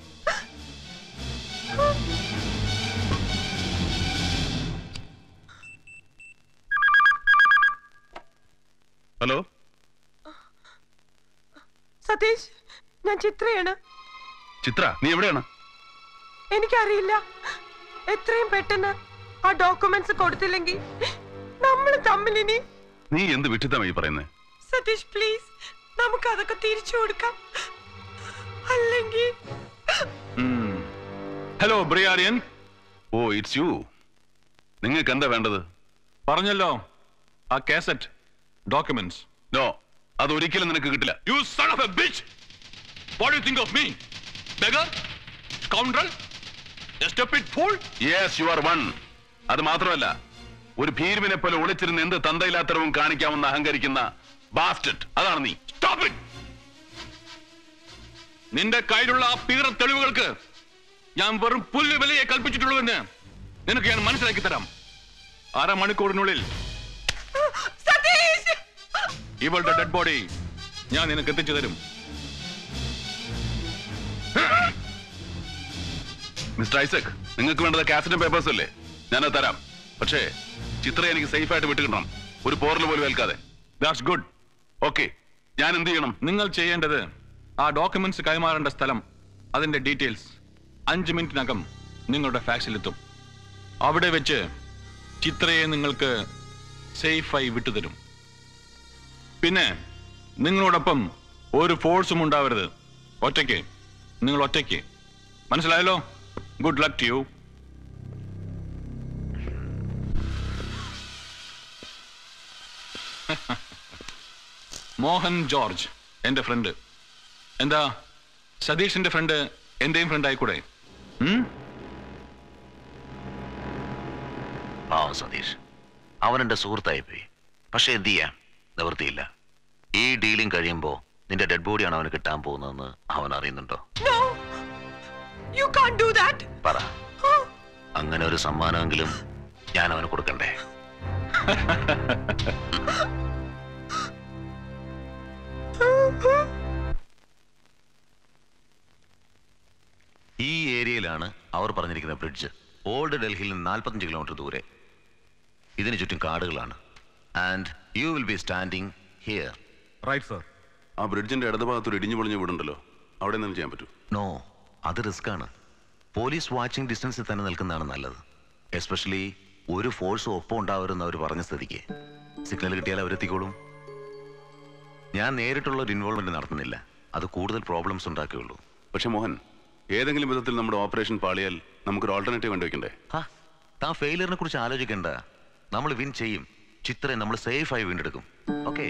ഹലോ സതീഷ് ഞാൻ ചിത്രയാണ് ചിത്ര നീ എവിടെയാണ് എനിക്കറിയില്ല എത്രയും പെട്ടെന്ന് ആ ഡോക്യുമെന്റ്സ് കൊടുത്തില്ലെങ്കിൽ നമ്മൾ തമ്മിൽ ഇനി നീ എന്ത് വിട്ടിത്തമായി പറയുന്നത് സതീഷ് പ്ലീസ് നമുക്ക് അതൊക്കെ തിരിച്ചു കൊടുക്കാം അല്ലെങ്കിൽ hello Briarean oh it's you നിങ്ങൾക്ക് എന്താ വേണ്ടത് പറഞ്ഞല്ലോ ആ കാസറ്റ് ഡോക്യുമെന്റ്സ് നോ അത് ഒരിക്കലും നിനക്ക് കിട്ടില്ല you son of a bitch what you think of me beggar scoundrel stupid fool yes you are one അത് മാത്രമല്ല ഒരു ഭീരുവിനെ പോലെ ഒളിച്ചിരുന്ന് എന്ത് തന്തയില്ലാത്തരവും കാണിക്കാമെന്ന് അഹങ്കരിക്കുന്ന ബാസ്റ്റഡ് അതാണ് നീ Stop it! നിന്റെ കയ്യിലുള്ള ആ പീറ തെളിവുകൾക്ക് ഞാൻ വെറും പുല്ല് വിലയെ കൽപ്പിച്ചിട്ടുള്ളൂവെന്ന് നിനക്ക് ഞാൻ മനസ്സിലാക്കി തരാം അരമണിക്കൂറിനുള്ളിൽ സതീഷ് ഇവളുടെ ഡെഡ് ബോഡി ഞാൻ നിനക്ക് എത്തിച്ചു തരും മിസ്റ്റർ ഐസക് നിങ്ങൾക്ക് വേണ്ടത് കാസറ്റും പേപ്പേഴ്സ് അല്ലേ ഞാനത് തരാം പക്ഷേ ചിത്ര എനിക്ക് സേഫ് ആയിട്ട് വിട്ടുകിട്ടണം ഒരു പോറൽ പോലും ഏൽക്കാതെ ദാറ്റ്സ് ഗുഡ് ഓക്കെ ഞാൻ എന്ത് ചെയ്യണം നിങ്ങൾ ചെയ്യേണ്ടത് ആ ഡോക്യുമെന്റ്സ് കൈമാറേണ്ട സ്ഥലം അതിന്റെ ഡീറ്റെയിൽസ് അഞ്ച് മിനിറ്റിനകം നിങ്ങളുടെ ഫാക്സിലെത്തും അവിടെ വെച്ച് ചിത്രയെ നിങ്ങൾക്ക് സേഫായി വിട്ടുതരും പിന്നെ നിങ്ങളോടൊപ്പം ഒരു ഫോഴ്സും ഉണ്ടാവരുത് ഒറ്റയ്ക്ക് നിങ്ങൾ ഒറ്റയ്ക്ക് മനസ്സിലായല്ലോ good luck to you Mohan George എന്റെ ഫ്രണ്ട് എന്താ സതീഷിന്റെ ഫ്രണ്ട് എന്റെയും ഫ്രണ്ട് ആയിക്കൂടെ ഉം? പാവം സതീഷ് അവൻ എന്റെ സുഹൃത്തായി പോയി പക്ഷെ എന്ത് ചെയ്യാം നിവൃത്തിയില്ല ഈ ഡീലിംഗ് കഴിയുമ്പോ നിന്റെ ഡെഡ് ബോഡിയാണ് അവന് കിട്ടാൻ പോകുന്നതെന്ന് അവൻ അറിയുന്നുണ്ടോ no you can't do that പറ അങ്ങനെ ഒരു സമ്മാനമെങ്കിലും ഞാൻ അവന് കൊടുക്കണ്ടേ ഈ ഏരിയയിലാണ് അവർ പറഞ്ഞിരിക്കുന്ന ബ്രിഡ്ജ് ഓൾഡ് ഡൽഹിയിൽ നിന്ന് നാൽപ്പത്തഞ്ച് കിലോമീറ്റർ ദൂരെ ഇതിന് ചുറ്റും കാടുകളാണ് and you will be standing here right sir ആ ബ്രിഡ്ജിന്റെ ഇടതുഭാഗത്ത് ഒരു ഇടിഞ്ഞു പൊളിഞ്ഞ വീടുണ്ടല്ലോ അവിടെ നിന്ന് ചെയ്യാൻ പറ്റൂ നോ അത് റിസ്ക് ആണ് പോലീസ് വാച്ചിങ് ഡിസ്റ്റൻസിൽ തന്നെ നിൽക്കുന്നതാണ് നല്ലത് എസ്പെഷ്യലി ഒരു ഫോഴ്സ് ഒപ്പം ഉണ്ടാവരുമെന്ന് അവർ പറഞ്ഞ സ്ഥിതിക്ക് സിഗ്നൽ കിട്ടിയാൽ അവരെത്തിക്കോളും ഞാൻ നേരിട്ടുള്ള ഒരു ഇൻവോൾവ്മെന്റ് നടത്തുന്നില്ല അത് കൂടുതൽ പ്രോബ്ലംസ് ഉണ്ടാക്കുകയുള്ളൂ പക്ഷെ മോഹൻ ഏതെങ്കിലും വിധത്തിൽ നമ്മുടെ ഓപ്പറേഷൻ പാളിയാൽ നമുക്കൊരു ഓൾട്ടർനേറ്റീവ് കണ്ടുവെക്കണ്ടേ ഹാ താൻ ഫെയിലിയറിനെ കുറിച്ച് ആലോചിക്കണ്ട നമ്മൾ വിൻ ചെയ്യും ചിത്രയെ നമ്മൾ സേഫായി വീണ്ടെടുക്കും okay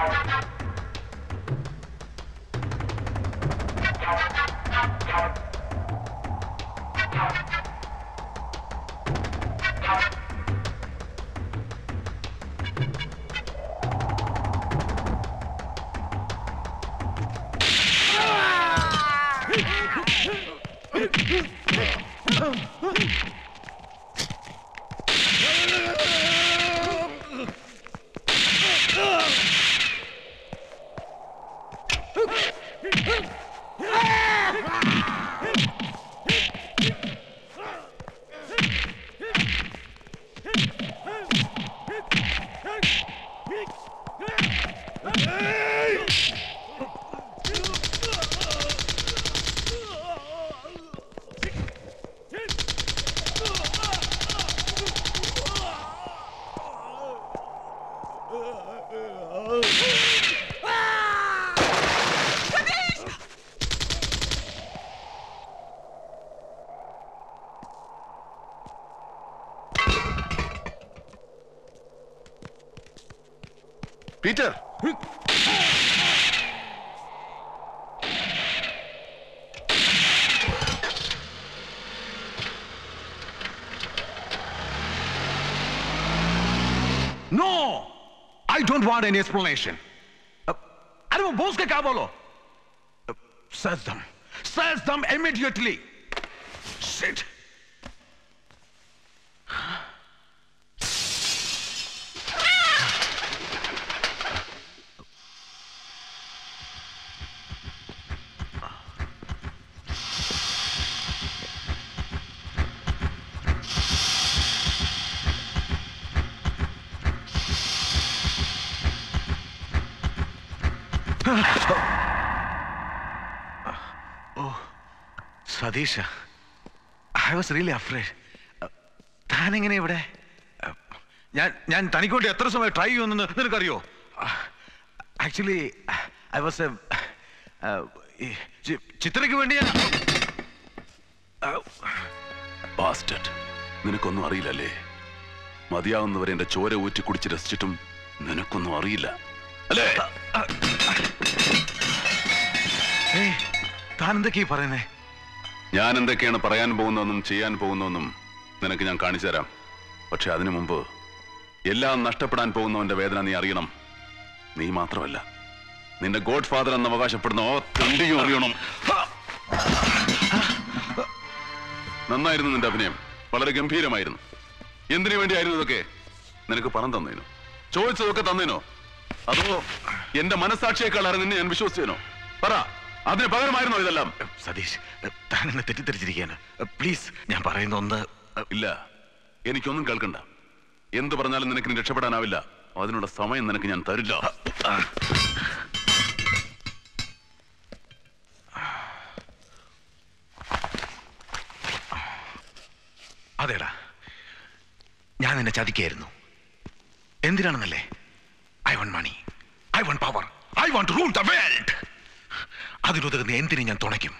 Peter No! I don't want any explanation. Uh, अरे वो बॉस का क्या बोलो Uh, search them. Search them immediately. Shit. Oh സതീഷ ഐ വാസ് റിയലി അഫ്രേഡ് താനെങ്ങനെ ഇവിടെ ഞാൻ ഞാൻ തനിക്ക് വേണ്ടി എത്ര സമയം ട്രൈ ചെയ്യുമെന്ന് നിനക്കറിയോ ആക്ച്വലി ഐ വാസ് ചിത്രയ്ക്ക് വേണ്ടി ഞാൻ ബാസ്റ്റഡ് നിനക്കൊന്നും അറിയില്ലല്ലേ മതിയാവുന്നവരെ എന്റെ ചോര ഊറ്റി കുടിച്ച് രസിച്ചിട്ടും നിനക്കൊന്നും അറിയില്ല അല്ലേ താൻ എന്തൊക്കെയാ പറയുന്നേ ഞാൻ എന്തൊക്കെയാണ് പറയാൻ പോകുന്നതെന്നും ചെയ്യാൻ പോകുന്നതെന്നും നിനക്ക് ഞാൻ കാണിച്ചു തരാം പക്ഷെ അതിനു മുമ്പ് എല്ലാം നഷ്ടപ്പെടാൻ പോകുന്നവന്റെ വേദന നീ അറിയണം നീ മാത്രമല്ല നിന്റെ ഗോഡ് ഫാദർ എന്ന് അവകാശപ്പെടുന്ന ഓ തണ്ടിയും അറിയണം നന്നായിരുന്നു നിന്റെ അഭിനയം വളരെ ഗംഭീരമായിരുന്നു എന്തിനു വേണ്ടിയായിരുന്നു ഇതൊക്കെ നിനക്ക് പണം തന്നേനോ ചോദിച്ചതൊക്കെ തന്നേനോ അതോ എന്റെ മനസാക്ഷിയെക്കാളാണ് നിന്നെ ഞാൻ വിശ്വസിച്ചേനോ പറ അതിന് പകരമായിരുന്നോ ഇതെല്ലാം സതീഷ് താൻ എന്നെ തെറ്റിദ്ധരിച്ചിരിക്കുകയാണ് പ്ലീസ് ഞാൻ പറയുന്ന ഒന്ന് ഇല്ല എനിക്കൊന്നും കേൾക്കണ്ട എന്ത് പറഞ്ഞാലും നിനക്ക് ഇനി രക്ഷപ്പെടാനാവില്ല അതിനുള്ള സമയം നിനക്ക് ഞാൻ തരില്ല അതേടാ ഞാൻ നിന്നെ ചതിക്കായിരുന്നു എന്തിനാണെന്നല്ലേ I want money I want power I want rule the world അതിനുതകുന്ന എന്തിനും ഞാൻ തുണയ്ക്കും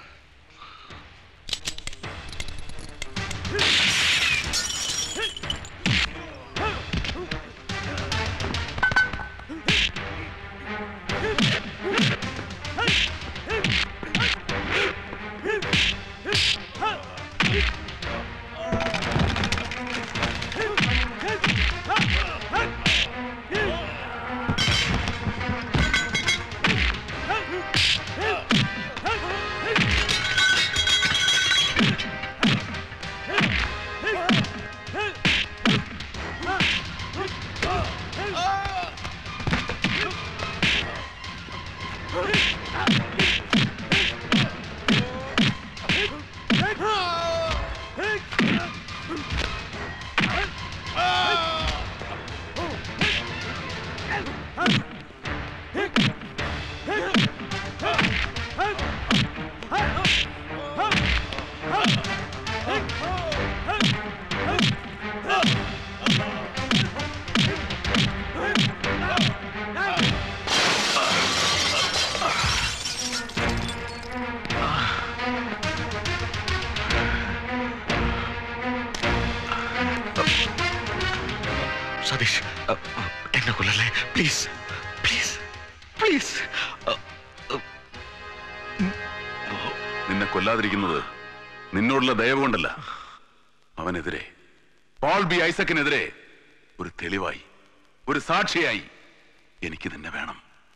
സതീഷ് എന്നെ കൊല്ലല്ലേ പ്ലീസ് പ്ലീസ് പ്ലീസ് നിന്നെ കൊല്ലാതിരിക്കുന്നത് നിന്നോടുള്ള ദയവ് കൊണ്ടല്ല അവനെതിരെ പോൾ ബി ഐസക്കിനെതിരെ ഒരു തെളിവായി ഒരു സാക്ഷിയായി എനിക്ക് നിന്നെ വേണം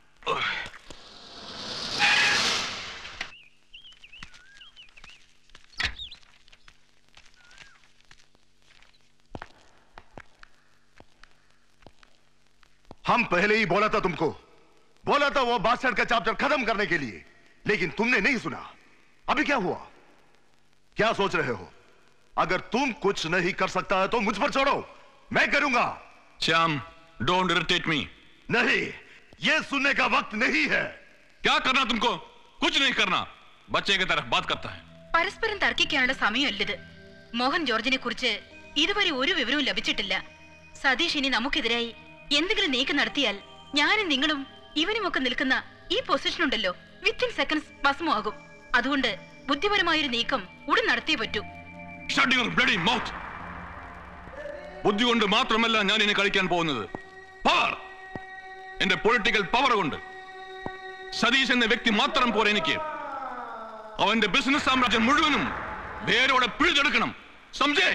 हम पहले ही बोला था तुमको बोला था वो बास्टर्ड का चैप्टर खत्म करने के लिए लेकिन तुमने नहीं सुना अभी क्या हुआ क्या सोच रहे हो अगर तुम कुछ नहीं कर सकता है तो मुझ पर छोड़ो मैं करूंगा श्याम डोंट इरिटेट मी नहीं ये सुनने का वक्त नहीं है क्या करना तुमको कुछ नहीं करना बच्चे की तरफ बात करता है പരസ്പരം തർക്കിക്കാനുള്ള സമയമല്ലിത് മോഹൻ ജോർജിനെ കുറിച്ച് ഇതുവരെ ഒരു വിവരവും ലഭിച്ചിട്ടില്ല സതീഷ് ഇനി നമുക്കെതിരായി എന്തെങ്കിലും നീക്കം നടത്തിയാൽ ഞാനും നിങ്ങളും ഇവനുമൊക്കെ നിൽക്കുന്ന ഈ പൊസിഷൻ ഉണ്ടല്ലോ വിത്തിൻ സെക്കൻഡ്സ് ഭസ്മമാകും അതുകൊണ്ട് ബുദ്ധിപരമായൊരു നീക്കം ഉടൻ നടത്തിയേ പറ്റൂ Shut your bloody mouth. ബുദ്ധി കൊണ്ട് മാത്രമല്ല ഞാൻ ഇനി കളിക്കാൻ പോകുന്നത് പവർ എന്റെ പൊളിറ്റിക്കൽ പവർ കൊണ്ട് സതീഷ് എന്ന വ്യക്തി മാത്രം പോരെ എനിക്ക് അവന്റെ ബിസിനസ് സാമ്രാജ്യം മുഴുവനും വേരോടെ പിഴുതെടുക്കണം സംജയ്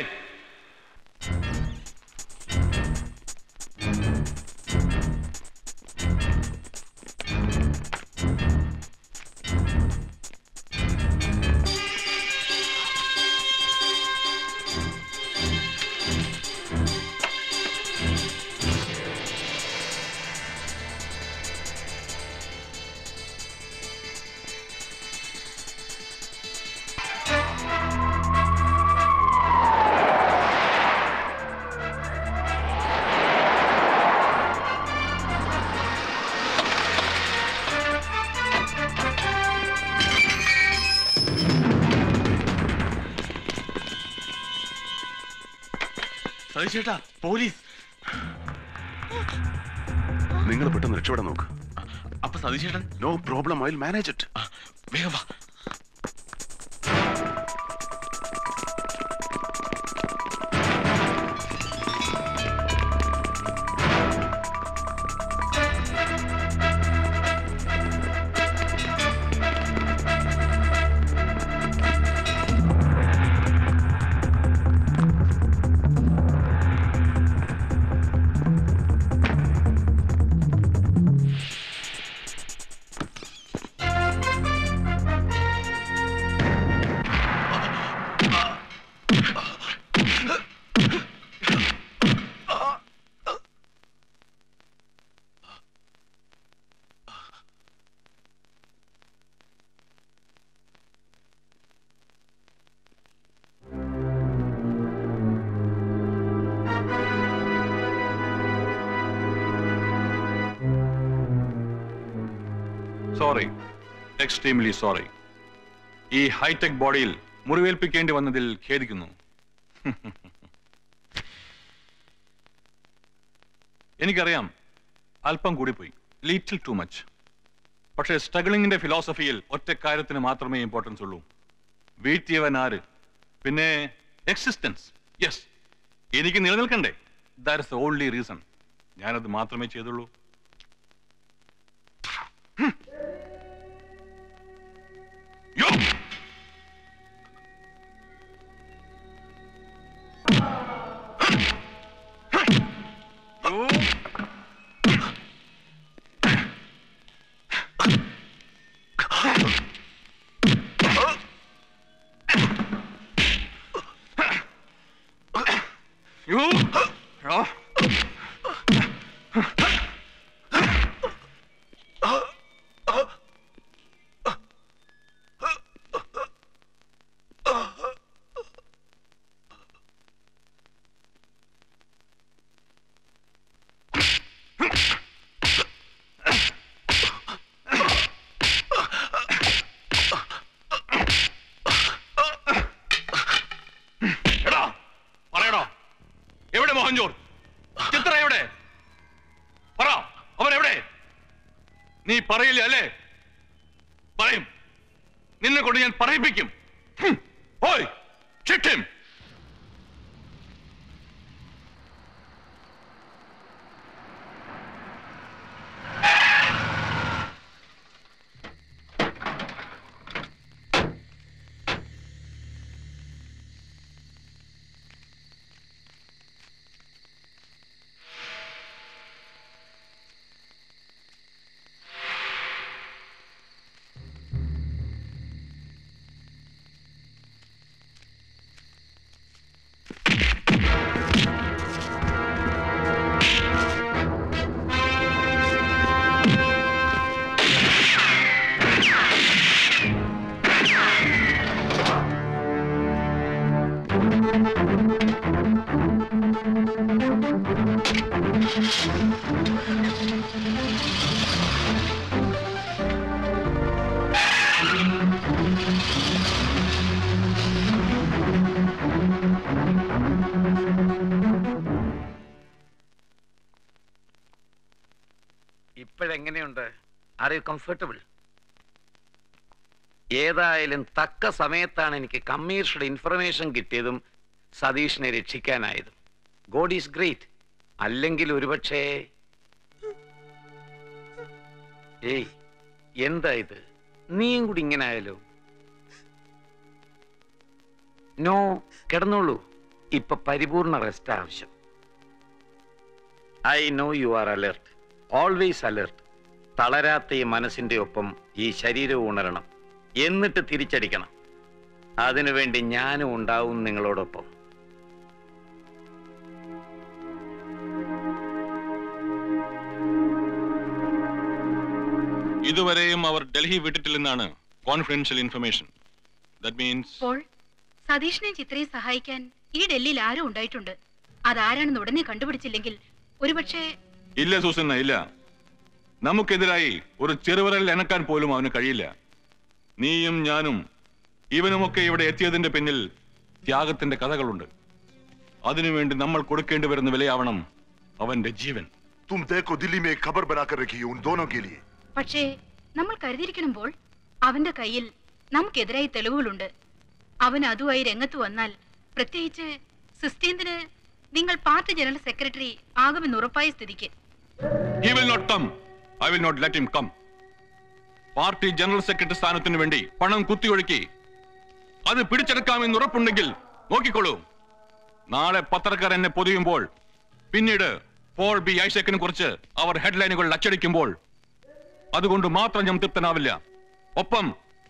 സതീഷേട്ടാ പോലീസ് നിങ്ങൾ പെട്ടെന്ന് രക്ഷപ്പെടാൻ നോക്ക് അപ്പൊ സതീഷേട്ടൻ no problem I manage it വേഗം വാ സോറി എക്സ്ട്രീംലി സോറി ഈ ഹൈടെക് ബോഡിയിൽ മുറിവേൽപ്പിക്കേണ്ടി വന്നതിൽ ഖേദിക്കുന്നു എനിക്കറിയാം അല്പം കൂടിപ്പോയി ലിറ്റിൽ ടു മച്ച് പക്ഷേ സ്ട്രഗിളിങ്ങിന്റെ ഫിലോസഫിയിൽ ഒറ്റ കാര്യത്തിന് മാത്രമേ ഇമ്പോർട്ടൻസ് ഉള്ളൂ വീഴ്ത്തിയവൻ ആര് പിന്നെ എക്സിസ്റ്റൻസ് യെസ് എനിക്ക് നിലനിൽക്കണ്ടേ ദാറ്റ് ഇസ് ഓൺലി റീസൺ ഞാനത് മാത്രമേ ചെയ്തുള്ളൂ യോ You? Ja. എടാ പറയടാ എവിടെ മോഹൻജോർ ചിത്ര എവിടെ പറ അവൻ എവിടെ നീ പറയില്ല അല്ലേ പറയും നിന്നെ കൊണ്ട് ഞാൻ പറയിപ്പിക്കും ഹും. ഓയ് shoot him. ഇപ്പോഴെങ്ങനെയുണ്ട് ആർ യു കംഫർട്ടബിൾ ഏതായാലും തക്ക സമയത്താണ് എനിക്ക് കമ്മീഷണറുടെ ഇൻഫർമേഷൻ കിട്ടിയതും സതീഷിനെ രക്ഷിക്കാനായതും ഗോഡ് ഈസ് ഗ്രേറ്റ് അല്ലെങ്കിൽ ഒരുപക്ഷേ ഏയ് എന്താ ഇത് നീയും കൂടി ഇങ്ങനെ ആയാലോ നോ കിടന്നോളൂ ഇപ്പൊ പരിപൂർണ റെസ്റ്റ് ആവശ്യം I know you are alert always alert തളരാത്ത ഈ മനസ്സിന്റെ ഒപ്പം ഈ ശരീരവും ഉണരണം എന്നിട്ട് തിരിച്ചടിക്കണം അതിനുവേണ്ടി ഞാനും ഉണ്ടാവും നിങ്ങളോടൊപ്പം ഇതുവരെയും അവർ ഡൽഹി വിട്ടിട്ടില്ലെന്നാണ് കോൺഫിഡൻഷ്യൽ ഇൻഫർമേഷൻ ദാറ്റ് മീൻസ് അപ്പോൾ സതീഷിനെയും ചിത്രയെ സഹായിക്കാൻ ഈ ഡൽഹിയിൽ ആരും ഉണ്ടായിട്ടുണ്ട് അതാരാണെന്ന് ഉടനെ കണ്ടുപിടിച്ചില്ലെങ്കിൽ ഒരുപക്ഷെ ഇല്ല സൂസന്ന ഇല്ല നമുക്കെതിരായി ഒരു ചെറുവിരൽ എനക്കാൻ പോലും അവന് കഴിയില്ല നീയും ഞാനും ഇവനുമൊക്കെ ഇവിടെ എത്തിയതിന്റെ പിന്നിൽ ത്യാഗത്തിന്റെ കഥകളുണ്ട് അതിനുവേണ്ടി നമ്മൾ കൊടുക്കേണ്ടി വരുന്ന വിലയാവണം അവന്റെ ജീവൻ तुम देखो दिल्ली में एक खबर बनाकर रखी है उन दोनों के लिए പക്ഷേ നമ്മൾ കരുതിയിരിക്കണമ്പോൾ അവന്റെ കയ്യിൽ നമുക്കെതിരായി തെളിവുകളുണ്ട് അവൻ അതുമായി രംഗത്ത് വന്നാൽ പ്രത്യേകിച്ച് സിസ്റ്റീന്തിന് നിങ്ങൾ പാർട്ടി ജനറൽ സെക്രട്ടറി ആകുമെന്ന് ഉറപ്പായ സ്ഥിതിക്ക് He will not come. I will not let him come. Party general secretary സ്ഥാനത്തിന് വേണ്ടി പണം കുത്തിയൊഴുക്കി അത് പിടിച്ചെടുക്കാമെന്ന് ഉറപ്പുണ്ടെങ്കിൽ നോക്കിക്കോളൂ നാളെ പത്രക്കാർ എന്നെ പൊതിയുമ്പോൾ പിന്നീട് പോൾ ബി ഐസക്കിനെ കുറിച്ച് അവർ ഹെഡ്ലൈനുകൾ അച്ചടിക്കുമ്പോൾ അതുകൊണ്ട് മാത്രം ഞാൻ തൃപ്തനാവില്ല ഒപ്പം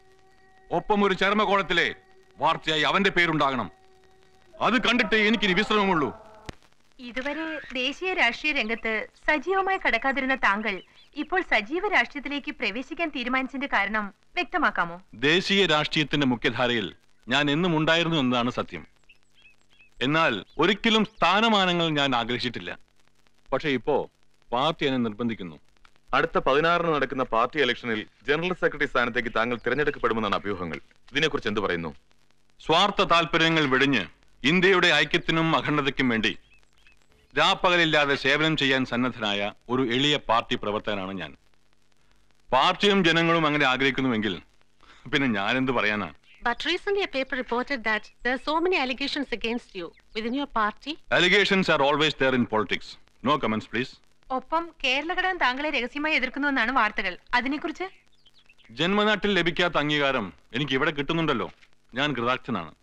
ഒപ്പം ഒരു ചരമകോളത്തിലെ വാർത്തയായി അവന്റെ പേരുണ്ടാകണം അത് കണ്ടിട്ടേ എനിക്കിനി വിശ്രമമുള്ളൂ ഇതുവരെ ദേശീയ രാഷ്ട്രീയ രംഗത്ത് സജീവമായി കടക്കാതിരുന്ന താങ്കൾ ഇപ്പോൾ സജീവ രാഷ്ട്രീയത്തിലേക്ക് പ്രവേശിക്കാൻ തീരുമാനിച്ചതിന്റെ കാരണം വ്യക്തമാക്കാമോ ദേശീയ രാഷ്ട്രീയത്തിന്റെ മുഖ്യധാരയിൽ ഞാൻ എന്നും ഉണ്ടായിരുന്നു എന്നതാണ് സത്യം എന്നാൽ ഒരിക്കലും സ്ഥാനമാനങ്ങൾ ഞാൻ ആഗ്രഹിച്ചിട്ടില്ല പക്ഷെ ഇപ്പോ പാർട്ടി എന്നെ നിർബന്ധിക്കുന്നു അടുത്ത പതിനാറിന് നടക്കുന്ന പാർട്ടി ഇലക്ഷനിൽ ജനറൽ സെക്രട്ടറി സ്ഥാനത്തേക്ക് താങ്കൾ തിരഞ്ഞെടുക്കപ്പെടുമെന്നാണ് അഭ്യൂഹങ്ങൾ ഇതിനെക്കുറിച്ച് എന്ത് പറയുന്നു സ്വാർത്ഥ താല്പര്യങ്ങൾ വെടിഞ്ഞ് ഇന്ത്യയുടെ ഐക്യത്തിനും അഖണ്ഡതയ്ക്കും വേണ്ടി രാപ്പകലില്ലാതെ സേവനം ചെയ്യാൻ സന്നദ്ധനായ ഒരു എളിയ പാർട്ടി പ്രവർത്തകനാണ് ഞാൻ പാർട്ടിയും ജനങ്ങളും അങ്ങനെ ആഗ്രഹിക്കുന്നുവെങ്കിൽ പിന്നെ ഞാൻ എന്ത് പറയാനാ But recently, a paper reported that there are so many allegations against you within your party. Allegations are always there in politics no comments please ഒപ്പം കേരള ഘടകം താങ്കളെ രഹസ്യമായി എതിർക്കുന്നുവെന്നാണ് വാർത്തകൾ അതിനെക്കുറിച്ച് ജന്മനാട്ടിൽ ലഭിക്കാത്ത അംഗീകാരം എനിക്ക് ഇവിടെ കിട്ടുന്നുണ്ടല്ലോ ഞാൻ കൃതാർത്ഥനാണ്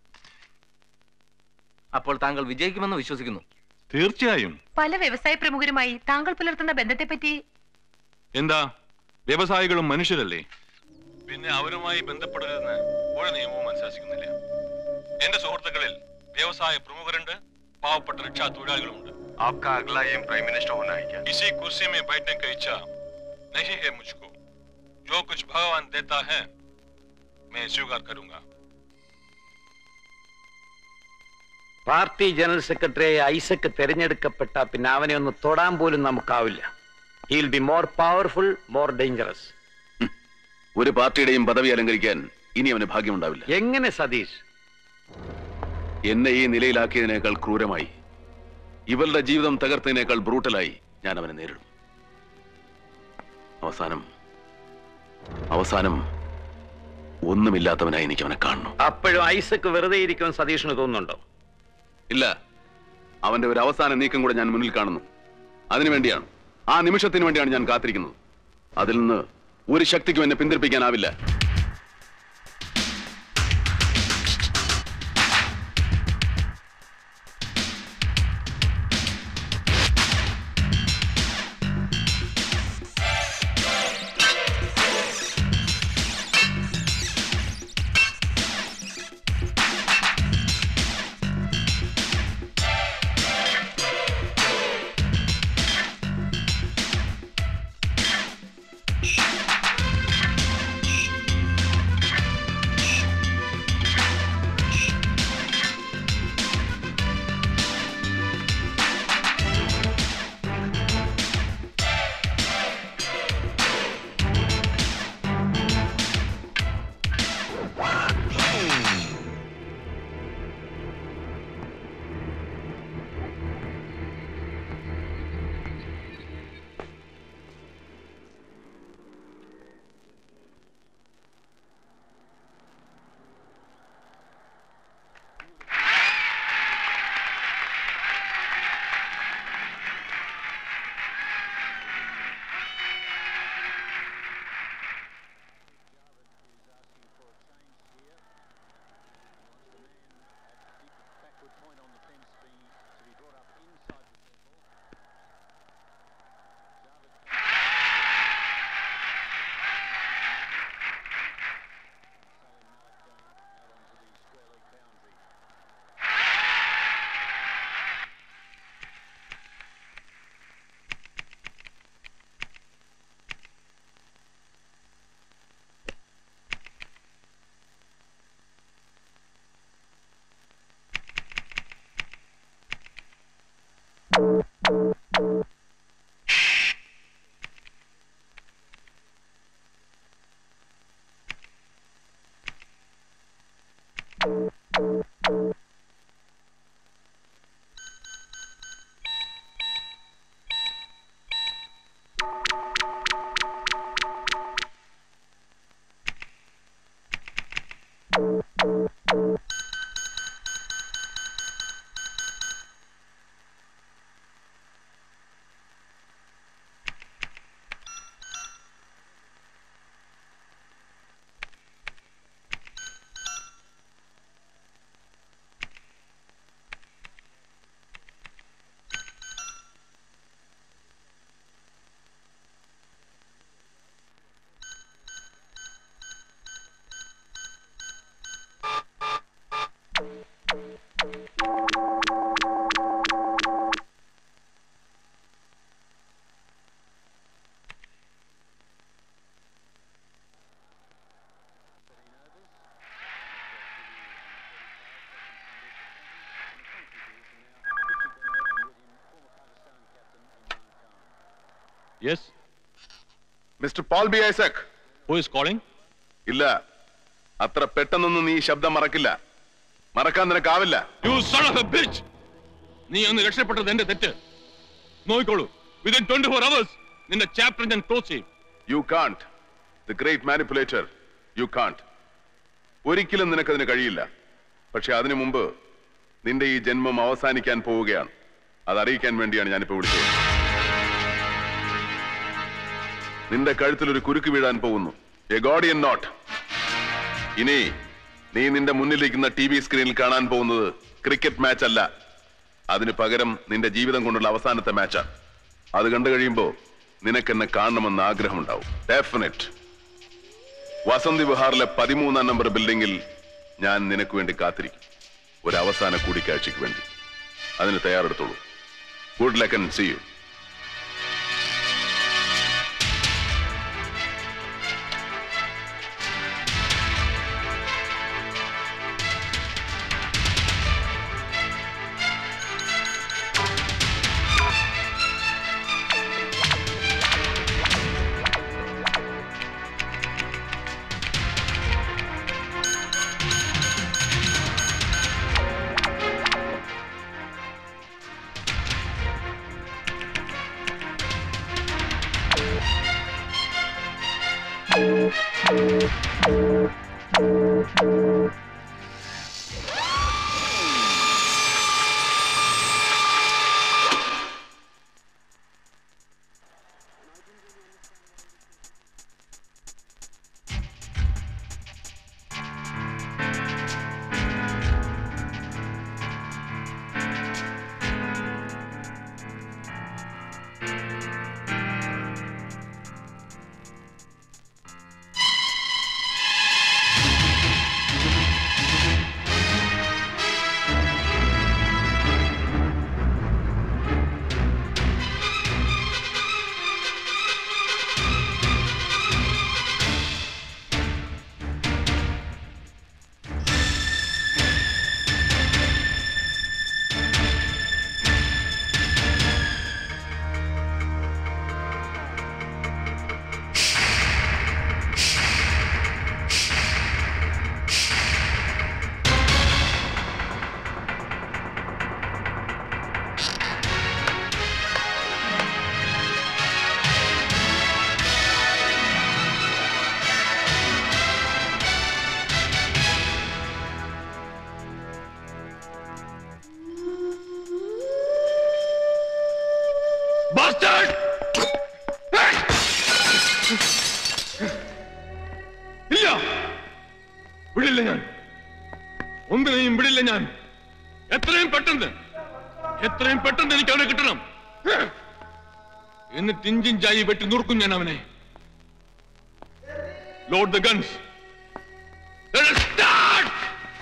അപ്പോൾ താങ്കൾ വിജയിക്കുമെന്ന് വിശ്വസിക്കുന്നു തീർച്ചയായും പല വ്യവസായ പ്രമുഖരുമായി താങ്കൾ പുലർത്തുന്ന ബന്ധത്തെപ്പറ്റി എന്താ വ്യവസായികളും മനുഷ്യരല്ലേ പിന്നെ അവരുമായി ബന്ധപ്പെടരുതെന്ന് ഒരു നിയമവും അനുശാസിക്കുന്നില്ല എന്റെ സുഹൃത്തുക്കളിൽ വ്യവസായ പ്രമുഖരുണ്ട് പാവപ്പെട്ട രക്ഷാ തൊഴിലാളികളുമുണ്ട് आपका अगला एम प्राइम मिनिस्टर होना है क्या इसी कुर्सी में बैठने का इच्छा नहीं है मुझको जो कुछ भगवान देता है मैं स्वीकार करूंगा പാർട്ടി ജനറൽ സെക്രട്ടറിയായി ഐസക്ക് തെരഞ്ഞെടുക്കപ്പെട്ട പിന്നെ അവനെ ഒന്ന് തൊടാൻ പോലും നമുക്കാവില്ല he'll be more powerful more dangerous ഒരു പാർട്ടിയുടെയും പദവി അലങ്കരിക്കാൻ ഇനി അവന് ഭാഗ്യമുണ്ടാവില്ല എങ്ങനെ സതീഷ് എന്നെ ഈ നിലയിലാക്കിയതിനേക്കാൾ ക്രൂരമായി ഇവരുടെ ജീവിതം തകർത്തതിനേക്കാൾ ബ്രൂട്ടലായി ഞാൻ അവനെ നേരിടും അവസാനം അവസാനം ഒന്നുമില്ലാത്തവനായി എനിക്ക് അവനെ കാണണം അപ്പോഴും ഐസക്ക് വെറുതെ ഇരിക്കുമെന്ന് സതീഷിന് തോന്നുന്നുണ്ടോ ഇല്ല അവന്റെ ഒരു അവസാന നീക്കം കൂടെ ഞാൻ മുന്നിൽ കാണുന്നു അതിനുവേണ്ടിയാണ് ആ നിമിഷത്തിന് വേണ്ടിയാണ് ഞാൻ കാത്തിരിക്കുന്നത് അതിൽ നിന്ന് ഒരു ശക്തിക്കും എന്നെ പിന്തിരിപ്പിക്കാനാവില്ല Yes? Mister Paul B Isaac Who is calling? ഇല്ല അത്ര പെട്ടെന്നൊന്നും നീ ഈ ശബ്ദം മറക്കില്ല മറക്കാൻ നിനക്കാവില്ല You son of a bitch! നീ അന്ന് രക്ഷപ്പെട്ടത് എന്റെ തെറ്റ് നോക്കിക്കോളൂ വിതിൻ ട്വന്റി ഫോർ അവേഴ്സ് നിന്റെ ചാപ്റ്റർ ഞാൻ ക്ലോസ് ചെയ്യും you can't the great manipulator you can't ഒരിക്കലും നിനക്കതിന് കഴിയില്ല പക്ഷെ അതിനു മുമ്പ് നിന്റെ ഈ ജന്മം അവസാനിക്കാൻ പോവുകയാണ് അത് അറിയിക്കാൻ വേണ്ടിയാണ് ഞാനിപ്പോ വിളിച്ചത് നിന്റെ കഴുത്തിൽ ഒരു കുരുക്ക് വീഴാൻ പോകുന്നു എ ഗോഡിയൻ നോട്ട് ഇനി നീ നിന്റെ മുന്നിലിരിക്കുന്ന ടി വി സ്ക്രീനിൽ കാണാൻ പോകുന്നത് ക്രിക്കറ്റ് മാച്ച് അല്ല അതിന് പകരം നിന്റെ ജീവിതം കൊണ്ടുള്ള അവസാനത്തെ മാച്ചാണ് അത് കണ്ടു കഴിയുമ്പോ നിനക്കെന്നെ കാണണമെന്ന് ആഗ്രഹമുണ്ടാവും ഡെഫിനറ്റ് വസന്തി വിഹാറിലെ പതിമൂന്നാം നമ്പർ ബിൽഡിംഗിൽ ഞാൻ നിനക്ക് വേണ്ടി കാത്തിരിക്കും ഒരു അവസാന കൂടിക്കാഴ്ചയ്ക്ക് വേണ്ടി അതിന് തയ്യാറെടുത്തോളൂ good luck and see you Bastard! ഇല്ല വിടില്ല ഞാൻ ഒന്നിനെയും വിടില്ല ഞാൻ എത്രയും പെട്ടെന്ന് എത്രയും പെട്ടെന്ന് എനിക്ക് അവനെ കിട്ടണം എന്നിട്ട് ഇഞ്ചിഞ്ചായി വെട്ടി നുറുക്കും ഞാൻ അവനെ load the guns start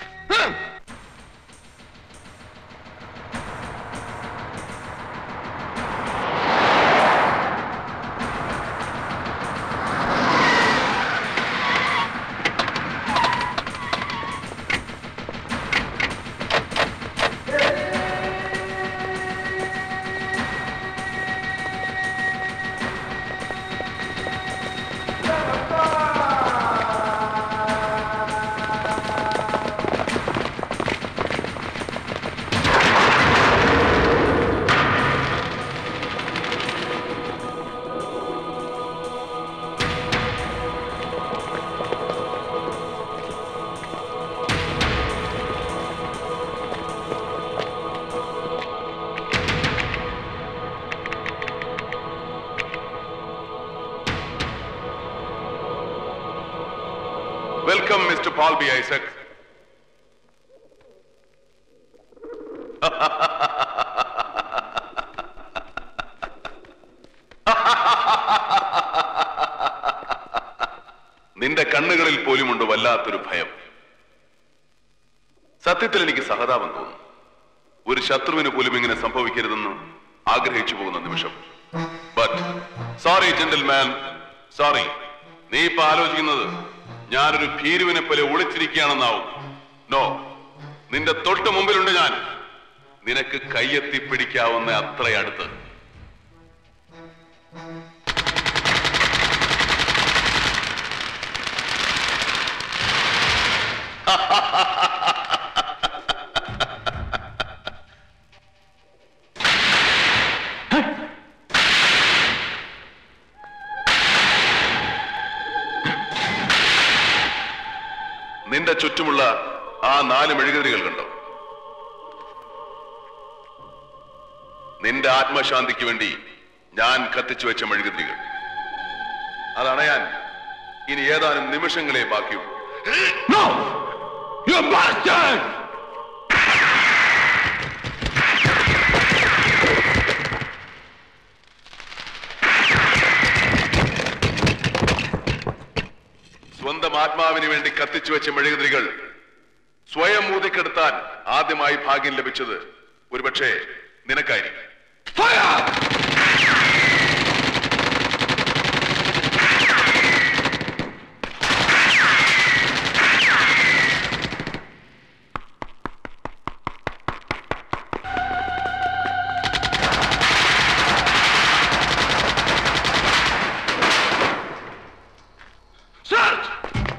welcome mister Paul B Isaac നിന്റെ കണ്ണുകളിൽ പോലുമുണ്ട് വല്ലാത്തൊരു ഭയം സത്യത്തിൽ എനിക്ക് സഹതാപം തോന്നുന്നു ഒരു ശത്രുവിന് പോലും ഇങ്ങനെ സംഭവിക്കരുതെന്ന് ആഗ്രഹിച്ചു പോകുന്ന നിമിഷം ബട്ട് സോറി ജെന്റിൽമാൻ സോറി നീ ഇപ്പൊ ആലോചിക്കുന്നത് ഞാനൊരു ഭീരുവിനെ പോലെ ഒളിച്ചിരിക്കുകയാണെന്നാവും നോ നിന്റെ തൊട്ട് മുമ്പിലുണ്ട് ഞാൻ നിനക്ക് കയ്യെത്തി പിടിക്കാവുന്ന അത്ര അടുത്ത് നിന്റെ ചുറ്റുമുള്ള ആ നാല് മെഴുകുതിരികൾ കണ്ടോ നിന്റെ ആത്മശാന്തിക്ക് വേണ്ടി ഞാൻ കത്തിച്ചു വെച്ച മെഴുകുതിരികൾ അതണയാൻ ഇനി ഏതാനും നിമിഷങ്ങളെ ബാക്കിയുള്ളൂ No! You bastard! സ്വന്തം ആത്മാവിന് വേണ്ടി കത്തിച്ചു വെച്ച മെഴുകുതിരികൾ സ്വയം ഊതിക്കെടുത്താൻ ആദ്യമായി ഭാഗ്യം ലഭിച്ചത് ഒരുപക്ഷെ നിനക്കായിരിക്കും Search!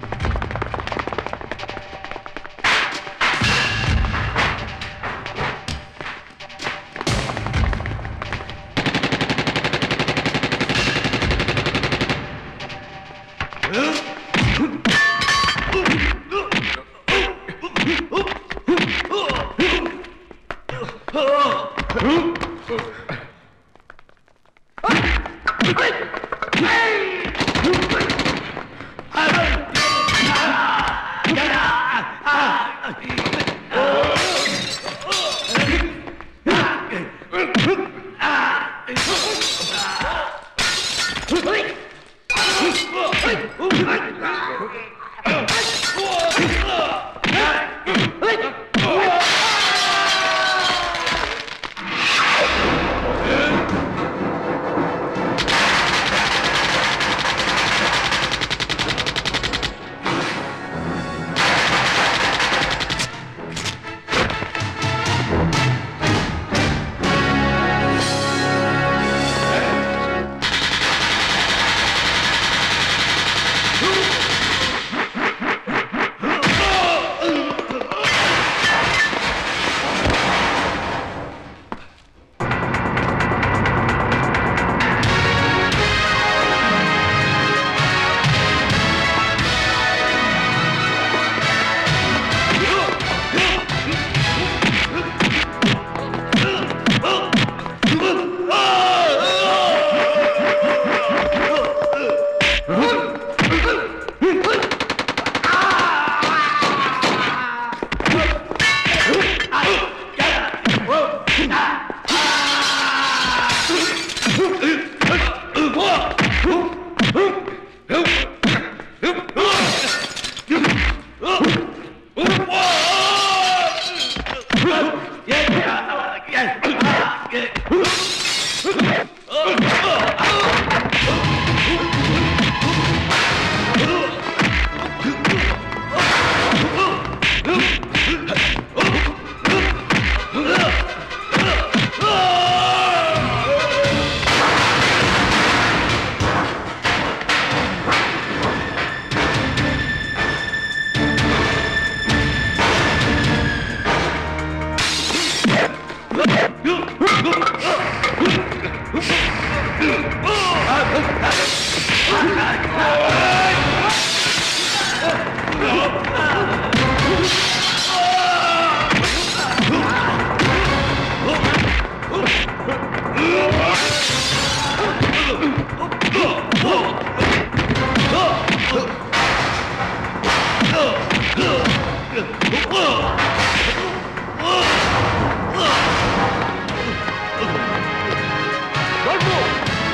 Don't move!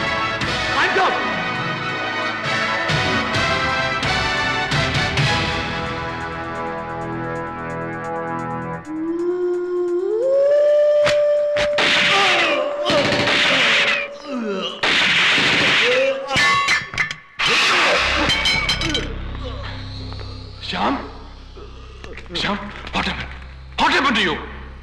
Hands up! Shyam Shyam what happened? What happened to you?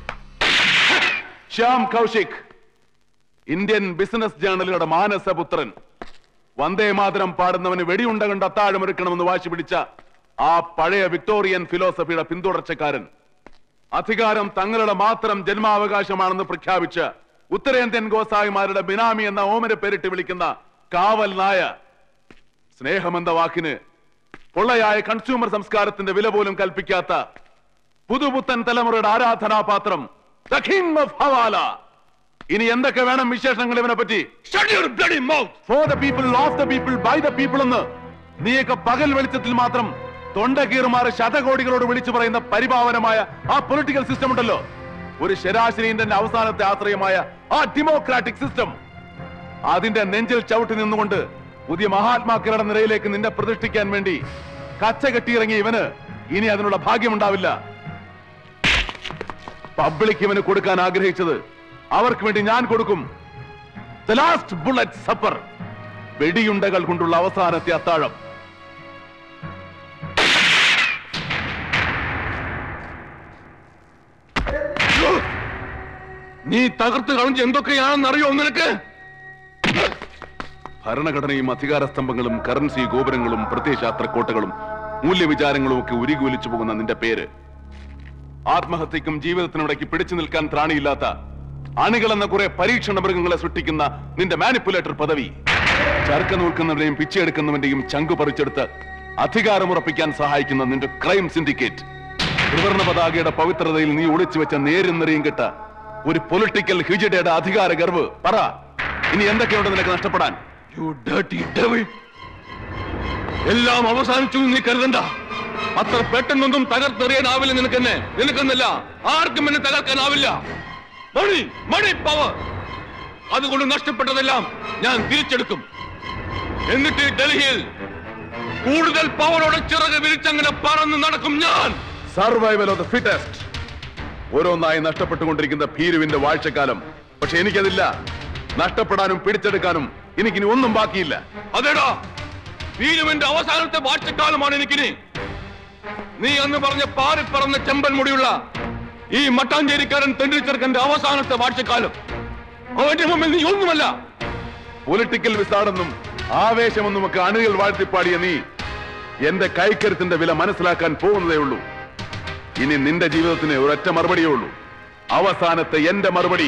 Shyam Kaushik Indian business ജേർണലുകളുടെ മാനസപുത്രൻ വന്ദേ മാതരം പാടുന്നവന് വെടിയുണ്ട കണ്ട് അത്താഴമൊരുക്കണമെന്ന് വാശി പിടിച്ച ആ പഴയ വിക്ടോറിയൻ ഫിലോസഫിയുടെ പിന്തുടർച്ചക്കാരൻ അധികാരം തങ്ങളുടെ മാത്രം ജന്മാവകാശമാണെന്ന് പ്രഖ്യാപിച്ച് ഉത്തരേന്ത്യൻ ഗോസായിമാരുടെ ബിനാമി എന്ന ഓമന പേരിട്ട് വിളിക്കുന്ന കാവൽ നായ സ്നേഹമെന്ന വാക്കിന് പൊള്ളയായ കൺസ്യൂമർ സംസ്കാരത്തിന്റെ വില പോലും കൽപ്പിക്കാത്ത പുതുപുത്തൻ തലമുറയുടെ ആരാധനാപാത്രം ദ കിങ് ഓഫ് ഹവാല ഇനി എന്തൊക്കെ വേണം വിശേഷങ്ങൾ ഇവനെ പറ്റി for the people of the people by the people എന്ന് നീയൊക്കെ പകൽ വെളിച്ചത്തിൽ മാത്രം തൊണ്ട കീറുമാറ് ശതകോടികളോട് വിളിച്ചു പറയുന്ന പരിപാവനമായ ആ പൊളിറ്റിക്കൽ സിസ്റ്റം ഉണ്ടല്ലോ ഒരു ശരാശരി ഇന്ത്യന്റെ അവസാനത്തെ ആശ്രയമായ ആ ഡെമോക്രാറ്റിക് സിസ്റ്റം അതിന്റെ നെഞ്ചിൽ ചവിട്ടി നിന്നുകൊണ്ട് പുതിയ മഹാത്മാക്കളുടെ നിരയിലേക്ക് നിന്നെ പ്രതിഷ്ഠിക്കാൻ വേണ്ടി കച്ച കെട്ടിയിറങ്ങിയ ഇവന് ഇനി അതിനുള്ള ഭാഗ്യമുണ്ടാവില്ല പബ്ലിക് ഇവന് കൊടുക്കാൻ ആഗ്രഹിച്ചത് അവർക്ക് വേണ്ടി ഞാൻ കൊടുക്കും ദ ലാസ്റ്റ് ബുള്ളറ്റ് സപ്പർ വെടിയുണ്ടകൾ കൊണ്ടുള്ള അവസാനത്തെ അത്താഴം നീ തകർത്ത് കളഞ്ഞ് എന്തൊക്കെയാണെന്ന് അറിയോ നിനക്ക് ഭരണഘടനയും അധികാര സ്തംഭങ്ങളും കറൻസി ഗോപുരങ്ങളും പ്രത്യയശാസ്ത്ര കോട്ടകളും മൂല്യവിചാരങ്ങളും ഒക്കെ ഉരുകുവലിച്ചു പോകുന്ന നിന്റെ പേര് ആത്മഹത്യക്കും ജീവിതത്തിനിടയ്ക്ക് പിടിച്ചു നിൽക്കാൻ ത്രാണിയില്ലാത്ത അണികളെന്ന കുറെ പരീക്ഷണ മൃഗങ്ങളെ സൃഷ്ടിക്കുന്ന നിന്റെ മാനിപ്പുലേറ്റർ പദവി ചർക്ക നോക്കുന്നവന്റെയും പിച്ചെടുക്കുന്നവന്റെയും ചങ്കു പറിച്ചെടുത്ത് അധികാരമുറപ്പിക്കാൻ സഹായിക്കുന്ന നിന്റെ ക്രൈം സിൻഡിക്കേറ്റ് ത്രിവർണ പതാകയുടെ പവിത്രതയിൽ നീ ഒളിച്ചു വെച്ച നേരും നിറയും കിട്ട ഒരു പൊളിറ്റിക്കൽ ഹിജിഡയുടെ അധികാര ഗർവ് പറ ഇനി എന്തൊക്കെയുണ്ട് നിനക്ക് നഷ്ടപ്പെടാൻ എല്ലാം അവസാനിച്ചു എന്ന് നീ കരുതണ്ട അത്ര പെട്ടെന്നൊന്നും തകർത്തെറിയാനാവില്ല നിനക്കെന്നെ നിനക്കെന്നല്ല ആർക്കും എന്നെ തകർക്കാനാവില്ല മണി മണി പവർ അതുകൊണ്ട് നഷ്ടപ്പെട്ടതെല്ലാം ഞാൻ തിരിച്ചെടുക്കും എന്നിട്ട് ഡൽഹിയിൽ കൂടുതൽ പവറോടെ ചിറക് വിരിച്ചങ്ങനെ പറന്ന് നടക്കും ഞാൻ സർവൈവൽ ഓഫ് ദ ഫിറ്റസ്റ്റ് ഓരോന്നായി നഷ്ടപ്പെട്ടുകൊണ്ടിരിക്കുന്ന ഭീരുവിന്റെ വാഴ്ചക്കാലം പക്ഷെ എനിക്കതില്ല നഷ്ടപ്പെടാനും പിടിച്ചെടുക്കാനും എനിക്കിനി ഒന്നും ബാക്കിയില്ല അതേടാ വീരുവിന്റെ അവസാനത്തെ വാഴ്ചക്കാലമാണ് എനിക്കിനി നീ അന്ന് പറഞ്ഞ പാറിപ്പറന്ന ചെമ്പൻ മുടിയുള്ള ഈ മട്ടാഞ്ചേരിക്കാരൻ തെണ്ടിച്ചെറുക്കന്റെ അവസാനത്തെ വാഴ്ചക്കാലം അവന്റെ മുമ്പിൽ നീ ഒന്നുമല്ല പൊളിറ്റിക്കൽ വിസാടെന്നും ആവേശമെന്നും ഒക്കെ അണികൾ വാഴ്ത്തിപ്പാടിയ നീ എന്റെ കൈക്കരുത്തിന്റെ വില മനസ്സിലാക്കാൻ പോകുന്നതേ ഉള്ളൂ ഇനി നിന്റെ ജീവിതത്തിന് ഒരൊറ്റ മറുപടിയേ ഉള്ളൂ അവസാനത്തെ എന്റെ മറുപടി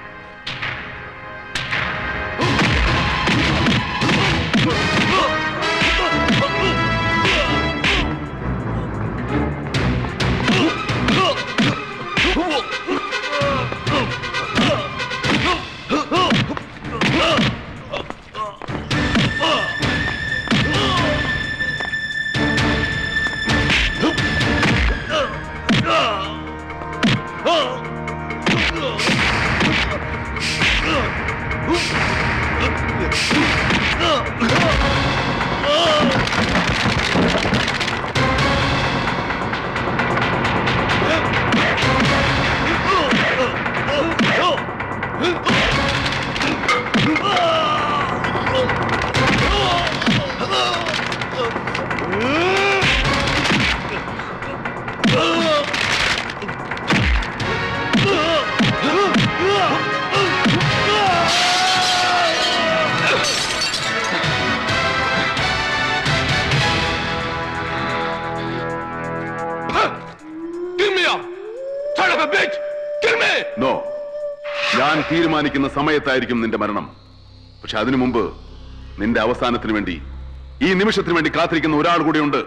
നോ ഞാൻ തീരുമാനിക്കുന്ന സമയത്തായിരിക്കും നിന്റെ മരണം പക്ഷെ അതിനു മുമ്പ് നിന്റെ അവസാനത്തിന് വേണ്ടി ഈ നിമിഷത്തിന് വേണ്ടി കാത്തിരിക്കുന്ന ഒരാൾ കൂടിയുണ്ട്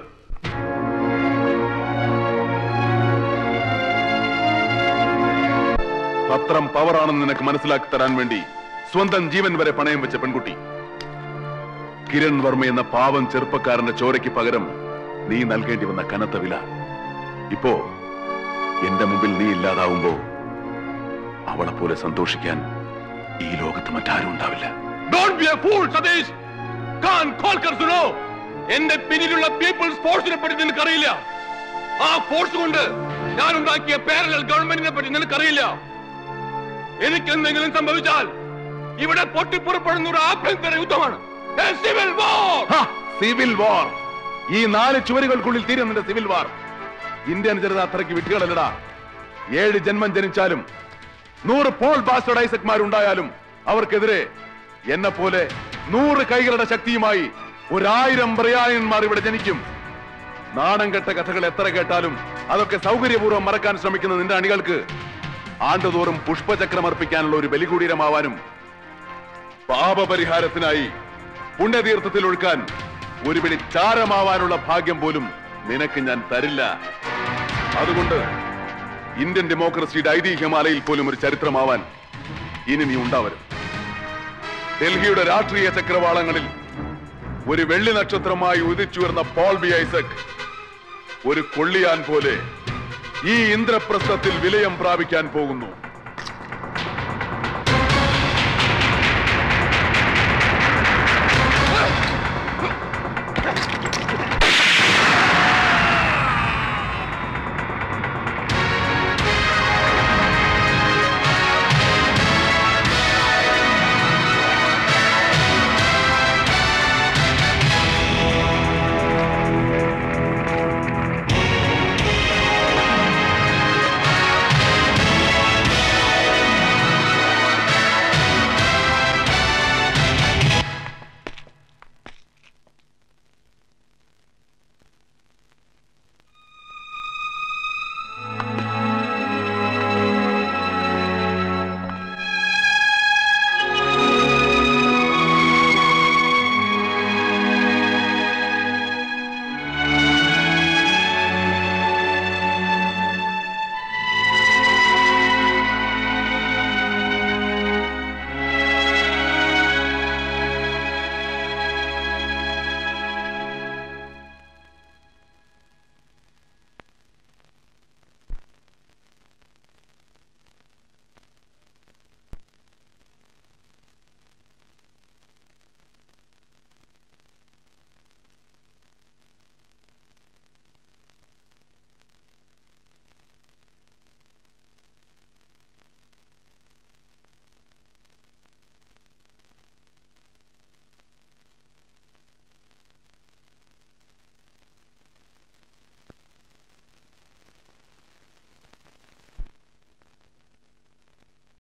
പത്രം പവറാണെന്ന് നിനക്ക് മനസ്സിലാക്കി തരാൻ വേണ്ടി സ്വന്തം ജീവൻ വരെ പണയം വെച്ച പെൺകുട്ടി കിരൺ വർമ്മ എന്ന പാവം ചെറുപ്പക്കാരന്റെ ചോരയ്ക്ക് പകരം നീ നൽകേണ്ടി വന്ന കനത്ത വില ഇപ്പോ എന്റെ മുമ്പിൽ നീ ഇല്ലാതാവുമ്പോ അവളെ പോലെ സന്തോഷിക്കാൻ ഈ ലോകത്ത് മറ്റാരും ഉണ്ടാവില്ല Don't be a fool, Satheesh Khan ഖോൽക്കർ Suno എന്റെ പിന്നിലുള്ള പീപ്പിൾസ് ഫോഴ്സിനെ പറ്റി നിനക്കറിയില്ല ആ ഫോഴ്സ് കൊണ്ട് ഞാൻ ഉണ്ടാക്കിയ പാരലൽ ഗവൺമെന്റിനെ പറ്റി നിനക്കറിയില്ല എനിക്ക് എന്തെങ്കിലും സംഭവിച്ചാൽ ഇവിടെ പൊട്ടിപ്പുറപ്പെടുന്ന ഒരു ആഭ്യന്തര യുദ്ധമാണ് സിവിൽ വാർ സിവിൽ വാർ ഈ നാല് ചുവരുകൾക്കുള്ളിൽ തീരുന്നുണ്ട് സിവിൽ വാർ ഇന്ത്യൻ ജനത അത്രയ്ക്ക് വിട്ടുകളല്ലടാ ഏഴ് ജന്മം ജനിച്ചാലും നൂറ് പോൾ ബാസ്റ്റഡ് ഐസക്മാരുണ്ടായാലും അവർക്കെതിരെ എന്നെ പോലെ നൂറ് കൈകളുടെ ശക്തിയുമായി ഒരായിരം ബ്രയായന്മാർ ഇവിടെ ജനിക്കും നാണം കെട്ട കഥകൾ എത്ര കേട്ടാലും അതൊക്കെ സൗകര്യപൂർവ്വം മറക്കാൻ ശ്രമിക്കുന്ന നിന്റെ അണികൾക്ക് ആണ്ടുതോറും പുഷ്പചക്രം അർപ്പിക്കാനുള്ള ഒരു ബലികുടീരമാവാനും പാപപരിഹാരത്തിനായി പുണ്യതീർത്ഥത്തിൽ ഒഴുക്കാൻ ഒരു പിടി ചാരമാവാനുള്ള ഭാഗ്യം പോലും നിനക്ക് ഞാൻ തരില്ല അതുകൊണ്ട് ഇന്ത്യൻ ഡെമോക്രസിയുടെ ഐതിഹ്യമാലയിൽ പോലും ഒരു ചരിത്രമാവാൻ ഇനി നീ ഉണ്ടാവരും ഡൽഹിയുടെ രാഷ്ട്രീയ ചക്രവാളങ്ങളിൽ ഒരു വെള്ളി നക്ഷത്രമായി ഉദിച്ചുയർന്ന പോൾ ബി ഐസക് ഒരു കൊള്ളിയാൻ പോലെ ഈ ഇന്ദ്രപ്രസ്ഥത്തിൽ വിലയം പ്രാപിക്കാൻ പോകുന്നു